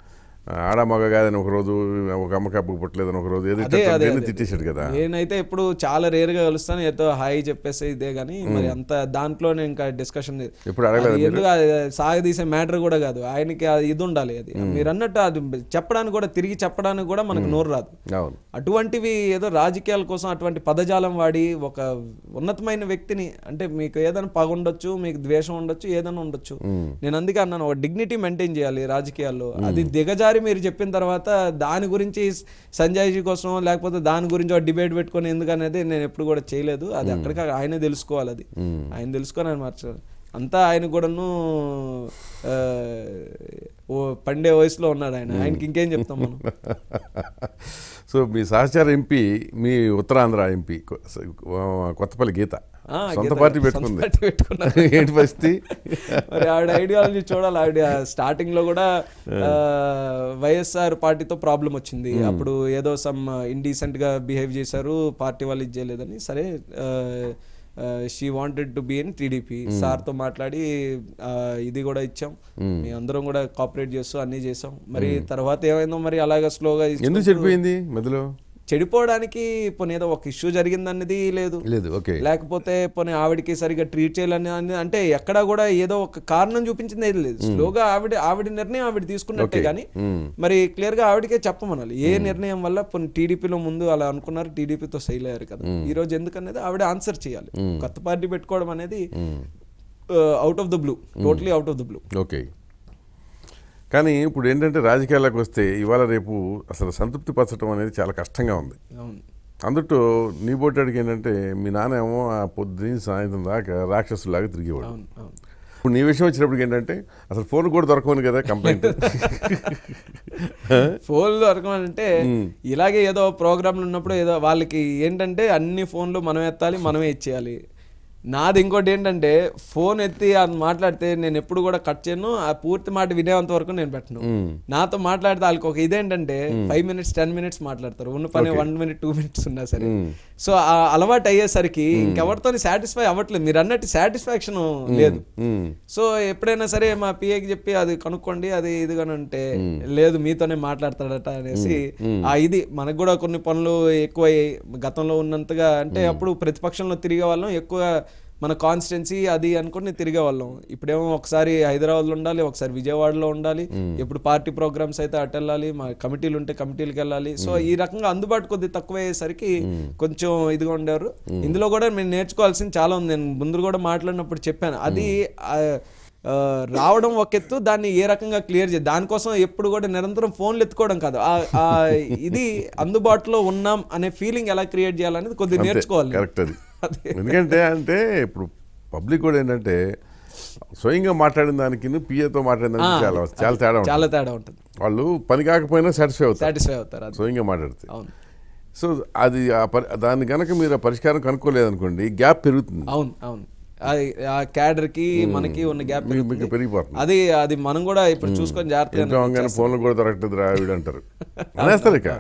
ఆడ మగ కాదని ఒక రోజు ఒక అమ్మకి అబ్బకు పుట్టలేదని ఒక రోజు ఏదో అదే ఇట్లా అదే దేన్ని అదే. తిట్టేశాడు కదా నేనైతే ఇప్పుడు చాలా రేర్ గా కలుస్తాను ఏదో హాయ్ చెప్పేసి ఇదే కానీ మరి అంత దాంట్లోనే ఇంకా డిస్కషన్ ఎప్పుడు అడగలేదు ఎందుకు అది సాగదీసే మ్యాటర్ కూడా కాదు ఆయనకి అది ఇది ఉండాలి అది మీరు అన్నట్టు అది చెప్పడానికి కూడా తిరిగి చెప్పడానికి కూడా మనకు నోరు రాదు అవును అటువంటివి ఏదో రాజకీయాల కోసం అటువంటి పదజాలం వాడి ఒక ఉన్నతమైన వ్యక్తిని అంటే మీకు ఏదైనా పగ ఉండొచ్చు మీకు ద్వేషం ఉండొచ్చు ఏదైనా ఉండొచ్చు నేను అందుకే అన్నాను ఒక డిగ్నిటీ మెయింటైన్ చేయాలి రాజకీయాల్లో అది దిగజారి మీరు చెప్పిన తర్వాత దాని గురించి సంజయ్జీ కోసం లేకపోతే దాని గురించి ఒక డిబేట్ పెట్టుకొని ఎందుకు అనేది నేను ఎప్పుడు కూడా చేయలేదు అది అక్కడికి ఆయనే తెలుసుకోవాలి అది ఆయన తెలుసుకొని ఆయన మార్చాలి అంతా ఆయన కూడాను ఆ, ఓ పండే వయసులో ఉన్నాడు ఆయన ఆయనకి ఇంకేం చెప్తాం మనం సో మీ సహచార ఎంపీ మీ ఉత్తరాంధ్ర ఎంపీ కొ- కొత్తపల్లి గీత ఆ, సొంత గీత పార్టీ గారు సొంత పెట్టుకుంది పార్టీ పెట్టుకున్నారు. ఏంటి పరిస్థితి మరి ఆవిడ ఐడియాలజీ చూడాలి ఆవిడ స్టార్టింగ్ లో కూడా ఆ, వైఎస్ఆర్ పార్టీతో ప్రాబ్లం వచ్చింది అప్పుడు ఏదో సమ్ ఇండీసెంట్ గా బిహేవ్ చేశారు పార్టీ వాళ్ళు ఇది చేయలేదని సరే she wanted to be in TDP తో మాట్లాడి ఆ, ఇది కూడా ఇచ్చాం మీ అందరం కూడా కాపరేట్ చేస్తూ అన్ని చేసాం మరి తర్వాత ఏమైందో మరి అలాగా స్లోగా ఎందుకు చెడిపోయింది మధ్యలో చెడిపోవడానికి పోనీ ఏదో ఒక ఇష్యూ జరిగిందన్నది లేదు లేదు ఓకే లేకపోతే పోనీ ఆవిడకి సరిగ్గా ట్రీట్ చేయాలని అని- అంటే ఎక్కడా కూడా ఏదో ఒక కారణం చూపించింది ఏది లేదు స్లోగా ఆవిడ ఆవిడ నిర్ణయం ఆవిడ తీసుకున్నట్టే కానీ మరి క్లియర్ గా ఆవిడకే చెప్పమనాలి ఏ నిర్ణయం వల్ల పోనీ టీడీపీలో ముందు అలా అనుకున్నారు టీడీపీతో ఫెయిల్ అయ్యారు కదా ఈ రోజు ఎందుకనేది ఆవిడ ఆన్సర్ చేయాలి కొత్త పార్టీ పెట్టుకోవడం అనేది out of the blue totally out of the blue okay కానీ ఇప్పుడు ఏంటంటే రాజకీయాలకు వస్తే ఇవాళ రేపు అసలు సంతృప్తి పరచడం అనేది చాలా కష్టంగా ఉంది అవును అందుట్లో నీ బోటాడికి ఏంటంటే మీ నాన్న ఏమో ఆ పొద్దున్న సాయంత్రం దాకా రాక్షసులాగా తిరిగేవాడు అవును అవును ఇప్పుడు నీ విషయం వచ్చినప్పటికి ఏంటంటే అసలు ఫోన్ కూడా దొరకవని కదా కంప్లైంట్ ఫోన్లు దొరకమంటే ఇలాగే ఏదో ప్రోగ్రాంలు ఉన్నప్పుడు ఏదో వాళ్ళకి ఏంటంటే అన్ని ఫోన్లు మనం ఎత్తాలి మనమే ఇచ్చేయాలి నాది ఇంకోటి ఏంటంటే ఫోన్ ఎత్తి అది మాట్లాడితే నేను ఎప్పుడు కూడా కట్ చేయను ఆ పూర్తి మాట వినేంత వరకు నేను పెట్టను నాతో మాట్లాడితే వాళ్ళకి ఒక ఇదేంటంటే ఫైవ్ మినిట్స్ టెన్ మినిట్స్ మాట్లాడతారు ఉన్న పని వన్ మినిట్ టూ మినిట్స్ ఉన్నా సరే సో ఆ అలవాటు అయ్యేసరికి ఇంకెవరితో సాటిస్ఫై అవ్వట్లేదు మీరు అన్నట్టు సాటిస్ఫాక్షన్ లేదు సో ఎప్పుడైనా సరే మా పిఏకి చెప్పి అది కనుక్కోండి అది ఇదిగా అంటే లేదు మీతోనే మాట్లాడతాడట అనేసి ఆ ఇది మనకు కూడా కొన్ని పనులు ఎక్కువ గతంలో ఉన్నంతగా అంటే అప్పుడు ప్రతిపక్షంలో తిరిగే వాళ్ళం ఎక్కువ మన కాన్స్టిట్యున్సీ అది అనుకుని తిరిగే వాళ్ళం ఇప్పుడేమో ఒకసారి హైదరాబాద్లో ఉండాలి ఒకసారి విజయవాడలో ఉండాలి ఎప్పుడు పార్టీ ప్రోగ్రామ్స్ అయితే అటు వెళ్ళాలి మా కమిటీలు ఉంటే కమిటీలకు వెళ్ళాలి సో ఈ రకంగా అందుబాటు కొద్ది తక్కువ అయ్యేసరికి కొంచెం ఇదిగా ఉండేవారు ఇందులో కూడా మేము నేర్చుకోవాల్సింది చాలా ఉంది నేను ముందు కూడా మాట్లాడినప్పుడు చెప్పాను అది ఆ, ఆ, రావడం ఒక ఎత్తు దాన్ని ఏ రకంగా క్లియర్ చేయాలి దానికోసం ఎప్పుడు కూడా నిరంతరం ఫోన్లు ఎత్తుకోవడం కాదు ఆ- ఆ ఇది అందుబాటులో ఉన్నాం అనే ఫీలింగ్ ఎలా క్రియేట్ చేయాలనేది కొద్దిగా నేర్చుకోవాలి కరెక్ట్ అది ఎందుకంటే అంటే ఇప్పుడు పబ్లిక్ కూడా ఏంటంటే స్వయంగా మాట్లాడిన దానికి పిఏతో మాట్లాడిన దానికి చాలా చాలా తేడా ఉంటుంది చాలా తేడా ఉంటుంది వాళ్ళు పని కాకపోయినా సాటిస్ఫై అవుతారు సాటిస్ఫై అవుతారు అది స్వయంగా మాట్లాడితే అవును సో అది ఆ పరి దాన్ని కనుక మీరు ఆ పరిష్కారం కనుక్కోలేదనుకోండి గ్యాప్ పెరుగుతుంది అవును అవును అది- ఆ క్యాడర్ కి మనకి ఉన్న గ్యాప్ మీకు మీకు పెరిగిపోతుంది అది అది మనం కూడా ఇప్పుడు చూసుకొని జాగ్రత్తగా ఎంతో అంగానే ఫోన్లు కూడా దొరకట్లేదు రా వీడు అంటారు అనేస్తారు ఇక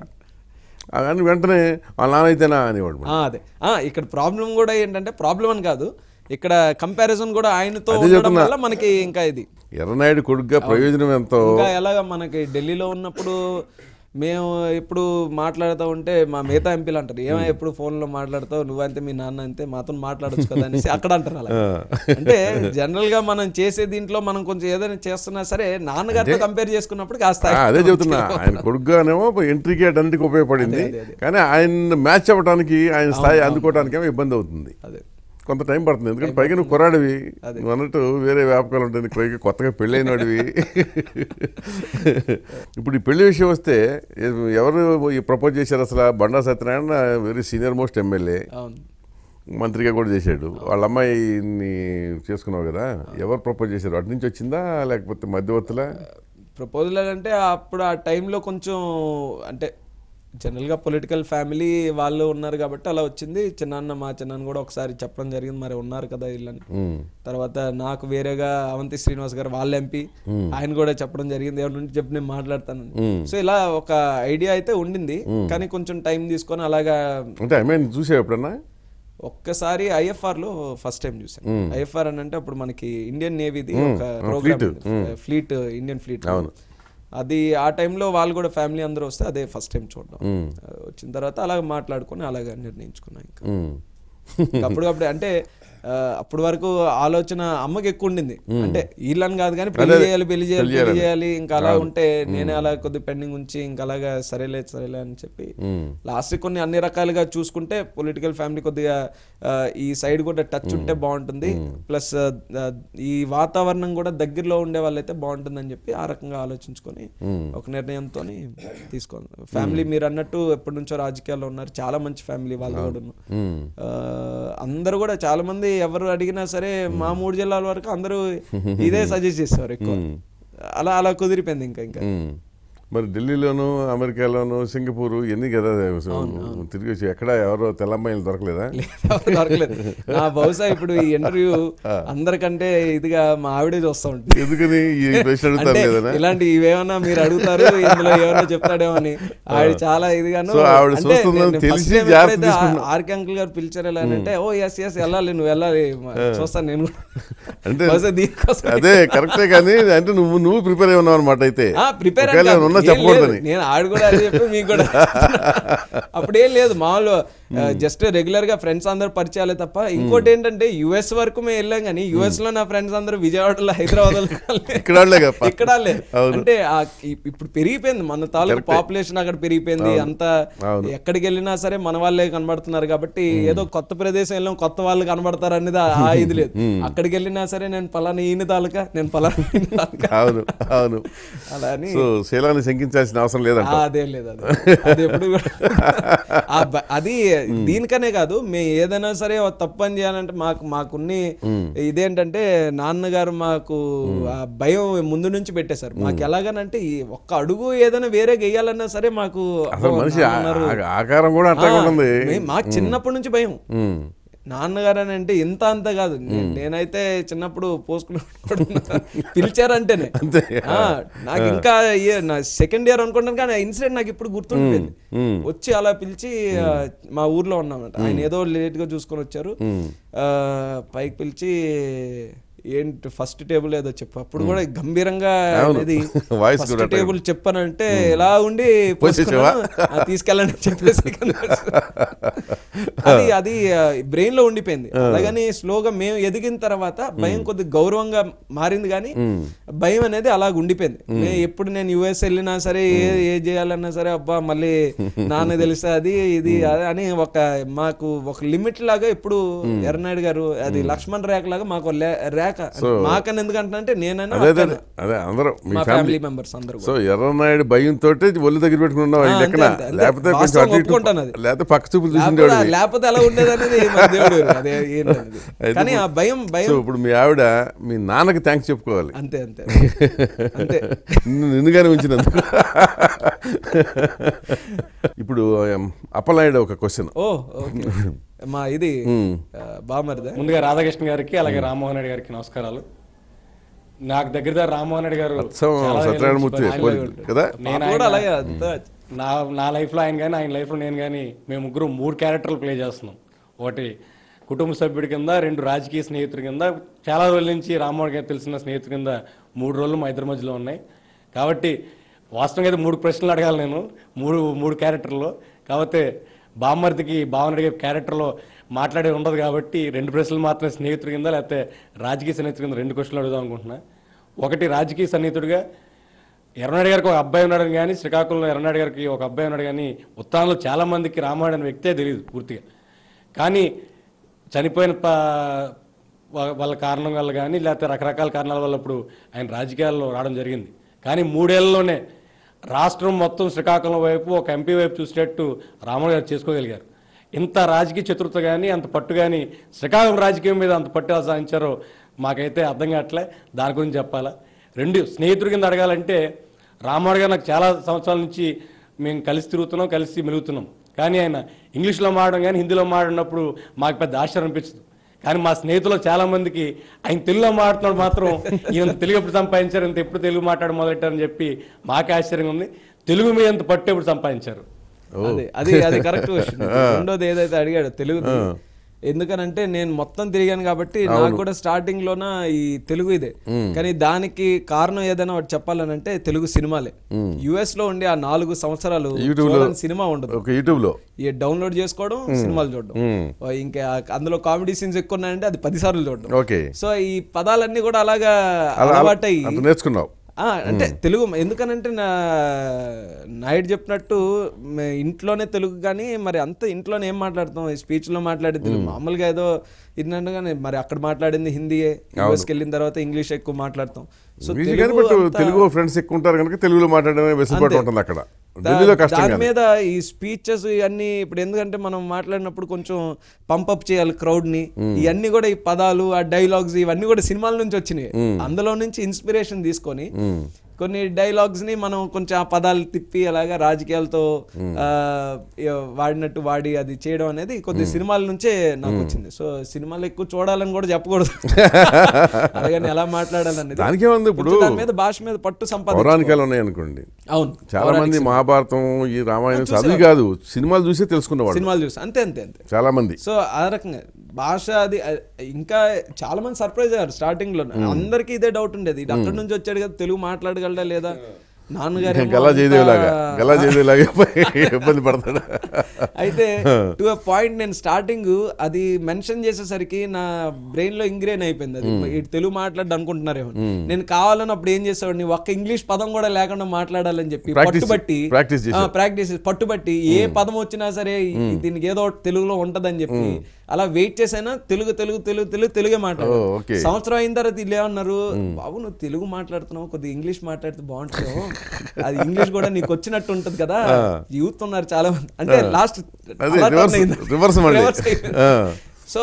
కానీ వెంటనే వాళ్ళ నాన్న అయితేనా అనేవాడు ఆ, అదే ఆ, ఇక్కడ ప్రాబ్లం కూడా ఏంటంటే ప్రాబ్లం అని కాదు ఇక్కడ కంపారిజన్ కూడా ఆయనతో అదే ఉండడం చెప్తున్నా. వల్ల మనకి ఇంకా ఇది ఎర్రనాయుడు కొడుకుగా ప్రయోజనం ఎంతో ఇంకా ఎలాగ మనకి ఢిల్లీలో ఉన్నప్పుడు మేము ఎప్పుడు మాట్లాడుతూ ఉంటే మా మిగతా ఎంపీలు అంటారు ఏమో ఎప్పుడు ఫోన్లో మాట్లాడతావు నువ్వంతే మీ నాన్న అంతే మాతో మాట్లాడొచ్చు కదా అనేసి అక్కడ అంటారు అలా అంటే జనరల్ గా మనం చేసే దీంట్లో మనం కొంచెం ఏదైనా చేస్తున్నా సరే నాన్నగారితో కంపేర్ చేసుకున్నప్పుడు కాస్త ఆ, అదే చెబుతున్నా ఆయన కొడుకుగానేమో ఎంట్రీకి అన్నిటికి ఉపయోగపడింది కానీ ఆయన మ్యాచ్ అవ్వడానికి ఆయన స్థాయి అందుకోవడానికేమో ఇబ్బంది అవుతుంది అదే కొంత టైం పడుతుంది ఎందుకంటే పైగా నువ్వు కొరాడివి నువ్వు అన్నట్టు వేరే వ్యాపకాలు ఉంటాయి నీకు పైగా కొత్తగా పెళ్ళైనడివి ఇప్పుడు ఈ పెళ్లి విషయం వస్తే ఎ- ఎవరు ఈ ప్రపోజ్ చేశారు అసలు ఆ Banda Satyanarayana very senior most MLA అవును మంత్రిగా కూడా చేశాడు వాళ్ళ అమ్మాయిని చేసుకున్నావు కదా ఎవరు ప్రపోజ్ చేశారు అటు నుంచి వచ్చిందా లేకపోతే మధ్యవర్తుల ప్రపోజల్ అంటే అప్పుడు ఆ టైంలో కొంచెం అంటే జనరల్గా పొలిటికల్ ఫ్యామిలీ వాళ్ళు ఉన్నారు కాబట్టి అలా వచ్చింది చిన్నాన్న మా చిన్నాన్న కూడా ఒకసారి చెప్పడం జరిగింది మరి ఉన్నారు కదా వీళ్ళని తర్వాత నాకు వేరేగా అవంతి శ్రీనివాస్ గారు వాళ్ళ ఎంపీ ఆయన కూడా చెప్పడం జరిగింది ఎవరి నుంచి చెప్పి నేను మాట్లాడతాను సో ఇలా ఒక ఐడియా అయితే ఉండింది కానీ కొంచెం టైం తీసుకొని అలాగా అంటే ఐ మీన్ చూసావు ఎప్పుడన్నా ఒక్కసారి ఐఎఫ్ఆర్ లో ఫస్ట్ టైం చూసాను ఐఎఫ్ఆర్ అని అంటే అప్పుడు మనకి ఇండియన్ నేవీది ఒక ప్రోగ్రామ్ ఫ్లీట్ ఇండియన్ ఫ్లీట్ అవును. అది ఆ టైంలో వాళ్ళు కూడా ఫ్యామిలీ అందరూ వస్తే అదే ఫస్ట్ టైం చూడడం ఆ, వచ్చిన తర్వాత అలాగ మాట్లాడుకొని అలాగ నిర్ణయించుకున్నాం ఇంకా ఉమ్. ఇంకా అప్పటికప్పుడు అంటే ఆ, అప్పటి వరకు ఆలోచన అమ్మకి ఎక్కువ ఉండింది అంటే వీళ్ళని కాదు కానీ పెళ్లి చేయాలి పెళ్లి చేయాలి పెళ్లి చేయాలి ఇంకా అలా ఉంటే నేనే అలా కొద్ది పెండింగ్ ఉంచి ఇంకా అలాగా సరేలే సరేలే అని చెప్పి లాస్ట్ కొన్ని అన్ని రకాలుగా చూసుకుంటే పొలిటికల్ ఫ్యామిలీ కొద్దిగా ఆ, ఈ సైడ్ కూడా టచ్ ఉంటే బాగుంటుంది ప్లస్ ఈ వాతావరణం కూడా దగ్గరలో ఉండే వాళ్ళైతే బాగుంటుందని చెప్పి ఆ రకంగా ఆలోచించుకొని ఒక నిర్ణయంతో తీసుకోవాలి ఫ్యామిలీ మీరు అన్నట్టు ఎప్పటి నుంచో రాజకీయాల్లో ఉన్నారు చాలా మంచి ఫ్యామిలీ వాళ్ళు కూడా ఆ, అందరూ కూడా చాలా మంది ఎవరు అడిగినా సరే మా మూడు జిల్లాల వరకు అందరూ ఇదే సజెస్ట్ చేస్తారు ఎక్కువ అలా అలా కుదిరిపోయింది ఇంకా ఇంకా ఉమ్. మరి ఢిల్లీలోను అమెరికాలోను సింగపూర్ ఎన్ని కదా తిరిగి వచ్చి ఎక్కడ ఎవరో తెల్లమ్మాయిలు దొరకలేదా ఎవరు దొరకలేదు నా బహుశా ఇప్పుడు ఈ ఇంటర్వ్యూ అందరికంటే ఇదిగా మా ఆవిడే చూస్తూ ఉంటుంది ఎందుకని ఈ ప్రశ్న అడుగుతారు అంటే లేదనా ఇలాంటి ఇవేమన్నా మీరు అడుగుతారు ఇందులో ఏమన్నా చెప్తాడేమో అని ఆవిడ చాలా ఇదిగాను సో ఆవిడ అంటే చూస్తుందని నేను first తెలిసి time జాగ్రత్త ఎప్పుడైతే తీసుకుంటున్నా. ఆ- ఆర్కే అంకుల్ గారు పిలిచారు ఎలా అని అంటే ఓ ఎస్ ఎస్ వెళ్ళాలి నువ్వు వెళ్ళాలి మ- చూస్తాను నేను కూడా. అంటే బహుశా దీనికోసం అదే కరెక్టే కానీ అంటే నువ్వు నువ్వు ప్రిపేర్ అయి ఉన్నావు అనమాట అయితే ప్రిపేర్ ఒకవేళ ఏమైనా ఉన్నా చెప్పకూడదని నేను ఆడు కూడా అది చెప్పి మీకు కూడా అప్పుడేం లేదు మామూలు జస్ట్ రెగ్యులర్ గా ఫ్రెండ్స్ అందరు పరిచయాలే తప్ప ఇంకోటి ఏంటంటే యుఎస్ వరకు మేము వెళ్ళాం కానీ యుఎస్ లో నా ఫ్రెండ్స్ అందరూ విజయవాడలో హైదరాబాద్ ఇక్కడ వాళ్ళే కదా. ఇక్కడ అంటే ఆ ఇ- ఇప్పుడు పెరిగిపోయింది మన తాలూకు పాపులేషన్ అక్కడ పెరిగిపోయింది అంతా ఎక్కడికి వెళ్ళినా సరే మన వాళ్ళే కనబడుతున్నారు కాబట్టి ఏదో కొత్త ప్రదేశం వెళ్ళాం కొత్త వాళ్ళు కనబడతారు అనేది ఆ- ఆ ఇది లేదు అక్కడికి వెళ్ళినా సరే నేను పలానా ఈయన తాలూకా నేను పలానా ఈయన తాలూకా అవును అవును అలా అని సో శీలాన్ని శంకించాల్సిన అవసరం లేదంట ఆ, అదేం లేదు అది అది ఎప్పుడు కూడా ఆ బ- అది దీనికనే కాదు మేము ఏదైనా సరే ఓ తప్పు పని చేయాలంటే మాకు మాకున్ని ఇదేంటంటే నాన్నగారు మాకు ఆ భయం ముందు నుంచి పెట్టేశారు మాకు ఎలాగనంటే ఈ ఒక్క అడుగు ఏదైనా వేరే గెయ్యాలన్నా సరే మాకు అసలు అబ్బో, మనిషి ఆ- నాన్నగారు- ఆ- ఆకారం కూడా అట్లా ఆ, ఉంటుంది మే- మాకు చిన్నప్పటి నుంచి భయం ఉమ్. నాన్నగారు అని అంటే ఇంత అంత కాదు నే- నేనైతే చిన్నప్పుడు పోసుకుని పిలిచారంటేనే అంతే. ఆ, నాకు ఇంకా ఇయర్ నా సెకండ్ ఇయర్ అనుకుంటాను కానీ ఆ ఇన్సిడెంట్ నాకు ఇప్పుడు గుర్తుండిపోయింది వచ్చి అలా పిలిచి ఆ, మా ఊర్లో ఉన్నామంట ఆయన ఏదో లేట్ గా చూసుకొని వచ్చారు ఆ, పైకి పిలిచి ఏంటి ఫస్ట్ టేబుల్ ఏదో చెప్పు అప్పుడు కూడా గంభీరంగా అవును. అనేది Voice ఫస్ట్ కూడా టేబుల్ చెప్పానంటే ఎలా ఉండి పోసేసావా? పోసుకున్నాను. ఆ, తీసుకెళ్ళండి అని చెప్పేసి అది అది బ్రెయిన్ లో ఉండిపోయింది అలాగని స్లోగా మేము ఎదిగిన తర్వాత భయం కొద్ది గౌరవంగా మారింది కానీ భయం అనేది అలాగ ఉండిపోయింది మే- ఎప్పుడు నేను యుఎస్ వెళ్ళినా సరే ఏ ఏ చేయాలన్నా సరే అబ్బా మళ్ళీ నాన్న తెలిస్తే అది ఇది అది అని ఒక మాకు ఒక లిమిట్ లాగా ఇప్పుడు ఎర్రనాయుడు గారు అది లక్ష్మణ్ రేఖ లాగా మాకు లే- రేఖ మాకని ఎందుకంటే అంటే నేనైనా అదే అదే అక్కనే. అదే అందరూ మీ మా ఫ్యామిలీ ఫ్యామిలీ మెంబర్స్ అందరూ సో ఎర్రనాయుడు భయంతో ఒళ్ళు దగ్గర పెట్టుకున్నావు ఈ ఆ, లెక్కన అంతే, అంతే, అంతే. లేకపోతే కొంచెం వాస్తవం అటు ఇటు ఒప్పుకుంటాను అది. లేకపోతే పక్క చూపులు లేకపోతే చూసిండేవాడు లేకపోతే ఎలా ఉండేది అనేది మన దేవుడు ఎరుగు. అదే ఏంటనేది. అయితే కానీ ఆ భయం భయం సో ఇప్పుడు మీ ఆవిడ మీ నాన్నకి థ్యాంక్స్ చెప్పుకోవాలి అంతే అంతే అంతే నిన్ను నిన్నుగానే ఉంచినందుకు ఇప్పుడు um, అప్పలనాయుడు ఒక క్వశ్చన్ ఓ ఓకే మా ఇది ఆ, బామర్దే ముందుగా రాధాకృష్ణ గారికి అలాగే రామ్మోహన్ రెడ్డి గారికి నమస్కారాలు నాకు దగ్గర రామ్మోహన్ రెడ్డి గారు చాలా ఏళ్ళ సత్యనారాయణమూర్తి నుంచి పోలి కదా నేను మాకు కూడా ఆయన- అలాగే అంతా నా నా లైఫ్లో ఆయన కానీ ఆయన లైఫ్లో నేను కానీ మేము ముగ్గురు మూడు క్యారెక్టర్లు ప్లే చేస్తున్నాం ఒకటి కుటుంబ సభ్యుడి కింద రెండు రాజకీయ స్నేహితుడి కింద చాలా రోజుల నుంచి రామ్మోహన్ గారు తెలిసిన స్నేహితుడి కింద మూడు రోజులు మా ఇద్దరి మధ్యలో ఉన్నాయి కాబట్టి వాస్తవంగా అయితే మూడు ప్రశ్నలు అడగాలి నేను మూడు మూడు క్యారెక్టర్లో కాకపోతే బామ్మర్దికి భావన అడిగే క్యారెక్టర్లో మాట్లాడే ఉండదు కాబట్టి రెండు ప్రశ్నలు మాత్రమే స్నేహితుడి కింద లేకపోతే రాజకీయ స్నేహితుడి కింద రెండు క్వశ్చన్లు అడుగుదాం అనుకుంటున్నా ఒకటి రాజకీయ సన్నిహితుడిగా ఎర్రనాయుడు గారికి ఒక అబ్బాయి ఉన్నాడు కానీ శ్రీకాకుళంలో ఎర్రనాయుడు గారికి ఒక అబ్బాయి ఉన్నాడు కానీ ఉత్తరాంలో చాలా మందికి రామాయణ అనే వ్యక్తే తెలియదు పూర్తిగా కానీ చనిపోయిన ప- వా- వాళ్ళ కారణం వల్ల కానీ లేకపోతే రకరకాల కారణాల వల్ల ఇప్పుడు ఆయన రాజకీయాల్లో రావడం జరిగింది కానీ మూడేళ్లలోనే రాష్ట్రం మొత్తం శ్రీకాకుళం వైపు ఒక ఎంపీ వైపు చూసేటట్టు రాముడు గారు చేసుకోగలిగారు ఇంత రాజకీయ చతురత కానీ అంత పట్టు కానీ శ్రీకాకుళం రాజకీయం మీద అంత పట్టు సాధించారో మాకైతే అర్థం కావట్లే దాని గురించి చెప్పాలా రెండు స్నేహితుడి కింద అడగాలంటే రామాడు గారు నాకు చాలా సంవత్సరాల నుంచి మేము కలిసి తిరుగుతున్నాం కలిసి మెలుగుతున్నాం కానీ ఆయన ఇంగ్లీష్లో మాడడం కానీ హిందీలో మాడినప్పుడు మాకు పెద్ద ఆశ్చర్యం అనిపించదు కానీ మా స్నేహితులు చాలా మందికి ఆయన తెలుగులో మాట్లాడుతున్నాడు మాత్రం ఈయన తెలుగు ఎప్పుడు సంపాదించారు ఇంత ఎప్పుడు తెలుగు మాట్లాడ మొదలెట్టారని చెప్పి మాకే ఆశ్చర్యంగా ఉంది తెలుగు మీద ఎంత పట్టు ఎప్పుడు సంపాదించారు అదే అది అది కరెక్ట్ క్వశ్చన్ రెండోది ఏదైతే అడిగాడో తెలుగు ఎందుకనంటే నేను మొత్తం తిరిగాను కాబట్టి నాకు కూడా స్టార్టింగ్ లోన ఈ తెలుగు ఇదే కానీ దానికి కారణం ఏదైనా ఒకటి చెప్పాలనంటే తెలుగు సినిమాలే యుఎస్ లో ఉండి ఆ నాలుగు సంవత్సరాలు యూట్యూబ్ లో చూడని సినిమా ఉండదు ఒక యూట్యూబ్ లో ఈ డౌన్లోడ్ చేసుకోవడం సినిమాలు చూడడం ఓ ఇంకా అందులో కామెడీ సీన్స్ ఎక్కువ ఉన్నాయంటే అది పది సార్లు చూడడం ఓకే సో ఈ పదాలన్నీ కూడా అలాగా అలా అలవాటయ్యి అంత నేర్చుకున్నావు ఆ, అంటే తెలుగు ఎందుకనంటే నా నాయుడు చెప్పినట్టు మే- ఇంట్లోనే తెలుగు కానీ మరి అంత ఇంట్లోనే ఏం మాట్లాడతాం స్పీచ్ లో మాట్లాడే తెలుగు మామూలుగా ఏదో ఇదంటే కానీ మరి అక్కడ మాట్లాడింది హిందీయే యూఎస్కి వెళ్ళిన తర్వాత ఇంగ్లీష్ ఎక్కువ మాట్లాడతాం సో ఇంగ్లీష్ కానీ బట్ తెలుగు ఫ్రెండ్స్ ఎక్కువ ఉంటారు కనుక తెలుగులో మాట్లాడడమే వెసులుబాటు ఉంటుంది అక్కడ ఢిల్లీలో కష్టం దాని కానీ మీద ఈ స్పీచెస్ ఇవన్నీ ఇప్పుడు ఎందుకంటే మనం మాట్లాడినప్పుడు కొంచెం పంపప్ చేయాలి క్రౌడ్ ని ఇవన్నీ కూడా ఈ పదాలు ఆ డైలాగ్స్ ఇవన్నీ కూడా సినిమాల నుంచి వచ్చినాయి అందులో నుంచి ఇన్స్పిరేషన్ తీసుకొని కొన్ని డైలాగ్స్ ని మనం కొంచెం ఆ పదాలు తిప్పి అలాగా రాజకీయాలతో ఆ, ఇ- వాడినట్టు వాడి అది చేయడం అనేది కొద్ది సినిమాల నుంచే నాకు వచ్చింది సో సినిమాలు ఎక్కువ చూడాలని కూడా చెప్పకూడదు అలాగని ఎలా మాట్లాడాలనేది దానికేముంది ఇప్పుడు కొంచెం దాని మీద భాష మీద పట్టు సంపాదించు పౌరాణికాలు ఉన్నాయనుకోండి అవును చాలా మంది మహాభారతం ఈ రామాయణం చదివి కాదు సినిమాలు చూసే తెలుసుకున్నవాడు సినిమాలు చూసి అంతే అంతే అంతే చాలా మంది సో ఆ రకంగా భాష అది అ- ఇంకా చాలా మంది సర్ప్రైజ్ అయ్యారు స్టార్టింగ్ లో అందరికీ ఇదే డౌట్ ఉండేది ఇటు అక్కడి నుంచి వచ్చాడు కదా తెలుగు మాట్లాడగలడా లేదా నాన్నగారు ఏమో గల్లా అంతా- జయదేవిలాగా గల్లా జయదేవిలాగా ఇబ్బంది పడతాడు అయితే టు ఎ పాయింట్ నేను స్టార్టింగ్ అది మెన్షన్ చేసేసరికి నా బ్రెయిన్ లో ఇంగ్రేన్ అయిపోయింది అది ఇటు తెలుగు మాట్లాడడం అనుకుంటున్నారేమో నేను కావాలని అప్పుడు ఏం చేసేవాడిని ఒక్క ఇంగ్లీష్ పదం కూడా లేకుండా మాట్లాడాలని చెప్పి Practice- పట్టుబట్టి practice చేశారు. ప్రాక్టీస్ పట్టుబట్టి ఏ పదం వచ్చినా సరే ఈ- దీనికి ఏదో ఒకటి తెలుగులో ఉంటదని చెప్పి అలా వెయిట్ చేసైనా తెలుగు తెలుగు తెలుగు తెలుగు తెలుగే మాట్లాడు ఓ, okay. సంవత్సరం అయిన తర్వాత వీళ్ళు ఏమన్నారు బాబు నువ్వు తెలుగు మాట్లాడుతున్నావు కొద్దిగా ఇంగ్లీష్ మాట్లాడితే బాగుంటుంది అది ఇంగ్లీష్ కూడా నీకు వచ్చినట్టు ఉంటది కదా యూత్ ఉన్నారు చాలా మంది అంటే లాస్ట్ అదే, reverse- reverse మళ్ళీ. ఆ. సో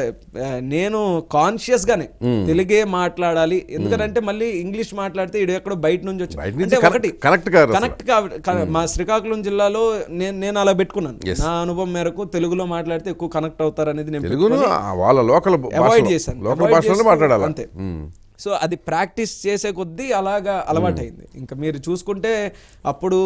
నేను కాన్షియస్ గానే తెలుగే మాట్లాడాలి ఎందుకంటే మళ్ళీ ఇంగ్లీష్ మాట్లాడితే ఇడు ఎక్కడో బయట నుంచి వచ్చి బయట నుంచి అంటే connect- ఒకటి connect కాదు అసలు. కనెక్ట్ కా మా శ్రీకాకుళం జిల్లాలో నేను నేను అలా పెట్టుకున్నాను నా అనుభవం మేరకు తెలుగులో మాట్లాడితే ఎక్కువ కనెక్ట్ అవుతారు అనేది నేను తెలుగును ఆ వాళ్ళ లోకల్ అవాయిడ్ చేశాను లోకల్ Avoid భాషలోనే చేస్తూ మాట్లాడాలి అంతే సో అది ప్రాక్టీస్ చేసే కొద్దీ అలాగా అలవాటైంది ఇంకా మీరు చూసుకుంటే అప్పుడు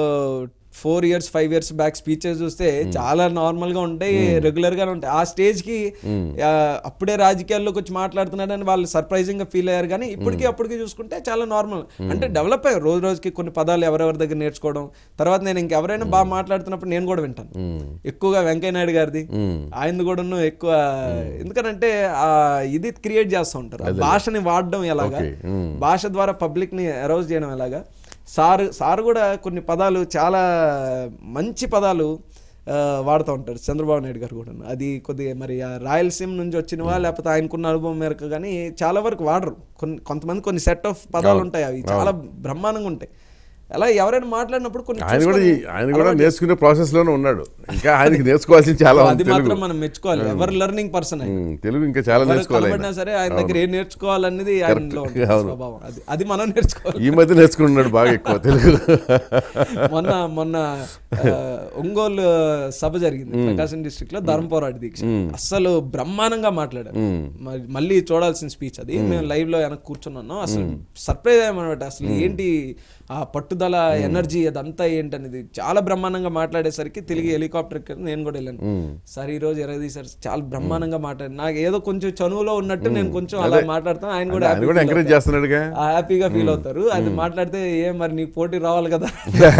four years five years back speeches చూస్తే చాలా నార్మల్ గా ఉంటాయి రెగ్యులర్ గానే ఉంటాయి ఆ స్టేజ్ కి ఆ, అప్పుడే రాజకీయాల్లోకి వచ్చి మాట్లాడుతున్నాడని వాళ్ళు సర్ప్రైజింగ్ గా ఫీల్ అయ్యారు కానీ ఇప్పటికి అప్పటికి చూసుకుంటే చాలా నార్మల్ అంటే డెవలప్ అయ్యారు రోజు రోజుకి కొన్ని పదాలు ఎవరెవరి దగ్గర నేర్చుకోవడం తర్వాత నేను ఇంకెవరైనా బాగా మాట్లాడుతున్నప్పుడు నేను కూడా వింటాను ఎక్కువగా వెంకయ్య నాయుడు గారిది ఆయనది కూడాను ఎక్కువ ఎందుకనంటే ఆ ఇది క్రియేట్ చేస్తూ ఉంటారు ఆ భాషని వాడడం ఎలాగా Okay. భాష ద్వారా పబ్లిక్ ని అరౌజ్ చేయడం ఎలాగా సార్ సార్ కూడా కొన్ని పదాలు చాలా మంచి పదాలు ఆ, వాడుతూ ఉంటారు చంద్రబాబు నాయుడు గారు కూడా అది కొద్దిగా మరి ఆ రాయలసీమ నుంచి వచ్చినవా లేకపోతే ఆయనకున్న అనుభవం మేరకు కానీ చాలా వరకు వాడరు కొన్ని కొంతమంది కొన్ని సెట్ ఆఫ్ పదాలు ఉంటాయి అవి చాలా బ్రహ్మాండంగా ఉంటాయి అలా ఎవరైనా మాట్లాడినప్పుడు కొన్ని ఆయన కూడా చూసుకొని ఈ- ఆయన కూడా నేర్చుకునే ప్రాసెస్ లోనే ఉన్నాడు ఇంకా ఆయనకి నేర్చుకోవాల్సింది చాలా అది ఉంది తెలుగు మాత్రం మనం మెచ్చుకోవాలి ఎవరు లెర్నింగ్ పర్సన్ ఆయన ఉమ్, తెలుగు ఇంకా చాలా ఎవరు నేర్చుకోవాలి ఆయన. కనబడినా సరే ఆయన దగ్గర ఏం నేర్చుకోవాలనేది ఆయనలో ఉంటుంది అవును. స్వభావం అది అది మనం నేర్చుకోవాలి ఈ మధ్య నేర్చుకున్నాడు బాగా ఎక్కువ తెలుగు మొన్న మొన్న ఆ, ఒంగోలు సభ జరిగింది ప్రకాశం డిస్ట్రిక్ట్ లో ధర్మపోరాట దీక్ష అసలు బ్రహ్మాండంగా మాట్లాడారు మరి మళ్ళీ చూడాల్సిన స్పీచ్ అది మేము లైవ్ లో వెనక్కి కూర్చున్నాను అసలు సర్ప్రైజ్ అయ్యామన్నమాట అసలు ఏంటి ఆ పట్టుదల ఎనర్జీ అదంతా ఏంటనేది చాలా బ్రహ్మాండంగా మాట్లాడేసరికి తిరిగి హెలికాప్టర్ ఎక్కాను నేను కూడా వెళ్ళాను సార్ ఈ రోజు ఎరగదీశారు చాలా బ్రహ్మాండంగా మాట్లాడారు నాకు ఏదో కొంచెం చనువులో ఉన్నట్టు నేను కొంచెం అలా మాట్లాడతాను ఆయన కూడా ఆయన happy కూడా feel ఎంకరేజ్ అవుతారు. చేస్తున్నాడుగా ఆ హ్యాపీగా ఫీల్ అవుతారు అది మాట్లాడితే ఏ మరి నీకు పోటీ రావాలి కదా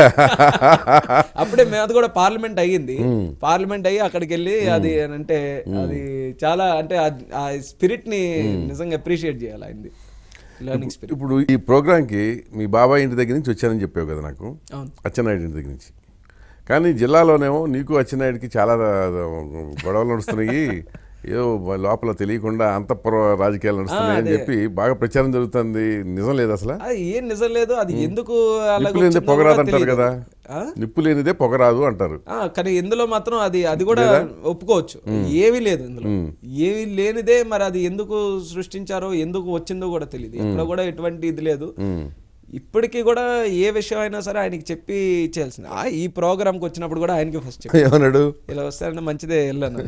అప్పుడే మేము అది కూడా పార్లమెంట్ అయ్యింది పార్లమెంట్ అయ్యి అక్కడికి వెళ్ళి అది అంటే అది చాలా అంటే ఆ- ఆ స్పిరిట్ ని నిజంగా అప్రిషియేట్ చేయాలి ఆయనది లెర్నింగ్ స్పిరిట్ ఇప్పుడు ఈ ప్రోగ్రాంకి మీ బాబాయ్ ఇంటి దగ్గర నుంచి వచ్చానని చెప్పావు కదా నాకు అవును. అచ్చెన్నాయుడు ఇంటి దగ్గర నుంచి కానీ జిల్లాలోనేమో నీకు అచ్చెన్నాయుడికి చాలా గొడవలు నడుస్తున్నాయి ఏదో లోపల తెలియకుండా అంతఃపుర రాజకీయాలు నడుస్తున్నాయి అని అదే. చెప్పి బాగా ప్రచారం జరుగుతుంది నిజం లేదు అసలు అది ఏం నిజం లేదు అది ఎందుకు అలాగ నిప్పు లేనిదే వచ్చిందో పొగరాదు కూడా అంటారు తెలీదు. కదా ఆ? నిప్పు లేనిదే పొగరాదు అంటారు ఆ, కానీ ఇందులో మాత్రం అది అది కూడా ఒప్పుకోవచ్చు ఏమీ లేదు ఇందులో ఏమీ లేనిదే మరి అది ఎందుకు సృష్టించారో ఎందుకు వచ్చిందో కూడా తెలియదు ఎక్కడ కూడా ఎటువంటి ఇది లేదు ఇప్పటికీ కూడా ఏ విషయం అయినా సరే ఆయనకి చెప్పి ఇచ్చేయాల్సింది ఆ, ఈ ప్రోగ్రామ్ కి వచ్చినప్పుడు కూడా ఆయనకి ఫస్ట్ చెప్పి ఏమన్నాడు ఇలా వస్తారంటే మంచిదే వెళ్ళాను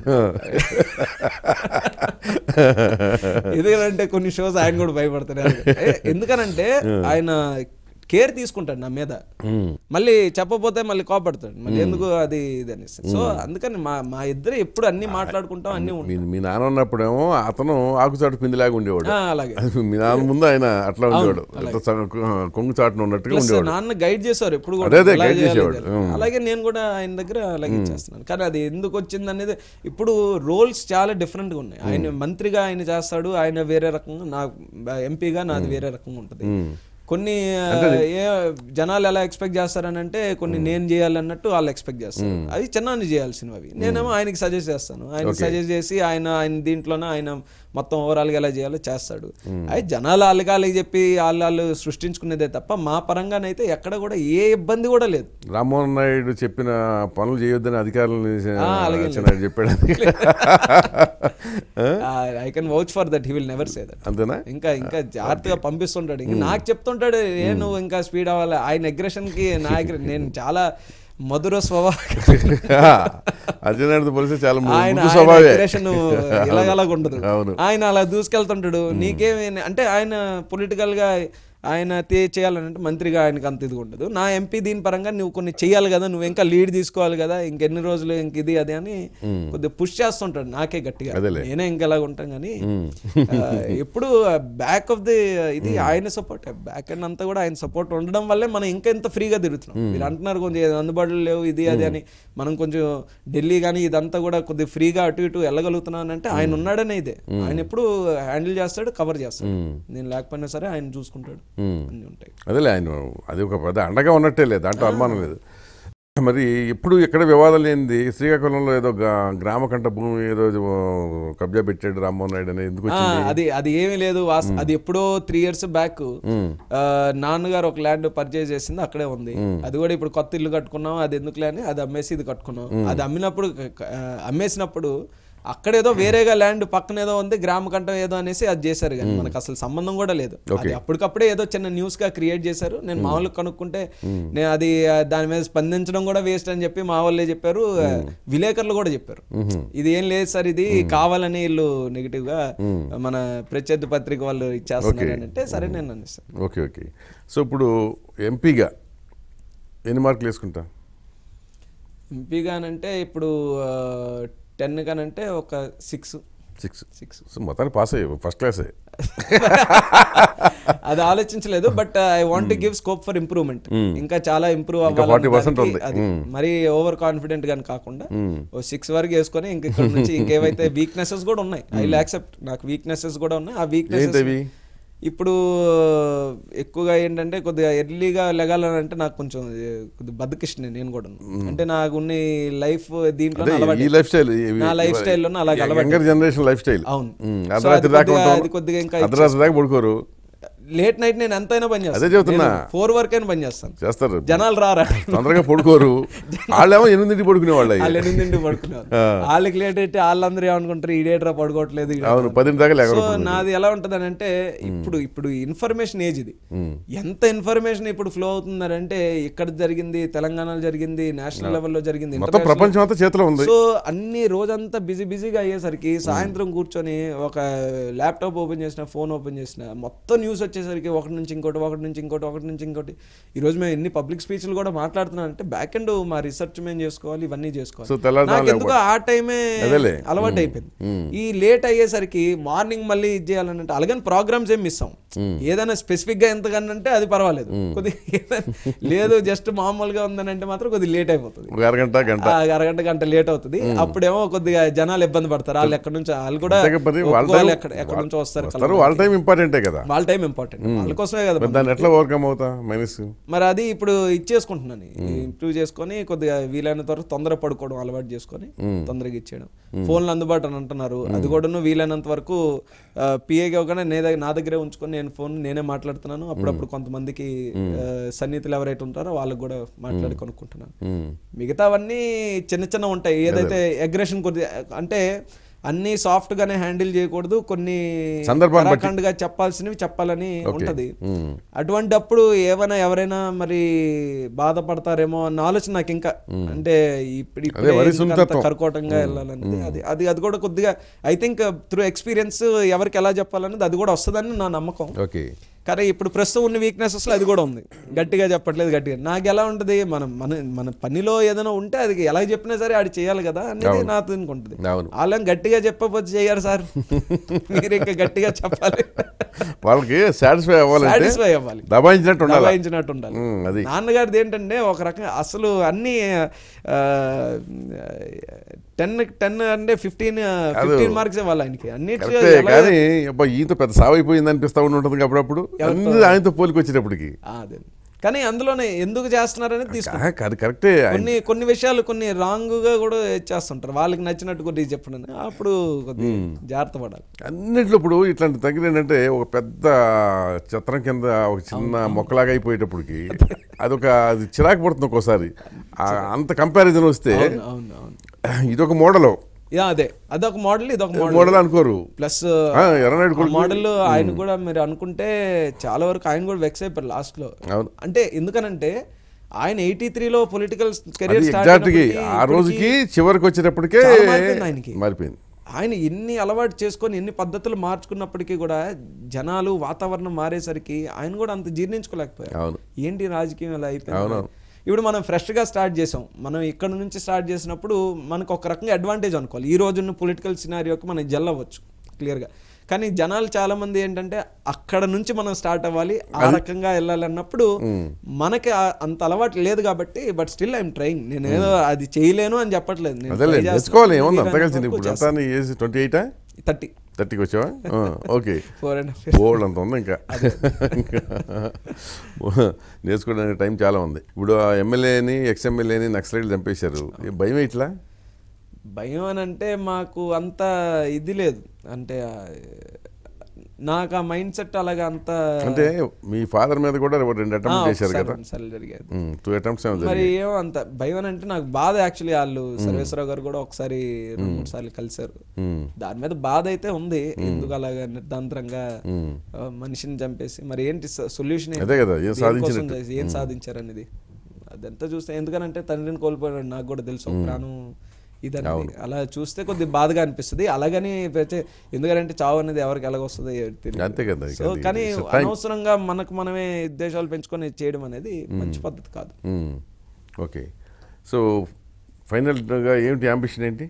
ఎందుకంటే కొన్ని షోస్ ఆయన కూడా భయపడతారు ఏ, ఎందుకనంటే ఆయన కేర్ తీసుకుంటాడు నా మీద మళ్ళీ చెప్పపోతే మళ్ళీ కోపడతాడు మళ్ళీ ఎందుకు అది ఇది అనేసి సో అందుకని మా మా ఇద్దరు ఎప్పుడు అన్ని మాట్లాడుకుంటాం అన్ని ఉంటాం మీ మీ నాన్న ఉన్నప్పుడేమో అతను ఆకుచాటు పిందిలాగా ఉండేవాడు ఆ, అలాగే అది మీ నాన్న ముందు ఆయన అట్లా ఉండేవాడు ఎంత చ- కొంగు చాటున ఉన్నట్టుగా ప్లస్ ఉండేవాడు నాన్న గైడ్ చేశారు ఎప్పుడు కూడా అదే, అదే, ఎలా guide చేయాలి చేసేవాడు. ఇది అని. అలాగే నేను కూడా ఆయన దగ్గర అలాగే చేస్తున్నాను కానీ అది ఎందుకు వచ్చింది అనేది ఇప్పుడు రోల్స్ చాలా డిఫరెంట్ గా ఉన్నాయి ఆయన మంత్రిగా ఆయన చేస్తాడు ఆయన వేరే రకంగా నా ఎంపీగా నాది వేరే రకంగా ఉంటుంది కొన్ని ఆ, ఏ జనాలు ఎలా ఎక్స్పెక్ట్ చేస్తారని అంటే కొన్ని నేను చేయాలన్నట్టు వాళ్ళు ఎక్స్పెక్ట్ చేస్తారు అది చిన్నాన్ని చేయాల్సినవి నేనేమో ఆయనకి సజెస్ట్ చేస్తాను ఆయన సజెస్ట్ చేసి ఆయన ఆయన దీంట్లోనే ఆయన మొత్తం ఓవరాల్ గా ఎలా చేయాలో చేస్తాడు అది జనాలు వాళ్ళకి వాళ్ళకి చెప్పి వాళ్ళు వాళ్ళు సృష్టించుకునేదే తప్ప మా పరంగానైతే ఎక్కడ కూడా ఏ ఇబ్బంది కూడా లేదు రామ్మోహన్ నాయుడు చెప్పిన పనులు చేయొద్దని అధికారులు అలాగే నాయుడు చెప్పాడు I can vouch for that he will never say that అంతేనా ఇంకా ఇంకా జాగ్రత్తగా పంపిస్తుంటాడు ఇంకా నాకు చెప్తుంటాడు ఏ నువ్వు ఇంకా స్పీడ్ అవ్వాలి ఆయన అగ్రెషన్ కి నా aggre- నేను చాలా మధుర స్వభావ అజయ్ నాయుడుతో పోలిస్తే చాలా ము- ఆయన ముద్దు స్వభావే అగ్రెషన్ ఇలాగలాగా ఉండదు అవును. ఆయన అలా దూసుకెళ్తుంటాడు నీకేమి అంటే ఆయన పొలిటికల్ గా ఆయన తే- చేయాలంటే మంత్రిగా ఆయనకు అంత ఇది ఉండదు నా ఎంపీ దీని పరంగా నువ్వు కొన్ని చేయాలి కదా నువ్వు ఇంకా లీడ్ తీసుకోవాలి కదా ఇంకెన్ని రోజులు ఇంక ఇది అది అని కొద్దిగా పుష్ చేస్తుంటాడు నాకే గట్టిగా అదేలే. నేనే ఇంకెలాగ ఉంటాం కానీ ఆ, ఎప్పుడు బ్యాక్ ఆఫ్ ది ఇది ఆయన సపోర్ట్ బ్యాక్ అండ్ అంతా కూడా ఆయన సపోర్ట్ ఉండడం వల్లే మనం ఇంకా ఎంత ఫ్రీగా తిరుగుతున్నాం మీరు అంటున్నారు కొంచెం అందుబాటులో లేవు ఇది అది అని మనం కొంచెం ఢిల్లీ కానీ ఇదంతా కూడా కొద్దిగా ఫ్రీగా అటు ఇటు వెళ్ళగలుగుతున్నాను అంటే ఆయన ఉన్నాడనే ఇదే ఆయన ఎప్పుడు హ్యాండిల్ చేస్తాడు కవర్ చేస్తాడు నేను లేకపోయినా సరే ఆయన చూసుకుంటాడు అన్నీ ఉంటాయి అదేలే ఆయన అది ఒక పెద్ద అండగా ఉన్నట్టే లేదు దాంట్లో అనుమానం లేదు మరి ఎప్పుడు ఎక్కడ వివాదం లేనిది శ్రీకాకుళంలో ఏదో గా- గ్రామ కంట భూమి ఏదో కబ్జా పెట్టాడు రామ్మోహన్ నాయుడు అని ఎందుకు ఆ, వచ్చింది అది అది ఏమీ లేదు వాస్- అది ఎప్పుడో త్రీ ఇయర్స్ బ్యాక్ నాన్నగారు ఒక ల్యాండ్ పర్చేజ్ చేసింది అక్కడే ఉంది అది కూడా ఇప్పుడు కొత్త ఇల్లు కట్టుకున్నాం అది ఎందుకులే అని అది అమ్మేసి ఇది కట్టుకున్నాం అది అమ్మినప్పుడు ఆ, అమ్మేసినప్పుడు అక్కడేదో వేరేగా ల్యాండ్ పక్కన ఏదో ఉంది గ్రామ కంఠం ఏదో అనేసి అది చేశారు కానీ మనకు అసలు సంబంధం కూడా లేదు అది అప్పటికప్పుడే ఏదో చిన్న న్యూస్ గా క్రియేట్ చేశారు నేను మామూలుగా కనుక్కుంటే నేను అది ఆ, దాని మీద స్పందించడం కూడా వేస్ట్ అని చెప్పి మా వాళ్ళే చెప్పారు ఆ, విలేకరులు కూడా చెప్పారు ఇది ఏం లేదు సార్ ఇది కావాలని వీళ్ళు నెగిటివ్ గా మన ప్రత్యర్థి పత్రిక వాళ్ళు ఇచ్చేస్తున్నారు అని అంటే సరే నేను అనేస్తాను ఓకే ఓకే సో ఇప్పుడు ఎంపీగా ఎన్ని మార్కులు వేసుకుంటా ఎంపీగానంటే ఇప్పుడు టెన్ కానంటే ఒక సిక్స్ సిక్స్ సిక్స్ సో మొత్తానికి పాస్ అయ్యావు ఫస్ట్ క్లాసే అది ఆలోచించలేదు but I want to give scope for improvement ఇంకా చాలా ఇంప్రూవ్ ఇంకా అవ్వాలి 40% ఉంది. అది మరీ ఓవర్ కాన్ఫిడెంట్ గాని కాకుండా ఓ సిక్స్ వరకు వేసుకొని ఇంక ఇక్కడ నుంచి ఇంకేవైతే వీక్నెసెస్ కూడా ఉన్నాయి ఐ యాక్సెప్ట్ నాకు వీక్నెసెస్ కూడా ఉన్నాయి ఆ వీక్నెసెస్ ఏంటవి? ఇప్పుడు ఎక్కువగా ఏంటంటే కొద్దిగా ఎర్లీగా లెగాలని అంటే నాకు కొంచెం ఏ, కొద్దిగా బద్దకిష్టనే నేను కూడా అంటే నాకు ఉన్న లైఫ్ దీంట్లో అదే అలవాటు ఈ లైఫ్ స్టైల్ నా లైఫ్ స్టైల్లో అలాగే అలవాటు యంగర్ జనరేషన్ లైఫ్ స్టైల్ అవును. సో అర్ధరాత్రి అది దాకా కొద్దిగా- ఉంటాం అది కొద్దిగా ఇంకా అర్ధరాత్రి దాకా పడుకోరు లేట్ నైట్ నేను ఎంతైనా పని అదే చెబుతున్నా. ఫోర్ వరకు అయినా పని చేస్తాను చేస్తారు జనాలు రారా తొందరగా పడుకోరు వాళ్ళేమో ఎనిమిదింటికి పడుకునే వాళ్ళు వాళ్ళు ఎనిమిదింటి పడుకున్నారు వాళ్ళకి లేట్ అయితే వాళ్ళందరూ ఏమనుకుంటారు ఈడేట్రా పడుకోవట్లేదు ఈడేట్రా అవును పదింటి దాకా సో లేకరు నాది ఎలా ఉంటది అంటే ఇప్పుడు ఇప్పుడు ఇన్ఫర్మేషన్ ఏజ్ ఇది ఎంత ఇన్ఫర్మేషన్ ఇప్పుడు ఫ్లో అవుతుందంటే ఇక్కడ జరిగింది తెలంగాణలో జరిగింది నేషనల్ లెవెల్లో జరిగింది మొత్తం international- ప్రపంచం అంతా చేతిలో ఉంది సో అన్ని రోజంతా బిజీ బిజీగా అయ్యేసరికి సాయంత్రం కూర్చొని ఒక ల్యాప్టాప్ ఓపెన్ చేసిన ఫోన్ ఓపెన్ చేసిన మొత్తం న్యూస్ వచ్చేసరికి ఒకటి నుంచి ఇంకోటి ఒకటి నుంచి ఇంకోటి ఒకటి నుంచి ఇంకోటి ఈ రోజు మేము ఎన్ని పబ్లిక్ స్పీచ్లు కూడా మాట్లాడుతున్నాం అంటే బ్యాక్ అండ్ మా రీసెర్చ్ మేము చేసుకోవాలి ఇవన్నీ సో చేసుకోవాలి తెల్లారుజామున నాకు ఎందుకో ఆ టైమే అదేలే. అలవాటు అయిపోయింది ఈ లేట్ అయ్యేసరికి మార్నింగ్ మళ్ళీ ఇది చేయాలంటే అలాగని ప్రోగ్రామ్స్ ఏం మిస్ అవ్వం ఏదైనా స్పెసిఫిక్ గా ఎంతకనంటే అది పర్వాలేదు కొద్దిగా ఏదైనా లేదు జస్ట్ మామూలుగా ఉందనంటే మాత్రం కొద్దిగా లేట్ అయిపోతుంది ఒక అరగంట గంట ఆ అరగంట గంట లేట్ అవుతుంది అప్పుడేమో కొద్దిగా జనాలు ఇబ్బంది పడతారు వాళ్ళు ఎక్కడి నుంచి వాళ్ళు కూడా అంతే కదా మరి వాళ్ళ ఒప్పుకోవాలి టైం- ఎక్కడ ఎక్కడి నుంచో వస్తారు వస్తారు వాళ్ళ టైం ఇంపార్టెంటే కదా వాళ్ళ టైం ఇంపార్టెంట్ వాళ్ళ కోసమే కదా మరి దాన్ని ఎట్లా ఓవర్కమ్ అవుతా మైనస్ మరి అది ఇప్పుడు ఇచ్చేసుకుంటున్నాను ఇంప్రూవ్ చేసుకొని కొద్దిగా వీలైనంత వరకు తొందర పడుకోవడం అలవాటు చేసుకొని తొందరగా ఇచ్చేయడం ఫోన్లు అందుబాటు అని అంటున్నారు అది కూడాను వీలైనంత వరకు పిఏగా ఒకనే నే దగ్గర- నా దగ్గరే ఉంచుకొని నేను ఫోన్ నేనే మాట్లాడుతున్నాను అప్పుడప్పుడు కొంతమందికి ఆ, సన్నిహితులు ఎవరైతే ఉంటారో వాళ్ళకి కూడా మాట్లాడి కొనుక్కుంటున్నాను మిగతావన్నీ చిన్న చిన్న ఉంటాయి ఏదైతే అగ్రెషన్ కొద్ది అంటే అన్ని సాఫ్ట్ గానే హ్యాండిల్ చేయకూడదు కొన్ని సందర్భాన్ని బట్టి. కరాఖండ్గా చెప్పాల్సినవి చెప్పాలని ఉంటది అటువంటి అప్పుడు ఏమైనా ఎవరైనా మరి బాధపడతారేమో అన్న ఆలోచన నాకు ఇంకా అంటే ఇప్పుడు అదే, వరి ఇప్పుడే సున్నితత్వం. కరకోటంగా వెళ్ళాలనేది అది అది అది కూడా కొద్దిగా ఐ థింక్ త్రూ ఎక్స్పీరియన్స్ ఎవరికి ఎలా చెప్పాలనేది అది కూడా వస్తుందని నా నమ్మకం ఓకే కానీ ఇప్పుడు ప్రస్తుతం ఉన్న వీక్నెసెస్ లో అది కూడా ఉంది గట్టిగా చెప్పట్లేదు గట్టిగా నాకు ఎలా ఉంటుంది మనం మన మన పనిలో ఏదైనా ఉంటే అది ఎలా చెప్పినా సరే ఆడు చేయాలి కదా అనేది నా థింక్ ఉంటుంది అవును. వాళ్ళని గట్టిగా చెప్పకపోతే చేయరు సార్ మీరు ఇంకా గట్టిగా చెప్పాలి వాళ్ళకి సాటిస్ఫై అవ్వాలంటే సాటిస్ఫై అవ్వాలి దబాయించినట్టు ఉండాలి దబాయించినట్టు ఉండాలి ఉమ్, అది నాన్నగారిది ఏంటంటే ఒక రకంగా అసలు అన్ని టెన్ టెన్ అంటే ఫిఫ్టీన్ ఫిఫ్టీన్ మార్క్స్ ఇవ్వాలి ఆయనకి అన్నిటిలో కరెక్టే ఎలా- కానీ అబ్బా ఈత పెద్ద సావైపోయింది అనిపిస్తా ఉండి ఉంటుంది అప్పుడప్పుడు అన్ని ఆయనతో పోలికి వచ్చేటప్పటికి ఆ, అదే కానీ అందులోనే ఎందుకు చేస్తున్నారని తీసుకుంటారు ఆ, అది కరెక్టే ఆయన- కొన్ని కొన్ని విషయాలు కొన్ని రాంగ్ గా కూడా చేస్తుంటారు వాళ్ళకి నచ్చినట్టు కొద్దిగా చెప్పడం అప్పుడు కొద్దిగా జాగ్రత్త పడాలి అన్నిట్లో ఇప్పుడు ఇట్లాంటి తగ్గిన ఏంటంటే ఒక పెద్ద చిత్రం కింద ఒక చిన్న మొక్కలాగా అయిపోయేటప్పటికి అదొక అది చిరాకు పడుతుంది ఒక్కోసారి ఆ, అంత కంపారిజన్ వస్తే అవును అవును ఇదొక మోడల్ యా అదే అదొక మోడల్ ఇదొక మోడల్ మోడల్ అనుకోరు ప్లస్ ఆ, ఎర్రనాయుడు కొడుకు మోడల్ ఆయన కూడా మీరు అనుకుంటే చాలా వరకు ఆయన కూడా వెక్స్ అయిపోయారు లాస్ట్ లో అవును. అంటే ఎందుకనంటే ఆయన ఎయిటీ త్రీలో పొలిటికల్ అది కెరీర్ ఎగ్జాక్ట్ కి ఆ రోజుకి చివరికి వచ్చేటప్పటికే చాలా మారిపోయింది ఆయనకి. మారిపోయింది ఆయన ఎన్ని అలవాటు చేసుకొని ఎన్ని పద్ధతులు మార్చుకున్నప్పటికీ కూడా జనాలు వాతావరణం మారేసరికి ఆయన కూడా అంత జీర్ణించుకోలేకపోయారు అవును. ఏంటి రాజకీయం ఇలా అయిపోయింది అవునవును. ఇప్పుడు మనం ఫ్రెష్గా స్టార్ట్ చేసాం మనం ఇక్కడ నుంచి స్టార్ట్ చేసినప్పుడు మనకు ఒక రకంగా అడ్వాంటేజ్ అనుకోవాలి ఈ రోజున్న పొలిటికల్ సినారియోకి మనం జల్ అవ్వచ్చు క్లియర్గా కానీ జనాలు చాలా మంది ఏంటంటే అక్కడ నుంచి మనం స్టార్ట్ అవ్వాలి ఆ రకంగా వెళ్ళాలి అన్నప్పుడు మనకి ఆ- అంత అలవాటు లేదు కాబట్టి బట్ స్టిల్ ఐఎమ్ ట్రైంగ్ నేను ఏదో అది చేయలేను అని చెప్పట్లేదు నేను అదేలే try చేస్తున్నాను. నేర్చుకోవాలి ఏముంది అంత వీలైనంత కలిసింది వరకు ఇప్పుడు ఎంత నీ ఏజ్ ట్వంటీ ఎయిటా థర్టీ థర్టీకి వచ్చావా ఓకే ఫోర్ అండ్ బోల్డ్ అంత ఉంది ఇంకా నేర్చుకోవడానికి టైం చాలా ఉంది ఇప్పుడు ఆ ఎమ్మెల్యేని ఎక్స్ ఎమ్మెల్యేని నక్సలైట్లు చంపేశారు ఏ భయం ఇట్లా భయం అని అంటే మాకు అంత ఇది లేదు అంటే ఆ, నాకు ఆ మైండ్ సెట్ అలాగా అంత అంటే మీ ఫాదర్ మీద కూడా రెండు ఆ, అటెంప్ట్ చేశారు ఒకసారి కదా రెండుసార్లు జరిగేది టూ అటెంప్ట్స్ ఏమో మరి జరిగాయి ఏమో అంత భయం అని అంటే నాకు బాధ యాక్చువల్లీ వాళ్ళు సర్వేశ్వరరావు గారు కూడా ఒకసారి రెండు మూడు సార్లు కలిశారు మ్మ్. దాని మీద బాధ అయితే ఉంది ఎందుకు అలాగా నిర్దాంతరంగా ఆ, మనిషిని చంపేసి మరి ఏంటి సొల్యూషన్ అదే కదా, ఏం సాధించినట్టు. ఏం సాధించారు అనేది అదంతా చూస్తే ఎందుకనంటే తండ్రిని కోల్పోయాడు నాకు కూడా తెలుసు ఒక ప్రాణం ఇదని అలా చూస్తే కొద్ది బాధగా అనిపిస్తుంది అలాగని అయితే ఎందుకంటే చావు అనేది ఎవరికి ఎలాగొస్తుందో తెలియదు. అంతే కదా ఇక సో అది కానీ it's a time. అనవసరంగా మనకు మనమే ఉద్దేశాలు పెంచుకొని చేయడం అనేది మంచి పద్ధతి కాదు మ్మ్. ఓకే సో ఫైనల్గా ఏమిటి అంబిషన్ ఏంటి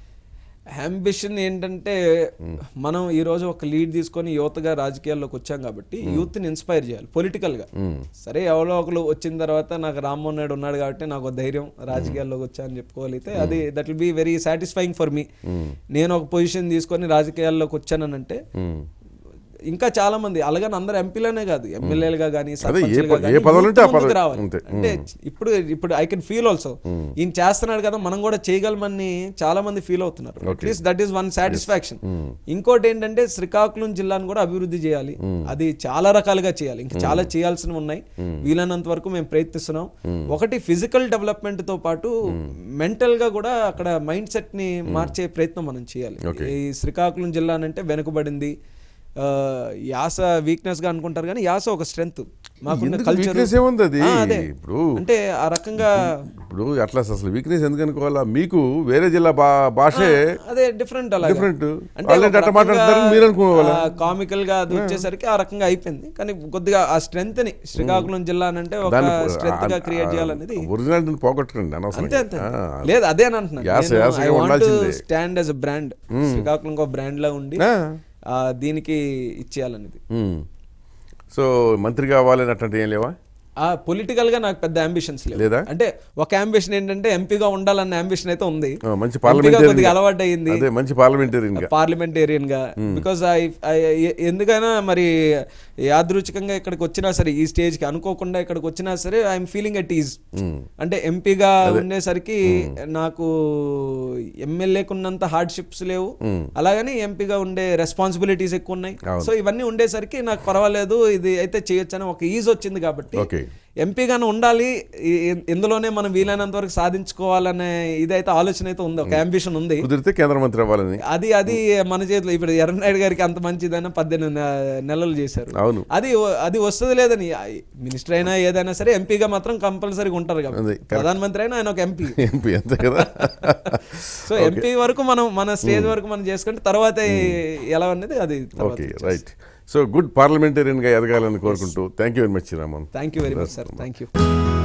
అంబిషన్ ఏంటంటే మనం ఈ రోజు ఒక లీడ్ తీసుకొని యువతగా రాజకీయాల్లోకి వచ్చాం కాబట్టి యూత్ ని ఇన్స్పైర్ చేయాలి పొలిటికల్ గా సరే ఎవరో ఒకరు వచ్చిన తర్వాత నాకు రామ్మోహన్ నాయుడు ఉన్నాడు కాబట్టి నాకు ఒక ధైర్యం రాజకీయాల్లోకి వచ్చా అని చెప్పుకోగలిగితే అది that will be very satisfying for me నేను ఒక పొజిషన్ తీసుకొని రాజకీయాల్లోకి వచ్చానంటే ఇంకా చాలా మంది అలాగని అందరు ఎంపీలనే కాదు ఎమ్మెల్యేలుగా కానీ అదే ఏ ప- ఏ పదవులు ఉంటే ఆ పదవి రావాలి అంతే. అంటే ఇప్పుడు ఇప్పుడు ఐ కెన్ ఫీల్ ఆల్సో ఈయన చేస్తున్నాడు కదా మనం కూడా చేయగలమని చాలా మంది ఫీల్ అవుతున్నారు at least that is one satisfaction ఇంకోటి ఏంటంటే శ్రీకాకుళం జిల్లాను కూడా అభివృద్ధి చేయాలి అది చాలా రకాలుగా చేయాలి ఇంకా చాలా చేయాల్సినవి ఉన్నాయి వీలైనంత వరకు మేము ప్రయత్నిస్తున్నాం ఒకటి ఫిజికల్ డెవలప్మెంట్ తో పాటు మెంటల్ గా కూడా అక్కడ మైండ్ సెట్ ని మార్చే ప్రయత్నం మనం చేయాలి ఈ శ్రీకాకుళం జిల్లా అంటే వెనుకబడింది ఆ, యాస వీక్నెస్ గా అనుకుంటారు కానీ యాస ఒక స్ట్రెంగ్త్ మాకున్న ఎందుకు కల్చర్ weakness ఏముంది అది? అదే ఇప్పుడు అంటే ఆ రకంగా ఇప్పుడు అట్లా అసలు వీక్నెస్ ఎందుకు అనుకోవాలా మీకు వేరే జిల్లా భా భాషే అదే డిఫరెంట్ అలా Different. వాళ్ళు ఎట్లా మాట్లాడుతున్నారు మీరు అనుకోవాలా? కామికల్ గా అది వచ్చేసరికి ఆ రకంగా అయిపోయింది కానీ కొద్దిగా ఆ స్ట్రెంగ్త్ ని శ్రీకాకుళం జిల్లా అంటే ఒక దాన్ని స్ట్రెంగ్త్ గా క్రియేట్ చేయాలనేది ఒరిజినాలిటీ పోగొట్టండి అనవసరం అంతే అంతే లేదు అదే అని అంటున్నాను యాస- యాసగా ఉండాల్సిందే. స్టాండ్ యాజ్ బ్రాండ్ శ్రీకాకుళం ఒక బ్రాండ్ లా ఉండి ఆ. ఆ, దీనికి ఇచ్చేయాలనేది సో మంత్రి కావాలని అట్లాంటి ఏం లేవా ఆ పొలిటికల్ గా నాకు పెద్ద అంబిషన్స్ లేవు లేదా? అంటే ఒక అంబిషన్ ఏంటంటే ఎంపీగా ఉండాలన్న అంబిషన్ అయితే ఉంది ఆ, మంచి ఎంపీగా కొద్దిగా పార్లమెంటరీ అలవాటు అయింది అదే మంచి పార్లమెంటరీన్ గా పార్లమెంటేరియన్ గా బికాస్ ఎందుకైనా మరి యాదృచ్ఛికంగా ఇక్కడికి వచ్చినా సరే ఈ స్టేజ్ కి అనుకోకుండా ఇక్కడికి వచ్చినా సరే ఐఎమ్ ఫీలింగ్ అట్ ఈజ్ అంటే ఎంపీగా ఉండేసరికి నాకు ఎమ్మెల్యేకి ఉన్నంత హార్డ్షిప్స్ లేవు అలాగని ఎంపీగా ఉండే రెస్పాన్సిబిలిటీస్ ఎక్కువ ఉన్నాయి సో ఇవన్నీ ఉండేసరికి నాకు పర్వాలేదు ఇది అయితే చేయొచ్చు అని ఒక ఈజ్ వచ్చింది కాబట్టి ఓకే ఎంపీగానే ఉండాలి ఈ- ఈ- ఇందులోనే మనం వీలైనంత వరకు సాధించుకోవాలనే ఇదైతే ఆలోచన అయితే ఉంది ఒక అంబిషన్ ఉంది కుదిరితే కేంద్ర మంత్రి అవ్వాలని అది అది మన చేతిలో ఇప్పుడు ఎర్రనాయుడు గారికి అంత మంచిదైనా పద్దెనిమిది నె- నెలలు చేశారు అవును. అది వ- అది వస్తుంది లేదని మినిస్టర్ అయినా ఏదైనా సరే ఎంపీగా మాత్రం కంపల్సరీగా ఉంటారు అదే, కాబట్టి ప్రధానమంత్రి అయినా ఆయన ఒక ఎంపీ ఎంపీ అంతే కదా సో ఎంపీ వరకు మనం మన స్టేజ్ వరకు మనం చేసుకుంటే తర్వాత ఎలా అనేది అది తర్వాత ఓకే రైట్ సో గుడ్ పార్లమెంటేరియన్గా ఎదగాలని కోరుకుంటూ thank you very much Raman thank you very much sir thank you